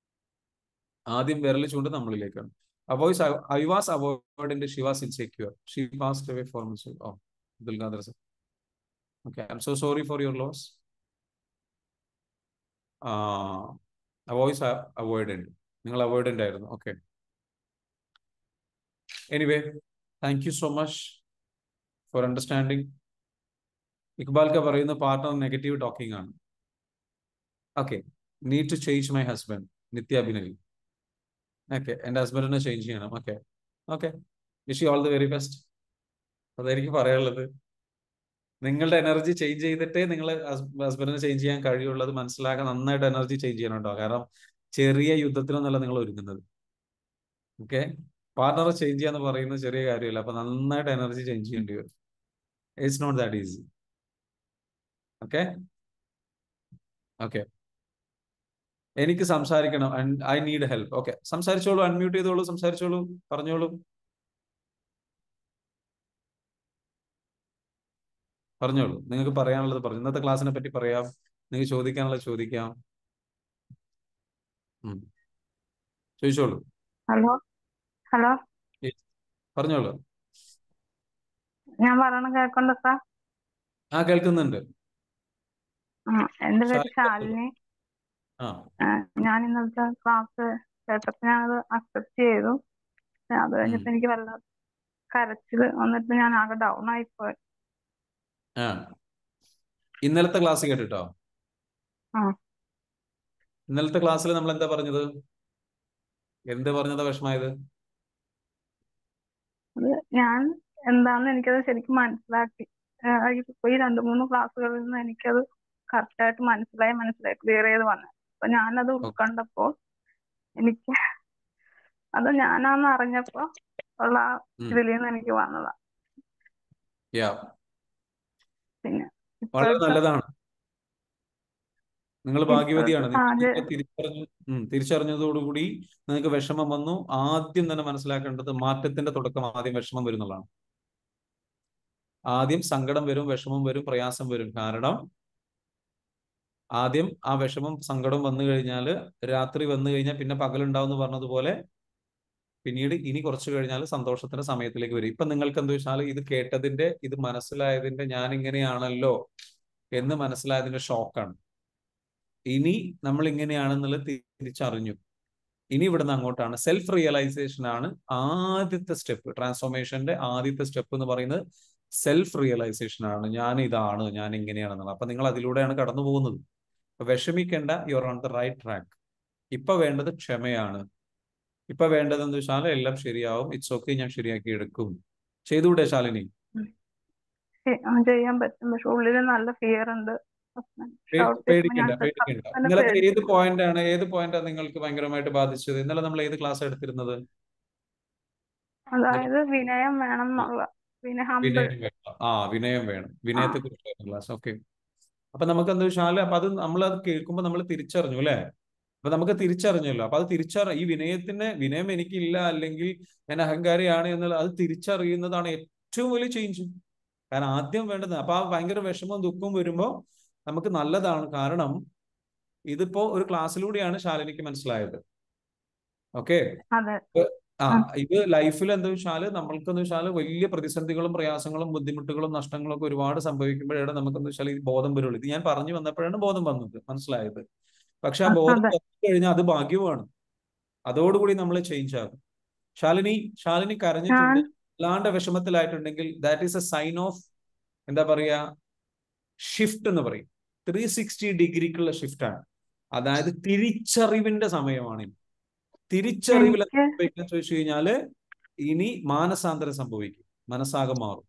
ആദ്യം വിരൽ ചൂണ്ട് നമ്മളിലേക്കാണ് avoids I was avoidant she was insecure she passed away for miss oh Abdul Khader sir okay I am so sorry for your loss avoids avoidant നിങ്ങൾ അവോയ്ഡന്റ് ആയിരുന്നു okay anyway thank you so much for understanding ഇക്ബാൽക്ക പറയുന്ന partner negative talking ആണ് okay need to change my husband Nithya Abhinavi okay എൻ്റെ ഹസ്ബൻഡിനെ change ചെയ്യണം okay okay wish you all the very best അതായിരിക്കും പറയാനുള്ളത് നിങ്ങളുടെ എനർജി ചേഞ്ച് ചെയ്തിട്ടേ നിങ്ങൾ ഹസ്ബൻഡിനെ ചേഞ്ച് ചെയ്യാൻ കഴിയുള്ളത് മനസ്സിലാക്കാൻ നന്നായിട്ട് എനർജി ചേഞ്ച് ചെയ്യണം കേട്ടോ കാരണം ചെറിയ യുദ്ധത്തിനൊന്നല്ല നിങ്ങൾ ഒരുങ്ങുന്നത് ഓക്കെ പാർട്ണറെ ചേഞ്ച് ചെയ്യാന്ന് പറയുന്നത് ചെറിയ കാര്യമല്ല അപ്പൊ നന്നായിട്ട് എനർജി ചേഞ്ച് ചെയ്യേണ്ടി വരും it's not that easy okay okay എനിക്ക് സംസാരിക്കണം ഐ നീഡ് ഹെൽപ്പ് ഓക്കെ സംസാരിച്ചോളൂ അൺമ്യൂട്ട് ചെയ്തോളൂ സംസാരിച്ചോളൂ പറഞ്ഞോളൂ പറഞ്ഞോളൂ നിങ്ങൾക്ക് പറയാനുള്ളത് പറഞ്ഞു ഇന്നത്തെ ക്ലാസ്സിനെ പറ്റി പറയാം നിങ്ങൾക്ക് ചോദിക്കാനുള്ളത് ചോദിക്കാം ഉം. ചോദിച്ചോളൂ ഹലോ ഹലോ പറഞ്ഞോളൂ ഞാൻ പറയണ കേൾക്കണ്ട സാർ ആ കേൾക്കുന്നുണ്ട് ആ എന്റെ പേര് ശാലിനി. ശാലിനി ആ ആ, ഞാൻ ഇന്നലത്തെ ക്ലാസ് കേട്ടപ്പോ ഞാനത് അക്സെപ്റ്റ് ചെയ്തു പക്ഷെ അത് കഴിഞ്ഞപ്പോ എനിക്ക് വല്ലാത്ത കരച്ചില് വന്നിട്ട് ഞാൻ ആകെ ഡൗൺ ആയിപ്പോയി ആ ഇന്നലത്തെ ക്ലാസ് കേട്ടിട്ടോ ആ. ഇന്നലത്തെ ക്ലാസ്സിൽ നമ്മൾ എന്താ പറഞ്ഞത് എന്ത് പറഞ്ഞതാ വിഷമായത് അത് ഞാൻ എന്താന്ന് എനിക്കത് ശരിക്കും മനസ്സിലാക്കി ആ, ഇപ്പൊ ഈ രണ്ടു മൂന്ന് ക്ലാസ്സുകളിൽ നിന്ന് എനിക്കത് കറക്റ്റ് ആയിട്ട് മനസ്സിലായി മനസ്സിലായി ക്ലിയർ ചെയ്ത് വന്നത് അപ്പൊ ഞാനത് ഉൾക്കൊണ്ടപ്പോ എനിക്ക് അത് ഞാനാന്ന് അറിഞ്ഞപ്പോ ഉള്ള ആ ഉം. ഇതിൽ നിന്ന് എനിക്ക് വന്നതാ യാ പിന്നെ വളരെ ഇപ്പോഴത്തെ നല്ലതാണ് നിങ്ങൾ ഭാഗ്യവതിയാണ് ഇപ്പോഴത്തെ നിങ്ങൾ സാഹചര്യം ഇതൊക്കെ തിരിച്ചറിഞ്ഞു ഉം, തിരിച്ചറിഞ്ഞതോടുകൂടി നിങ്ങൾക്ക് വിഷമം വന്നു ആദ്യം തന്നെ മനസ്സിലാക്കേണ്ടത് മാറ്റത്തിന്റെ തുടക്കം ആദ്യം വിഷമം വരുന്നുള്ളതാണ് ആദ്യം സങ്കടം വരും വിഷമം വരും പ്രയാസം വരും കാരണം ആദ്യം ആ വിഷമം സങ്കടം വന്നു കഴിഞ്ഞാൽ രാത്രി വന്നു കഴിഞ്ഞാൽ പിന്നെ പകലുണ്ടാവും എന്ന് പറഞ്ഞതുപോലെ പിന്നീട് ഇനി കുറച്ച് കഴിഞ്ഞാൽ സന്തോഷത്തിന്റെ സമയത്തിലേക്ക് വരും ഇപ്പൊ നിങ്ങൾക്ക് എന്താ വെച്ചാൽ ഇത് കേട്ടതിന്റെ ഇത് മനസ്സിലായതിന്റെ ഞാൻ ഇങ്ങനെയാണല്ലോ എന്ന് മനസ്സിലായതിന്റെ ഷോക്കാണ് ഇനി നമ്മൾ ഇങ്ങനെയാണെന്നുള്ളത് തിരിച്ചറിഞ്ഞു ഇനി ഇവിടുന്ന് അങ്ങോട്ടാണ് സെൽഫ് റിയലൈസേഷൻ ആണ് ആദ്യത്തെ സ്റ്റെപ്പ് ട്രാൻസ്ഫോർമേഷന്റെ ആദ്യത്തെ സ്റ്റെപ്പ് എന്ന് പറയുന്നത് സെൽഫ് റിയലൈസേഷൻ ആണ് ഞാൻ ഇതാണ് ഞാൻ ഇങ്ങനെയാണെന്നുള്ളത് അപ്പൊ നിങ്ങൾ അതിലൂടെയാണ് കടന്നു പോകുന്നത് അപ്പൊ വിഷമിക്കേണ്ട you are on the right track ഇപ്പൊ വേണ്ടത് ക്ഷമയാണ് ഇപ്പൊ വേണ്ടത് എന്താ വെച്ചാൽ എല്ലാം ശരിയാവും ഇറ്റ്സ് ഓക്കെ ഞാൻ ശരിയാക്കി എടുക്കും ചെയ്തുകൂടെ ശാലിനി ഉം. ശരി, ആ, ചെയ്യാൻ പറ്റും പക്ഷെ ഉള്ളിൽ നല്ല ഫിയർ ഉണ്ട് പേ- ഷൗട്ട് ചെയ്യുമ്പോൾ ഞാൻ പേടിക്കണ്ട പേടിക്കണ്ട ഹസ്ബൻഡ് ഇന്നലത്തെ ഏത് പേടിപ്പിക്കും പോയിന്റ് ആണ് ഏത് പോയിന്റ് ആണ് നിങ്ങൾക്ക് ഭയങ്കരമായിട്ട് ബാധിച്ചത് ഇന്നലെ നമ്മൾ ഏത് ക്ലാസ് എടുത്തിരുന്നത് അതായത് വിനയം വേണം എന്നുള്ള വിനയ ഹമ്പിൾ വിനയം വേണം ആ വിനയം വേണം വിനയത്തെ കുറിച്ചായിരുന്നു ക്ലാസ് ഓക്കെ അപ്പൊ നമുക്ക് എന്താ വെച്ചാൽ അപ്പൊ അത് നമ്മൾ അത് കേൾക്കുമ്പോൾ നമ്മൾ തിരിച്ചറിഞ്ഞു അല്ലെ അപ്പൊ നമുക്ക് തിരിച്ചറിഞ്ഞല്ലോ അപ്പൊ അത് തിരിച്ചറി ഈ വിനയത്തിന് വിനയം എനിക്കില്ല അല്ലെങ്കിൽ ഞാൻ അഹങ്കാരിയാണ് എന്നുള്ള അത് തിരിച്ചറിയുന്നതാണ് ഏറ്റവും വലിയ ചേഞ്ച് കാരണം ആദ്യം വേണ്ടത് അപ്പൊ ആ ഭയങ്കര വിഷമവും ദുഃഖവും വരുമ്പോൾ നമുക്ക് നല്ലതാണ് കാരണം ഇതിപ്പോ ഒരു ക്ലാസ്സിലൂടെയാണ് ശാലിനിക്ക് മനസ്സിലായത് ഓക്കെ അതെ ആ ഉം. ഇത് ലൈഫിൽ എന്താ വെച്ചാല് നമ്മൾക്ക് എന്ന് വെച്ചാല് വലിയ പ്രതിസന്ധികളും പ്രയാസങ്ങളും ബുദ്ധിമുട്ടുകളും നഷ്ടങ്ങളും ഒക്കെ ഒരുപാട് സംഭവിക്കുമ്പോഴാണ് നമുക്ക് എന്ന് വെച്ചാൽ ഈ ബോധം വരുള്ളൂ ഇത് ഞാൻ പറഞ്ഞു വന്നപ്പോഴാണ് ബോധം വന്നത് മനസ്സിലായത് പക്ഷെ ആ അ- ബോധം അതെ വന്നു കഴിഞ്ഞാൽ അത് ഭാഗ്യമാണ് അതോടുകൂടി നമ്മൾ ചേഞ്ച് ആകും ശാലിനി ശാലിനി ഞാൻ കരഞ്ഞിട്ടുണ്ട് വല്ലാണ്ട് വിഷമത്തിലായിട്ടുണ്ടെങ്കിൽ that is a sign of എന്താ പറയാ ഷിഫ്റ്റ് എന്ന് പറയും ത്രീ സിക്സ്റ്റി ഡിഗ്രിക്കുള്ള ഷിഫ്റ്റ് ആണ് അതായത് തിരിച്ചറിവിന്റെ സമയമാണ് ഇനി തിരിച്ചറിവിൽ എനിക്ക് സംഭവിക്കാൻ ചോദിച്ചു കഴിഞ്ഞാല് ഇനി മാനസാന്തരം സംഭവിക്കും മനസ്സാകെ മാറും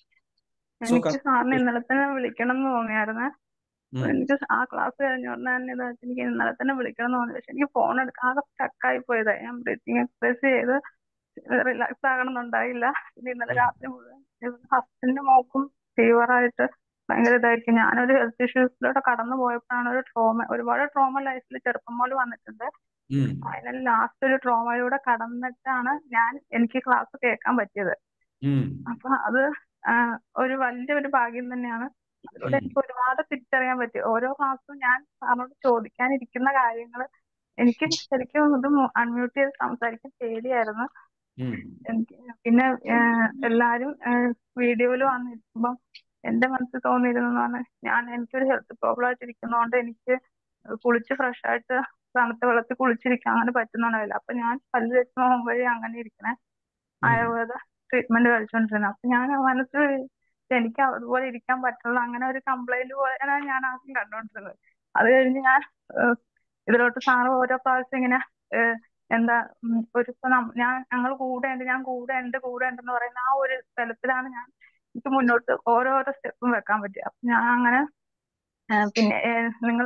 സോ എനിക്ക് സാറിന് ഇന്നലെ തന്നെ വിളിക്കണം എന്ന് തോന്നിയായിരുന്നേ അപ്പൊ ഉം എനിക്ക് ആ ക്ലാസ് കഴിഞ്ഞ ഉടനെ തന്നെ ഇതായിട്ട് എനിക്ക് ഇന്നലെ തന്നെ വിളിക്കണം എന്ന് തോന്നി പക്ഷെ എനിക്ക് ഫോൺ എടുക്കാതെ സ്റ്റക്കായി പോയതാ ഞാൻ ബ്രീത്തിങ് എക്സസൈസ് ചെയ്ത് റിലാക്സ് ആകണമെന്നുണ്ടായില്ല പിന്നെ ഇന്നലെ ഉം രാത്രി മുഴുവൻ ഹസ്ബൻഡിന്റെ മോക്കും ഫീവറായിട്ട് ഭയങ്കര ഇതായിരിക്കും ഞാനൊരു ഹെൽത്ത് ഇഷ്യൂസിലൂടെ കടന്നു പോയപ്പോഴാണ് ഒരു ട്രോമ ഒരുപാട് ട്രോമ ലൈഫിൽ ചെറുപ്പം മുതൽ വന്നിട്ടുണ്ട് ഉം അതിൽ ലാസ്റ്റ് ഒരു ട്രോമയിലൂടെ കടന്നിട്ടാണ് ഞാൻ എനിക്ക് ക്ലാസ് കേൾക്കാൻ പറ്റിയത് ഉം അപ്പൊ അത് ആ, ഒരു വലിയൊരു ഭാഗ്യം തന്നെയാണ് അതിലൂടെ ഉം എനിക്ക് ഒരുപാട് തിരിച്ചറിയാൻ പറ്റി ഓരോ ക്ലാസ്സും ഞാൻ സാറിനോട് ചോദിക്കാനിരിക്കുന്ന കാര്യങ്ങൾ എനിക്ക് ശരിക്കും ഇത് അൺമ്യൂട്ട് ചെയ്ത് സംസാരിക്കാൻ പേടിയായിരുന്നു ഉം എനിക്ക് പിന്നെ ഏഹ്, എല്ലാരും വീഡിയോയിൽ വന്നിരിക്കുമ്പം എന്റെ മനസ്സിൽ തോന്നിയിരുന്നെന്ന് പറഞ്ഞാൽ ഞാൻ എനിക്കൊരു ഹെൽത്ത് പ്രോബ്ലം ആയിട്ട് ഇരിക്കുന്നതുകൊണ്ട് എനിക്ക് കുളിച്ച് ഫ്രഷ് ആയിട്ട് തണുത്ത വെള്ളത്തിൽ കുളിച്ചിരിക്കാൻ അങ്ങനെ പറ്റുന്നുണ്ടാവില്ല അപ്പൊ ഞാൻ പല്ല് തേച്ച് മുഖം വഴി അങ്ങനെ ഇരിക്കണേ ഉം ആയുർവേദ ട്രീറ്റ്മെന്റ് കഴിച്ചുകൊണ്ടിരുന്നത് അപ്പൊ ഞാൻ മനസ്സിൽ വിചാരിച്ചു, എനിക്ക് അതുപോലെ ഇരിക്കാൻ പറ്റുള്ളൂ അങ്ങനെ ഒരു കംപ്ലൈന്റ് പോലെയാണ് ഞാൻ ആദ്യം കണ്ടുകൊണ്ടിരുന്നത് അത് കഴിഞ്ഞ് ഞാൻ ഏഹ്, ഇതിലോട്ട് സാറ് ഓരോ പ്രാവശ്യം ഇങ്ങനെ ഏഹ്, എന്താ ഉം, ഒരു ഇപ്പൊ നം- ഞാൻ ഞങ്ങൾ കൂടെ ഉണ്ട് ഞാൻ കൂടെ ഉണ്ട് കൂടെ ഉണ്ടെന്ന് പറയുന്ന ആ ഒരു തലത്തിലാണ് ഞാൻ എനിക്ക് മുന്നോട്ട് ഓരോരോ സ്റ്റെപ്പും വെക്കാൻ പറ്റുക അപ്പൊ ഞാൻ അങ്ങനെ ഏഹ്, പിന്നെ നിങ്ങൾ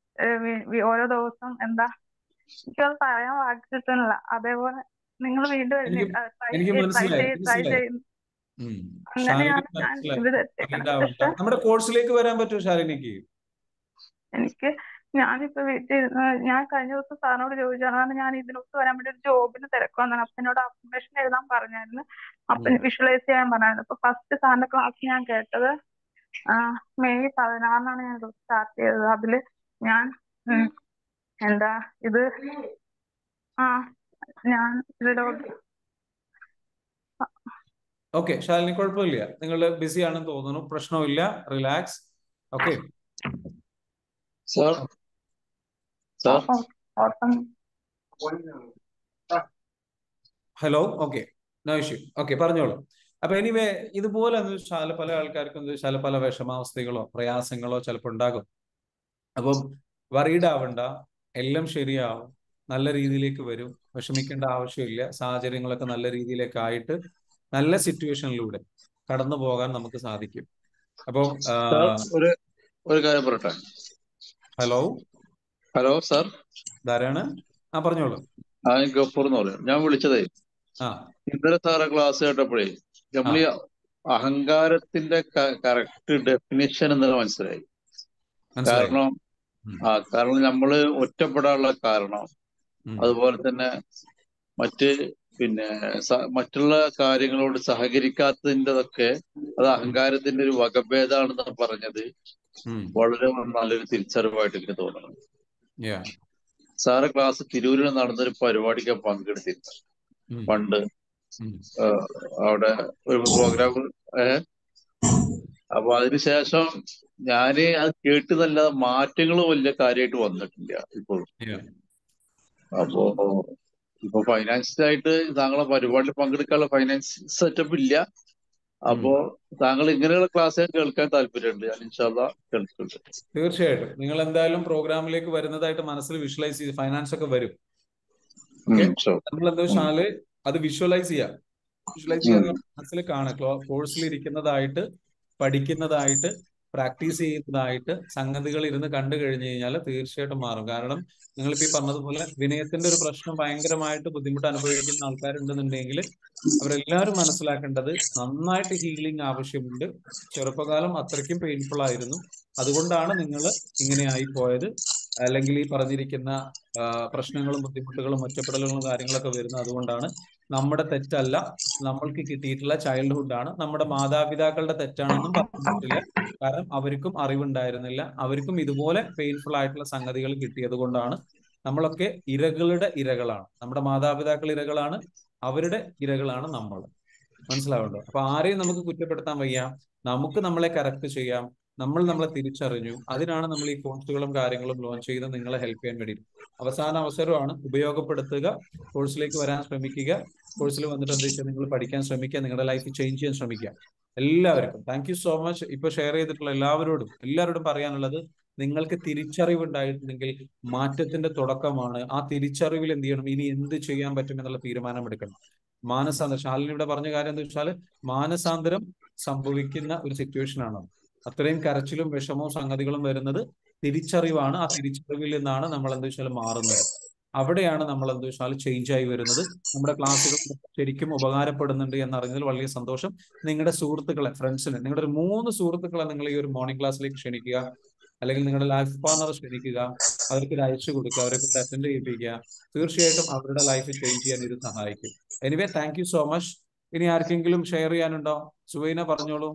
ഓരോ ദിവസം എന്താ എനിക്കത് പറയാൻ വാക്ക് കിട്ടുന്നില്ല അതേപോലെ നിങ്ങൾ വീണ്ടും എനിക്ക് ട്രൈ എനിക്ക് ട്രൈ മനസ്സിലായി ചെയ്ത് ട്രൈ മനസ്സിലായി ചെയ്യും ഉം അങ്ങനെയാണ് ശാലിനിക്ക് ഞാൻ മനസ്സിലായി ഇത് എത്തിക്കണത് വൈകിട്ടാവണ്ട പക്ഷെ നമ്മുടെ കോഴ്സിലേക്ക് വരാൻ പറ്റുമോ ശാലിനിക്ക് എനിക്ക് ഞാനിപ്പോ വീട്ടിൽ ഇരുന്ന് ഞാൻ കഴിഞ്ഞ ദിവസം സാറിനോട് ചോദിച്ചാണ് കാരണം ഞാൻ ഇതിനൊത്ത് വരാൻ വേണ്ടി ഒരു ജോബിന് തിരക്ക് വന്നതാണ് അപ്പൊ എന്നോട് അപ്ലിക്കേഷൻ എഴുതാൻ പറഞ്ഞായിരുന്നു അപ്പൊ ഉം വിഷ്വലൈസ് ചെയ്യാൻ പറഞ്ഞായിരുന്നു അപ്പൊ ഫസ്റ്റ് സാറിന്റെ ക്ലാസ് ഞാൻ കേട്ടത് ആ, മെയ് പതിനാറിനാണ് ഞാൻ സ്റ്റാർട്ട് ചെയ്തത് അതില് ഞാൻ ഉം, എന്താ ഇത് ആ ഞാൻ ഇതിലോട്ട് ഓക്കെ ശാലിനി കുഴപ്പമില്ല നിങ്ങൾ ബിസി ആണെന്ന് തോന്നുന്നു പ്രശ്നമില്ല റിലാക്സ് ഓക്കെ സാർ സാർ ഓട്ടം hello okay no issue okay പറഞ്ഞോളൂ അപ്പൊ എനിവേ ഇതുപോലെ എന്ന് വെച്ചാൽ പല ആൾക്കാർക്കും എന്ന് വെച്ചാൽ പല വിഷമാവസ്ഥകളോ പ്രയാസങ്ങളോ ചിലപ്പോൾ ഉണ്ടാകും അപ്പം വറീഡ് ആവണ്ട എല്ലാം ശരിയാവും നല്ല രീതിയിലേക്ക് വരും വിഷമിക്കേണ്ട ആവശ്യമില്ല സാഹചര്യങ്ങളൊക്കെ നല്ല രീതിയിലേക്ക് ആയിട്ട് നല്ല സിറ്റുവേഷനിലൂടെ കടന്നു പോകാൻ നമുക്ക് സാധിക്കും അപ്പം ആ, സാർ ഒരു ഒരു കാര്യം പറയട്ടെ ഹലോ ഹലോ സാർ ധാരാണ് ആ പറഞ്ഞോളൂ ആ ഗഫൂർ എന്ന് പറയും ഞാൻ വിളിച്ചതേ ആ ഇന്നലെ സാറെ ക്ലാസ് കേട്ടപ്പോഴേ നമ്മൾ ഈ അഹങ്കാരത്തിന്റെ കറക്റ്റ് ഡെഫിനിഷൻ എന്നല്ല മനസ്സിലായി മനസ്സിലായി കാരണം ഉം, ആ കാരണം നമ്മള് ഒറ്റപ്പെടാനുള്ള കാരണം ഉം, അതുപോലെ തന്നെ മറ്റ് പിന്നെ സ- മറ്റുള്ള കാര്യങ്ങളോട് സഹകരിക്കാത്തതിൻ്റെതൊക്കെ അത് അഹങ്കാരത്തിന്റെ ഒരു വകഭേദമാണെന്ന് പറഞ്ഞത് ഉം, വളരെ നല്ലൊരു തിരിച്ചറിവായിട്ട് എനിക്ക് തോന്നുന്നു yeah, സാറ് ക്ലാസ് തിരൂരിൽ നടന്നൊരു പരിപാടിക്ക് പങ്കെടുത്തിരുന്നു ഉം, പണ്ട് ഉം, ആ, അവിടെ ഒരു പ്രോഗ്രാം അപ്പൊ അതിനുശേഷം ഞാന് അത് കേട്ട് നല്ല മാറ്റങ്ങൾ വലിയ കാര്യമായിട്ട് വന്നിട്ടില്ല ഇപ്പോഴും yeah, അപ്പോ ഇപ്പൊ ഫൈനാൻഷ്യലായിട്ട് താങ്കളെ പരിപാടിയിൽ പങ്കെടുക്കാനുള്ള ഫൈനാൻസ് സെറ്റപ്പ് ഇല്ല അപ്പോ താങ്കൾ ഇങ്ങനെയുള്ള ക്ലാസ് കേൾക്കാൻ താല്പര്യമുണ്ട് ഞാൻ ഇൻഷാല്ല കേൾക്കുന്നുണ്ട് തീർച്ചയായിട്ടും നിങ്ങൾ എന്തായാലും പ്രോഗ്രാമിലേക്ക് വരുന്നതായിട്ട് മനസ്സിൽ വിഷ്വലൈസ് ചെയ്ത് ഫൈനാൻസ് ഒക്കെ വരും ഉം, ഓക്കെ sure. നമ്മൾ എന്താ വെച്ചാല് അത് വിഷ്വലൈസ് ചെയ്യാം വിഷ്വലൈസ് ചെയ്യാൻ മനസ്സിൽ കാണാം കോഴ്സിൽ ഇരിക്കുന്നതായിട്ട് പഠിക്കുന്നതായിട്ട് പ്രാക്ടീസ് ചെയ്യുന്നതായിട്ട് സംഗതികൾ ഇരുന്ന് കണ്ടു കഴിഞ്ഞു കഴിഞ്ഞാൽ തീർച്ചയായിട്ടും മാറും കാരണം നിങ്ങളിപ്പോ ഈ പറഞ്ഞതുപോലെ വിനയത്തിന്റെ ഒരു പ്രശ്നം ഭയങ്കരമായിട്ട് ബുദ്ധിമുട്ട് അനുഭവിക്കുന്ന ആൾക്കാരുണ്ടെന്നുണ്ടെങ്കിൽ അവരെല്ലാവരും മനസ്സിലാക്കേണ്ടത് നന്നായിട്ട് ഹീലിംഗ് ആവശ്യമുണ്ട് ചെറുപ്പകാലം അത്രയ്ക്കും പെയിൻഫുൾ ആയിരുന്നു അതുകൊണ്ടാണ് നിങ്ങൾ ഇങ്ങനെയായി പോയത് അല്ലെങ്കിൽ ഈ പറഞ്ഞിരിക്കുന്ന ആ, പ്രശ്നങ്ങളും ബുദ്ധിമുട്ടുകളും ഒറ്റപ്പെടലുകളും കാര്യങ്ങളൊക്കെ വരുന്നത് അതുകൊണ്ടാണ് നമ്മുടെ തെറ്റല്ല നമ്മൾക്ക് കിട്ടിയിട്ടുള്ള ചൈൽഡ്ഹുഡ് ആണ് നമ്മുടെ മാതാപിതാക്കളുടെ തെറ്റാണെന്നും പറയാൻ പറ്റില്ല കാരണം അവർക്കും അറിവുണ്ടായിരുന്നില്ല അവർക്കും ഇതുപോലെ പെയിൻഫുൾ ആയിട്ടുള്ള സംഗതികൾ കിട്ടിയത് കൊണ്ടാണ് നമ്മളൊക്കെ ഇരകളുടെ ഇരകളാണ് നമ്മുടെ മാതാപിതാക്കൾ ഇരകളാണ് അവരുടെ ഇരകളാണ് നമ്മൾ മനസ്സിലാവുണ്ടോ അപ്പൊ ആരെയും നമുക്ക് കുറ്റപ്പെടുത്താൻ വയ്യ നമുക്ക് നമ്മളെ കറക്റ്റ് ചെയ്യാം നമ്മൾ നമ്മളെ തിരിച്ചറിഞ്ഞു അതിനാണ് നമ്മൾ ഈ കോഴ്സുകളും കാര്യങ്ങളും ലോഞ്ച് ചെയ്ത് നിങ്ങളെ ഹെൽപ്പ് ചെയ്യാൻ വേണ്ടി അവസാന അവസരമാണ് ഉപയോഗപ്പെടുത്തുക കോഴ്സിലേക്ക് വരാൻ ശ്രമിക്കുക കോഴ്സിൽ വന്നിട്ട് എന്താ വെച്ചാൽ നിങ്ങൾ പഠിക്കാൻ ശ്രമിക്കുക നിങ്ങളുടെ ലൈഫ് ചേഞ്ച് ചെയ്യാൻ ശ്രമിക്കുക എല്ലാവർക്കും താങ്ക് യു സോ മച്ച് ഇപ്പൊ ഷെയർ ചെയ്തിട്ടുള്ള എല്ലാവരോടും എല്ലാവരോടും പറയാനുള്ളത് നിങ്ങൾക്ക് തിരിച്ചറിവ് ഉണ്ടായിട്ടുണ്ടെങ്കിൽ മാറ്റത്തിന്റെ തുടക്കമാണ് ആ തിരിച്ചറിവിൽ എന്ത് ചെയ്യണം ഇനി എന്ത് ചെയ്യാൻ പറ്റും എന്നുള്ള തീരുമാനം എടുക്കണം മാനസാന്തരം ശാലിനി ഇവിടെ പറഞ്ഞ കാര്യം എന്താ വെച്ചാൽ മാനസാന്തരം സംഭവിക്കുന്ന ഒരു സിറ്റുവേഷൻ ആണ് അത്രയും കരച്ചിലും വിഷമവും സംഗതികളും വരുന്നത് തിരിച്ചറിവാണ് ആ തിരിച്ചറിവിൽ നിന്നാണ് നമ്മൾ എന്താ വെച്ചാൽ മാറുന്നത് അവിടെയാണ് നമ്മൾ എന്താ വെച്ചാൽ ചേഞ്ച് ആയി വരുന്നത് നമ്മുടെ ക്ലാസ്സുകൾ ശരിക്കും ഉപകാരപ്പെടുന്നുണ്ട് എന്നറിഞ്ഞതിൽ വലിയ സന്തോഷം നിങ്ങളുടെ സുഹൃത്തുക്കളെ ഫ്രണ്ട്സിനെ നിങ്ങളുടെ ഒരു മൂന്ന് സുഹൃത്തുക്കളെ നിങ്ങൾ ഈ ഒരു മോർണിംഗ് ക്ലാസ്സിലേക്ക് ക്ഷണിക്കുക അല്ലെങ്കിൽ നിങ്ങളുടെ ലൈഫ് പാർട്ണറെ ക്ഷണിക്കുക അവർക്ക് ഇത് അയച്ചു കൊടുക്കുക അവരെ കൊണ്ട് അറ്റൻഡ് ചെയ്യിപ്പിക്കുക തീർച്ചയായിട്ടും അവരുടെ ലൈഫ് ചേഞ്ച് ചെയ്യാൻ ഇത് സഹായിക്കും anyway thank you so much ഇനി ആർക്കെങ്കിലും ഷെയർ ചെയ്യാനുണ്ടോ സുവൈന പറഞ്ഞോളൂ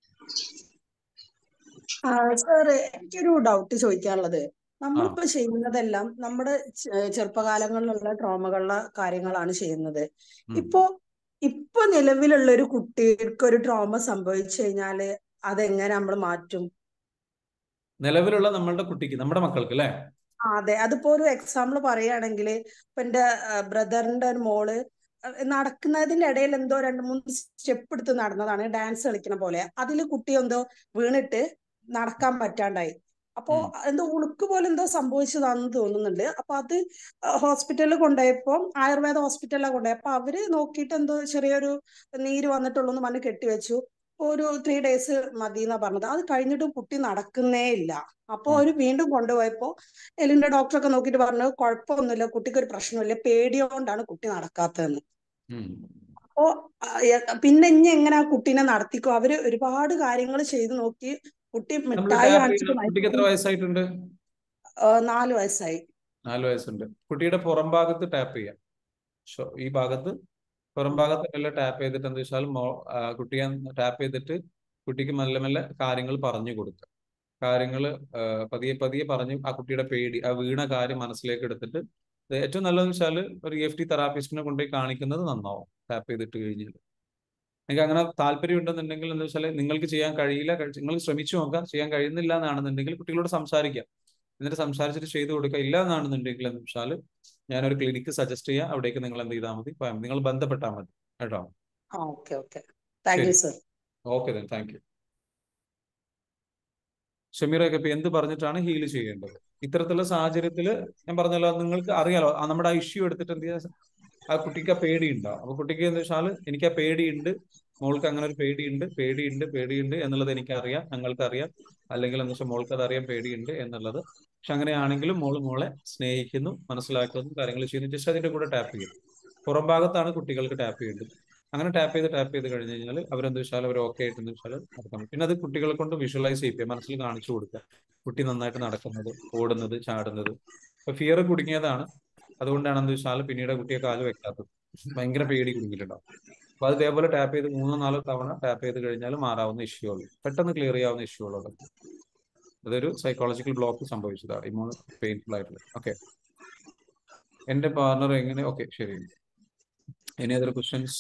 ആ സാറ് എനിക്കൊരു ഡൗട്ട് ചോദിക്കാനുള്ളത് നമ്മളിപ്പോ ചെയ്യുന്നതെല്ലാം നമ്മുടെ ചെ- ചെറുപ്പകാലങ്ങളിലുള്ള ട്രോമകളുടെ കാര്യങ്ങളാണ് ചെയ്യുന്നത് ഉം. ഇപ്പോ ഇപ്പൊ നിലവിലുള്ള ഒരു കുട്ടിക്ക് ഒരു ട്രോമ സംഭവിച്ചു കഴിഞ്ഞാല് അതെങ്ങനെ നമ്മൾ മാറ്റും നിലവിലുള്ള നമ്മളുടെ കുട്ടിക്ക് നമ്മുടെ മക്കൾക്ക് അല്ലെ ആ, അതെ അതിപ്പോ ഒരു എക്സാമ്പിൾ പറയുകയാണെങ്കിൽ ഇപ്പൊ എന്റെ ബ്രദറിന്റെ ഒരു മോള് അഹ് നടക്കുന്നതിന്റെ ഇടയിൽ എന്തോ രണ്ട് മൂന്ന് സ്റ്റെപ്പ് എടുത്ത് നടന്നതാണ് ഡാൻസ് കളിക്കുന്ന പോലെ അതിൽ കുട്ടി എന്തോ വീണിട്ട് നടക്കാൻ പറ്റാണ്ടായി അപ്പോ ഉം. എന്തോ ഉളുക്ക് പോലെ എന്തോ സംഭവിച്ചതാണെന്ന് തോന്നുന്നുണ്ട് അപ്പൊ അത് ഹോസ്പിറ്റലിൽ കൊണ്ടുപോയപ്പോ ആയുർവേദ ഹോസ്പിറ്റലിലാണ് കൊണ്ടുപോയപ്പോ അവര് നോക്കിയിട്ട് എന്തോ ചെറിയൊരു നീര് വന്നിട്ടുള്ളൂ എന്ന് പറഞ്ഞ് കെട്ടിവെച്ചു അപ്പൊ ഒരു ത്രീ ഡേയ്സ് മതി എന്നാ പറഞ്ഞത് അത് കഴിഞ്ഞിട്ടും കുട്ടി നടക്കുന്നേ ഇല്ല അപ്പൊ ഉം. അവര് വീണ്ടും കൊണ്ടുപോയപ്പോ എലിന്റെ ഡോക്ടറൊക്കെ നോക്കിയിട്ട് പറഞ്ഞു കുഴപ്പമൊന്നുമില്ല കുട്ടിക്ക് ഒരു പ്രശ്നമില്ല പേടിയോണ്ടാണ് കുട്ടി നടക്കാത്തതെന്ന് ഉം. അപ്പോ ആ, എ- പിന്നെ ഇനി എങ്ങനെ ആ കുട്ടീനെ നടത്തിക്കോ അവര് ഒരുപാട് കാര്യങ്ങൾ ചെയ്തു നോക്കി കുട്ടി നമ്മൾ മിഠായി ടാപ്പ് കാണിച്ചിട്ട് ചെയ്യുന്ന കുട്ടിക്ക് എത്ര വയസ്സായിട്ടുണ്ട് ആ, നാല് വയസ്സായി നാല് വയസ്സുണ്ട് കുട്ടിയുടെ പുറം ഭാഗത്ത് ടാപ്പ് ചെയ്യാം ഷോ ഈ ഭാഗത്ത് പുറം ഭാഗത്ത് എല്ലാം ടാപ്പ് ചെയ്തിട്ട് എന്താ വെച്ചാൽ മോ ആ, കുട്ടിയെ ടാപ്പ് ചെയ്തിട്ട് കുട്ടിക്ക് മെല്ലെ മെല്ലെ കാര്യങ്ങൾ പറഞ്ഞു കൊടുക്കുക കാര്യങ്ങൾ പതിയെ പതിയെ പറഞ്ഞ് ആ കുട്ടിയുടെ പേടി ആ വീണ കാര്യം മനസ്സിലേക്ക് എടുത്തിട്ട് ഇത് ഏറ്റവും നല്ലതെന്ന് വെച്ചാൽ ഒരു എഫ് ടി തെറാപ്പിസ്റ്റിനെ കൊണ്ടുപോയി കാണിക്കുന്നത് നന്നാവും ടാപ്പ് ചെയ്തിട്ട് കഴിഞ്ഞാൽ നിങ്ങൾക്ക് അങ്ങനെ താല്പര്യം ഉണ്ടെന്നുണ്ടെങ്കിൽ എന്താ വെച്ചാൽ നിങ്ങൾക്ക് ചെയ്യാൻ കഴിയില്ല കഴി- നിങ്ങൾ ശ്രമിച്ചു നോക്കാം ചെയ്യാൻ കഴിയുന്നില്ല എന്നാണെന്നുണ്ടെങ്കിൽ കുട്ടികളോട് സംസാരിക്കാം എന്നിട്ട് സംസാരിച്ചിട്ട് ചെയ്തു കൊടുക്കുക ഇല്ല എന്നാണെന്നുണ്ടെങ്കിൽ എന്താ വെച്ചാൽ ഞാനൊരു ക്ലിനിക്ക് സജസ്റ്റ് ചെയ്യാം അവിടേക്ക് നിങ്ങൾ എന്ത് ചെയ്താൽ മതി പോയാൽ മതി. നിങ്ങൾ ബന്ധപ്പെട്ടാൽ മതി കേട്ടോ ആ ഓക്കെ ഓക്കെ താങ്ക് ശരി you sir okay then thank you ഷമീറൊക്കെ ഇപ്പൊ എന്ത് പറഞ്ഞിട്ടാണ് ഹീൽ ചെയ്യേണ്ടത് ഇത്തരത്തിലുള്ള സാഹചര്യത്തിൽ ഞാൻ പറഞ്ഞല്ലോ നിങ്ങൾക്ക് അറിയാലോ ആ നമ്മുടെ ആ ഇഷ്യൂ എടുത്തിട്ട് എന്ത് ചെയ്യാ ആ കുട്ടിക്ക് ആ പേടിയുണ്ടാവും അപ്പൊ കുട്ടിക്ക് എന്താ വെച്ചാൽ എനിക്ക് ആ പേടിയുണ്ട് മോൾക്ക് അങ്ങനെ ഒരു പേടിയുണ്ട് പേടിയുണ്ട് പേടിയുണ്ട് എന്നുള്ളത് എനിക്കറിയാം ഞങ്ങൾക്ക് അറിയാം അല്ലെങ്കിൽ എന്താ വെച്ചാൽ മോൾക്ക് അത് അറിയാൻ പേടിയുണ്ട് എന്നുള്ളത് പക്ഷെ അങ്ങനെയാണെങ്കിലും മോള് മോളെ സ്നേഹിക്കുന്നു മനസ്സിലാക്കുന്നു കാര്യങ്ങൾ ചെയ്യുന്നു ജസ്റ്റ് അതിന്റെ കൂടെ ടാപ്പ് ചെയ്യും പുറം ഭാഗത്താണ് കുട്ടികൾക്ക് ടാപ്പ് ചെയ്യേണ്ടത് അങ്ങനെ ടാപ്പ് ചെയ്ത് ടാപ്പ് ചെയ്ത് കഴിഞ്ഞ് കഴിഞ്ഞാൽ അവരെന്ത് വെച്ചാൽ അവർ ഓക്കെ ആയിട്ട് എന്ന് വെച്ചാൽ നടക്കണം പിന്നെ അത് കുട്ടികളെ കൊണ്ട് വിഷ്വലൈസ് ചെയ്യിക്കുക മനസ്സിൽ കാണിച്ചു കൊടുക്കുക കുട്ടി നന്നായിട്ട് നടക്കുന്നത് ഓടുന്നത് ചാടുന്നത് ഇപ്പൊ ഫിയർ കുടുങ്ങിയതാണ് അതുകൊണ്ടാണ് എന്ത് വെച്ചാൽ പിന്നീട് കുട്ടിയെ കാല് വെക്കാത്തത് ഭയങ്കര പേടി കുടുങ്ങിയിട്ടുണ്ടാവും അപ്പൊ അത് ഇതേപോലെ ടാപ്പ് ചെയ്ത് മൂന്നോ നാലോ തവണ ടാപ്പ് ചെയ്ത് കഴിഞ്ഞാൽ മാറാവുന്ന ഇഷ്യൂ ഉള്ളൂ പെട്ടെന്ന് ക്ലിയർ ചെയ്യാവുന്ന ഇഷ്യൂ ഉള്ളത് അതൊരു സൈക്കോളജിക്കൽ ബ്ലോക്ക് സംഭവിച്ചതാണ് ഇമോ പെയിൻഫുൾ ആയിട്ടുള്ള ഓക്കെ എന്റെ പാർട്ണർ എങ്ങനെ ഓക്കെ ശരി any other questions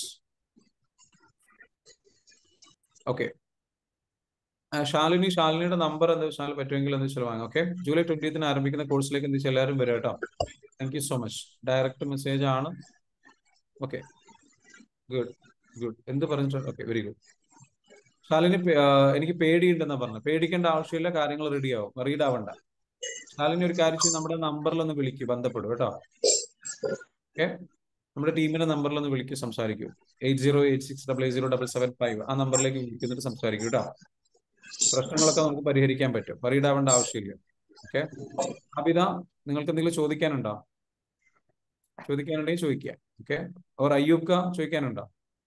okay Shalini ശാലിനിയുടെ നമ്പർ എന്താ വെച്ചാൽ പറ്റുമെങ്കിൽ എന്താ വെച്ചാൽ വാങ്ങാം ഓക്കെ ജൂലൈ ട്വന്റിയത്തിന് ആരംഭിക്കുന്ന കോഴ്സിലേക്ക് എന്താ വെച്ചാൽ എല്ലാവരും വരാം കേട്ടോ thank you so much direct message ആണ് ഓക്കെ ഗുഡ് ഗുഡ് എന്ത് പറഞ്ഞിട്ടുണ്ട് ഓക്കെ വെരി ഗുഡ് ശാലിനി പേ- ആ, എനിക്ക് പേടിയുണ്ടെന്നാ പറഞ്ഞു പേടിക്കേണ്ട ആവശ്യമില്ല കാര്യങ്ങൾ റെഡി ആവും റീഡ് ആവണ്ട ശാലിനി ഒരു കാര്യം ചെയ്യും നമ്മുടെ നമ്പറിൽ ഒന്ന് വിളിക്കൂ ബന്ധപ്പെടും കേട്ടോ ഓക്കെ നമ്മുടെ ടീമിന്റെ നമ്പറിൽ ഒന്ന് വിളിക്കൂ സംസാരിക്കൂ eight zero eight six double eight zero double seven five ആ നമ്പറിലേക്ക് വിളിക്കുന്നിട്ട് സംസാരിക്കൂ കേട്ടോ പ്രശ്നങ്ങളൊക്കെ നമുക്ക് പരിഹരിക്കാൻ പറ്റും റീഡ് ആവേണ്ട ആവശ്യമില്ല ഓക്കെ അബിത നിങ്ങൾക്ക് എന്തെങ്കിലും ചോദിക്കാനുണ്ടോ ചോദിക്കാനുണ്ടെങ്കിൽ ചോദിക്കുക ഓക്കെ ഓർ അയ്യൂബ്ക ചോദിക്കാനുണ്ടോ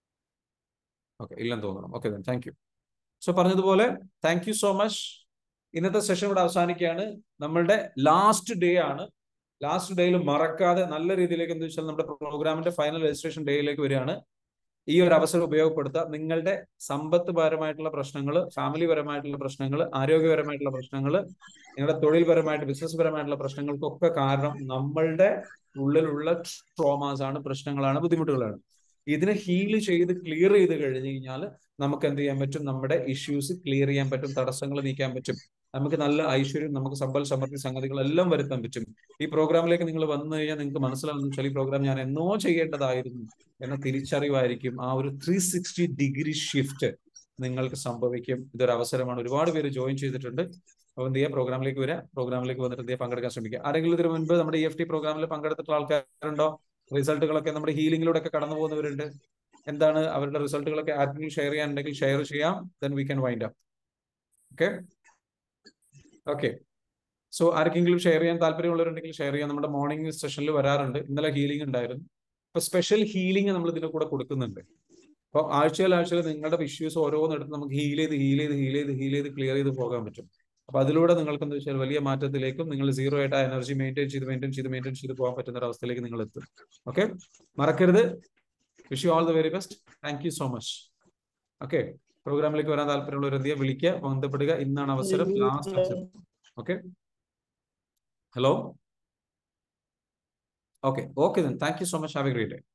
ഓക്കെ ഇല്ലെന്ന് തോന്നണം ഓക്കെ താങ്ക് യു സോ പറഞ്ഞതുപോലെ താങ്ക് യു സോ മച്ച് ഇന്നത്തെ സെഷൻ ഇവിടെ അവസാനിക്കുകയാണ് നമ്മളുടെ ലാസ്റ്റ് ഡേ ആണ് ലാസ്റ്റ് ഡേയിൽ മറക്കാതെ നല്ല രീതിയിലേക്ക് എന്താ വെച്ചാൽ നമ്മുടെ പ്രോഗ്രാമിന്റെ ഫൈനൽ രജിസ്ട്രേഷൻ ഡേയിലേക്ക് വരികയാണ് ഈ ഒരു അവസരം ഉപയോഗപ്പെടുത്തുക നിങ്ങളുടെ സമ്പത്ത് പരമായിട്ടുള്ള പ്രശ്നങ്ങൾ ഫാമിലി പരമായിട്ടുള്ള പ്രശ്നങ്ങൾ ആരോഗ്യപരമായിട്ടുള്ള പ്രശ്നങ്ങൾ നിങ്ങളുടെ തൊഴിൽപരമായിട്ട് ബിസിനസ് പരമായിട്ടുള്ള പ്രശ്നങ്ങൾക്കൊക്കെ കാരണം നമ്മളുടെ ഉള്ളിലുള്ള ട്രോമാസ് ആണ് പ്രശ്നങ്ങളാണ് ബുദ്ധിമുട്ടുകളാണ് ഇതിനെ ഹീൽ ചെയ്ത് ക്ലിയർ ചെയ്ത് കഴിഞ്ഞു കഴിഞ്ഞാൽ നമുക്ക് എന്ത് ചെയ്യാൻ പറ്റും നമ്മുടെ ഇഷ്യൂസ് ക്ലിയർ ചെയ്യാൻ പറ്റും തടസ്സങ്ങൾ നീക്കാൻ പറ്റും നമുക്ക് നല്ല ഐശ്വര്യം നമുക്ക് സമ്പൽ സമൃദ്ധി സംഗതികളെല്ലാം വരുത്താൻ പറ്റും ഈ പ്രോഗ്രാമിലേക്ക് നിങ്ങൾ വന്നു കഴിഞ്ഞാൽ നിങ്ങൾക്ക് മനസ്സിലാവുന്ന വെച്ചാൽ ഈ പ്രോഗ്രാം ഞാൻ എന്നോ ചെയ്യേണ്ടതായിരുന്നു എന്ന തിരിച്ചറിവായിരിക്കും ആ ഒരു ത്രീ സിക്സ്റ്റി ഡിഗ്രി ഷിഫ്റ്റ് നിങ്ങൾക്ക് സംഭവിക്കും ഇതൊരു അവസരമാണ് ഒരുപാട് പേര് ജോയിൻ ചെയ്തിട്ടുണ്ട് അപ്പോൾ എന്ത് ചെയ്യുക പ്രോഗ്രാമിലേക്ക് വരിക പ്രോഗ്രാമിലേക്ക് വന്നിട്ട് എന്ത് ചെയ്യുക പങ്കെടുക്കാൻ ശ്രമിക്കുക ആരെങ്കിലും ഇതിനു മുൻപ് നമ്മുടെ ഇ എഫ് ടി പ്രോഗ്രാമിൽ പങ്കെടുത്തിട്ടുള്ള ആൾക്കാരുണ്ടോ റിസൾട്ടുകളൊക്കെ നമ്മുടെ ഹീലിംഗിലൂടെ ഒക്കെ കടന്നു പോകുന്നവരുണ്ട് എന്താണ് അവരുടെ റിസൾട്ടുകളൊക്കെ ആർക്കെങ്കിലും ഷെയർ ചെയ്യാനുണ്ടെങ്കിൽ ഷെയർ ചെയ്യാം then we can wind up okay okay so ആർക്കെങ്കിലും ഷെയർ ചെയ്യാൻ താല്പര്യമുള്ളവരുണ്ടെങ്കിൽ ഷെയർ ചെയ്യാം നമ്മുടെ മോർണിംഗ് സെഷനിൽ വരാറുണ്ട് ഇന്നലെ ഹീലിംഗ് ഉണ്ടായിരുന്നു ഇപ്പൊ സ്പെഷ്യൽ ഹീലിംഗ് നമ്മൾ ഇതിന്റെ കൂടെ കൊടുക്കുന്നുണ്ട് അപ്പോൾ ആഴ്ചയിൽ ആഴ്ചയിൽ നിങ്ങളുടെ ഇഷ്യൂസ് ഓരോന്നെടുത്ത് നമുക്ക് ഹീൽ ചെയ്ത് ഹീൽ ചെയ്ത് ഹീൽ ചെയ്ത് ഹീൽ ചെയ്ത് ക്ലിയർ ചെയ്ത് പോകാൻ പറ്റും അപ്പൊ അതിലൂടെ നിങ്ങൾക്ക് എന്താ വെച്ചാൽ വലിയ മാറ്റത്തിലേക്കും നിങ്ങൾ സീറോ ആയിട്ട് ആ എനർജി മെയിൻറ്റെയിൻ ചെയ്ത് മെയിൻറ്റെയിൻ ചെയ്ത് മെയിൻറ്റെയിൻ ചെയ്ത് പോകാൻ പറ്റുന്ന ഒരു അവസ്ഥയിലേക്ക് നിങ്ങൾ എത്തും ഓക്കെ മറക്കരുത് wish you all the very best thank you so much okay പ്രോഗ്രാമിലേക്ക് വരാൻ താല്പര്യമുള്ളവർ എന്ത് ചെയ്യുക വിളിക്കുക ബന്ധപ്പെടുക ഇന്നാണ് അവസരം ലാസ്റ്റ് അവസരം okay hello okay okay thank you so much have a great day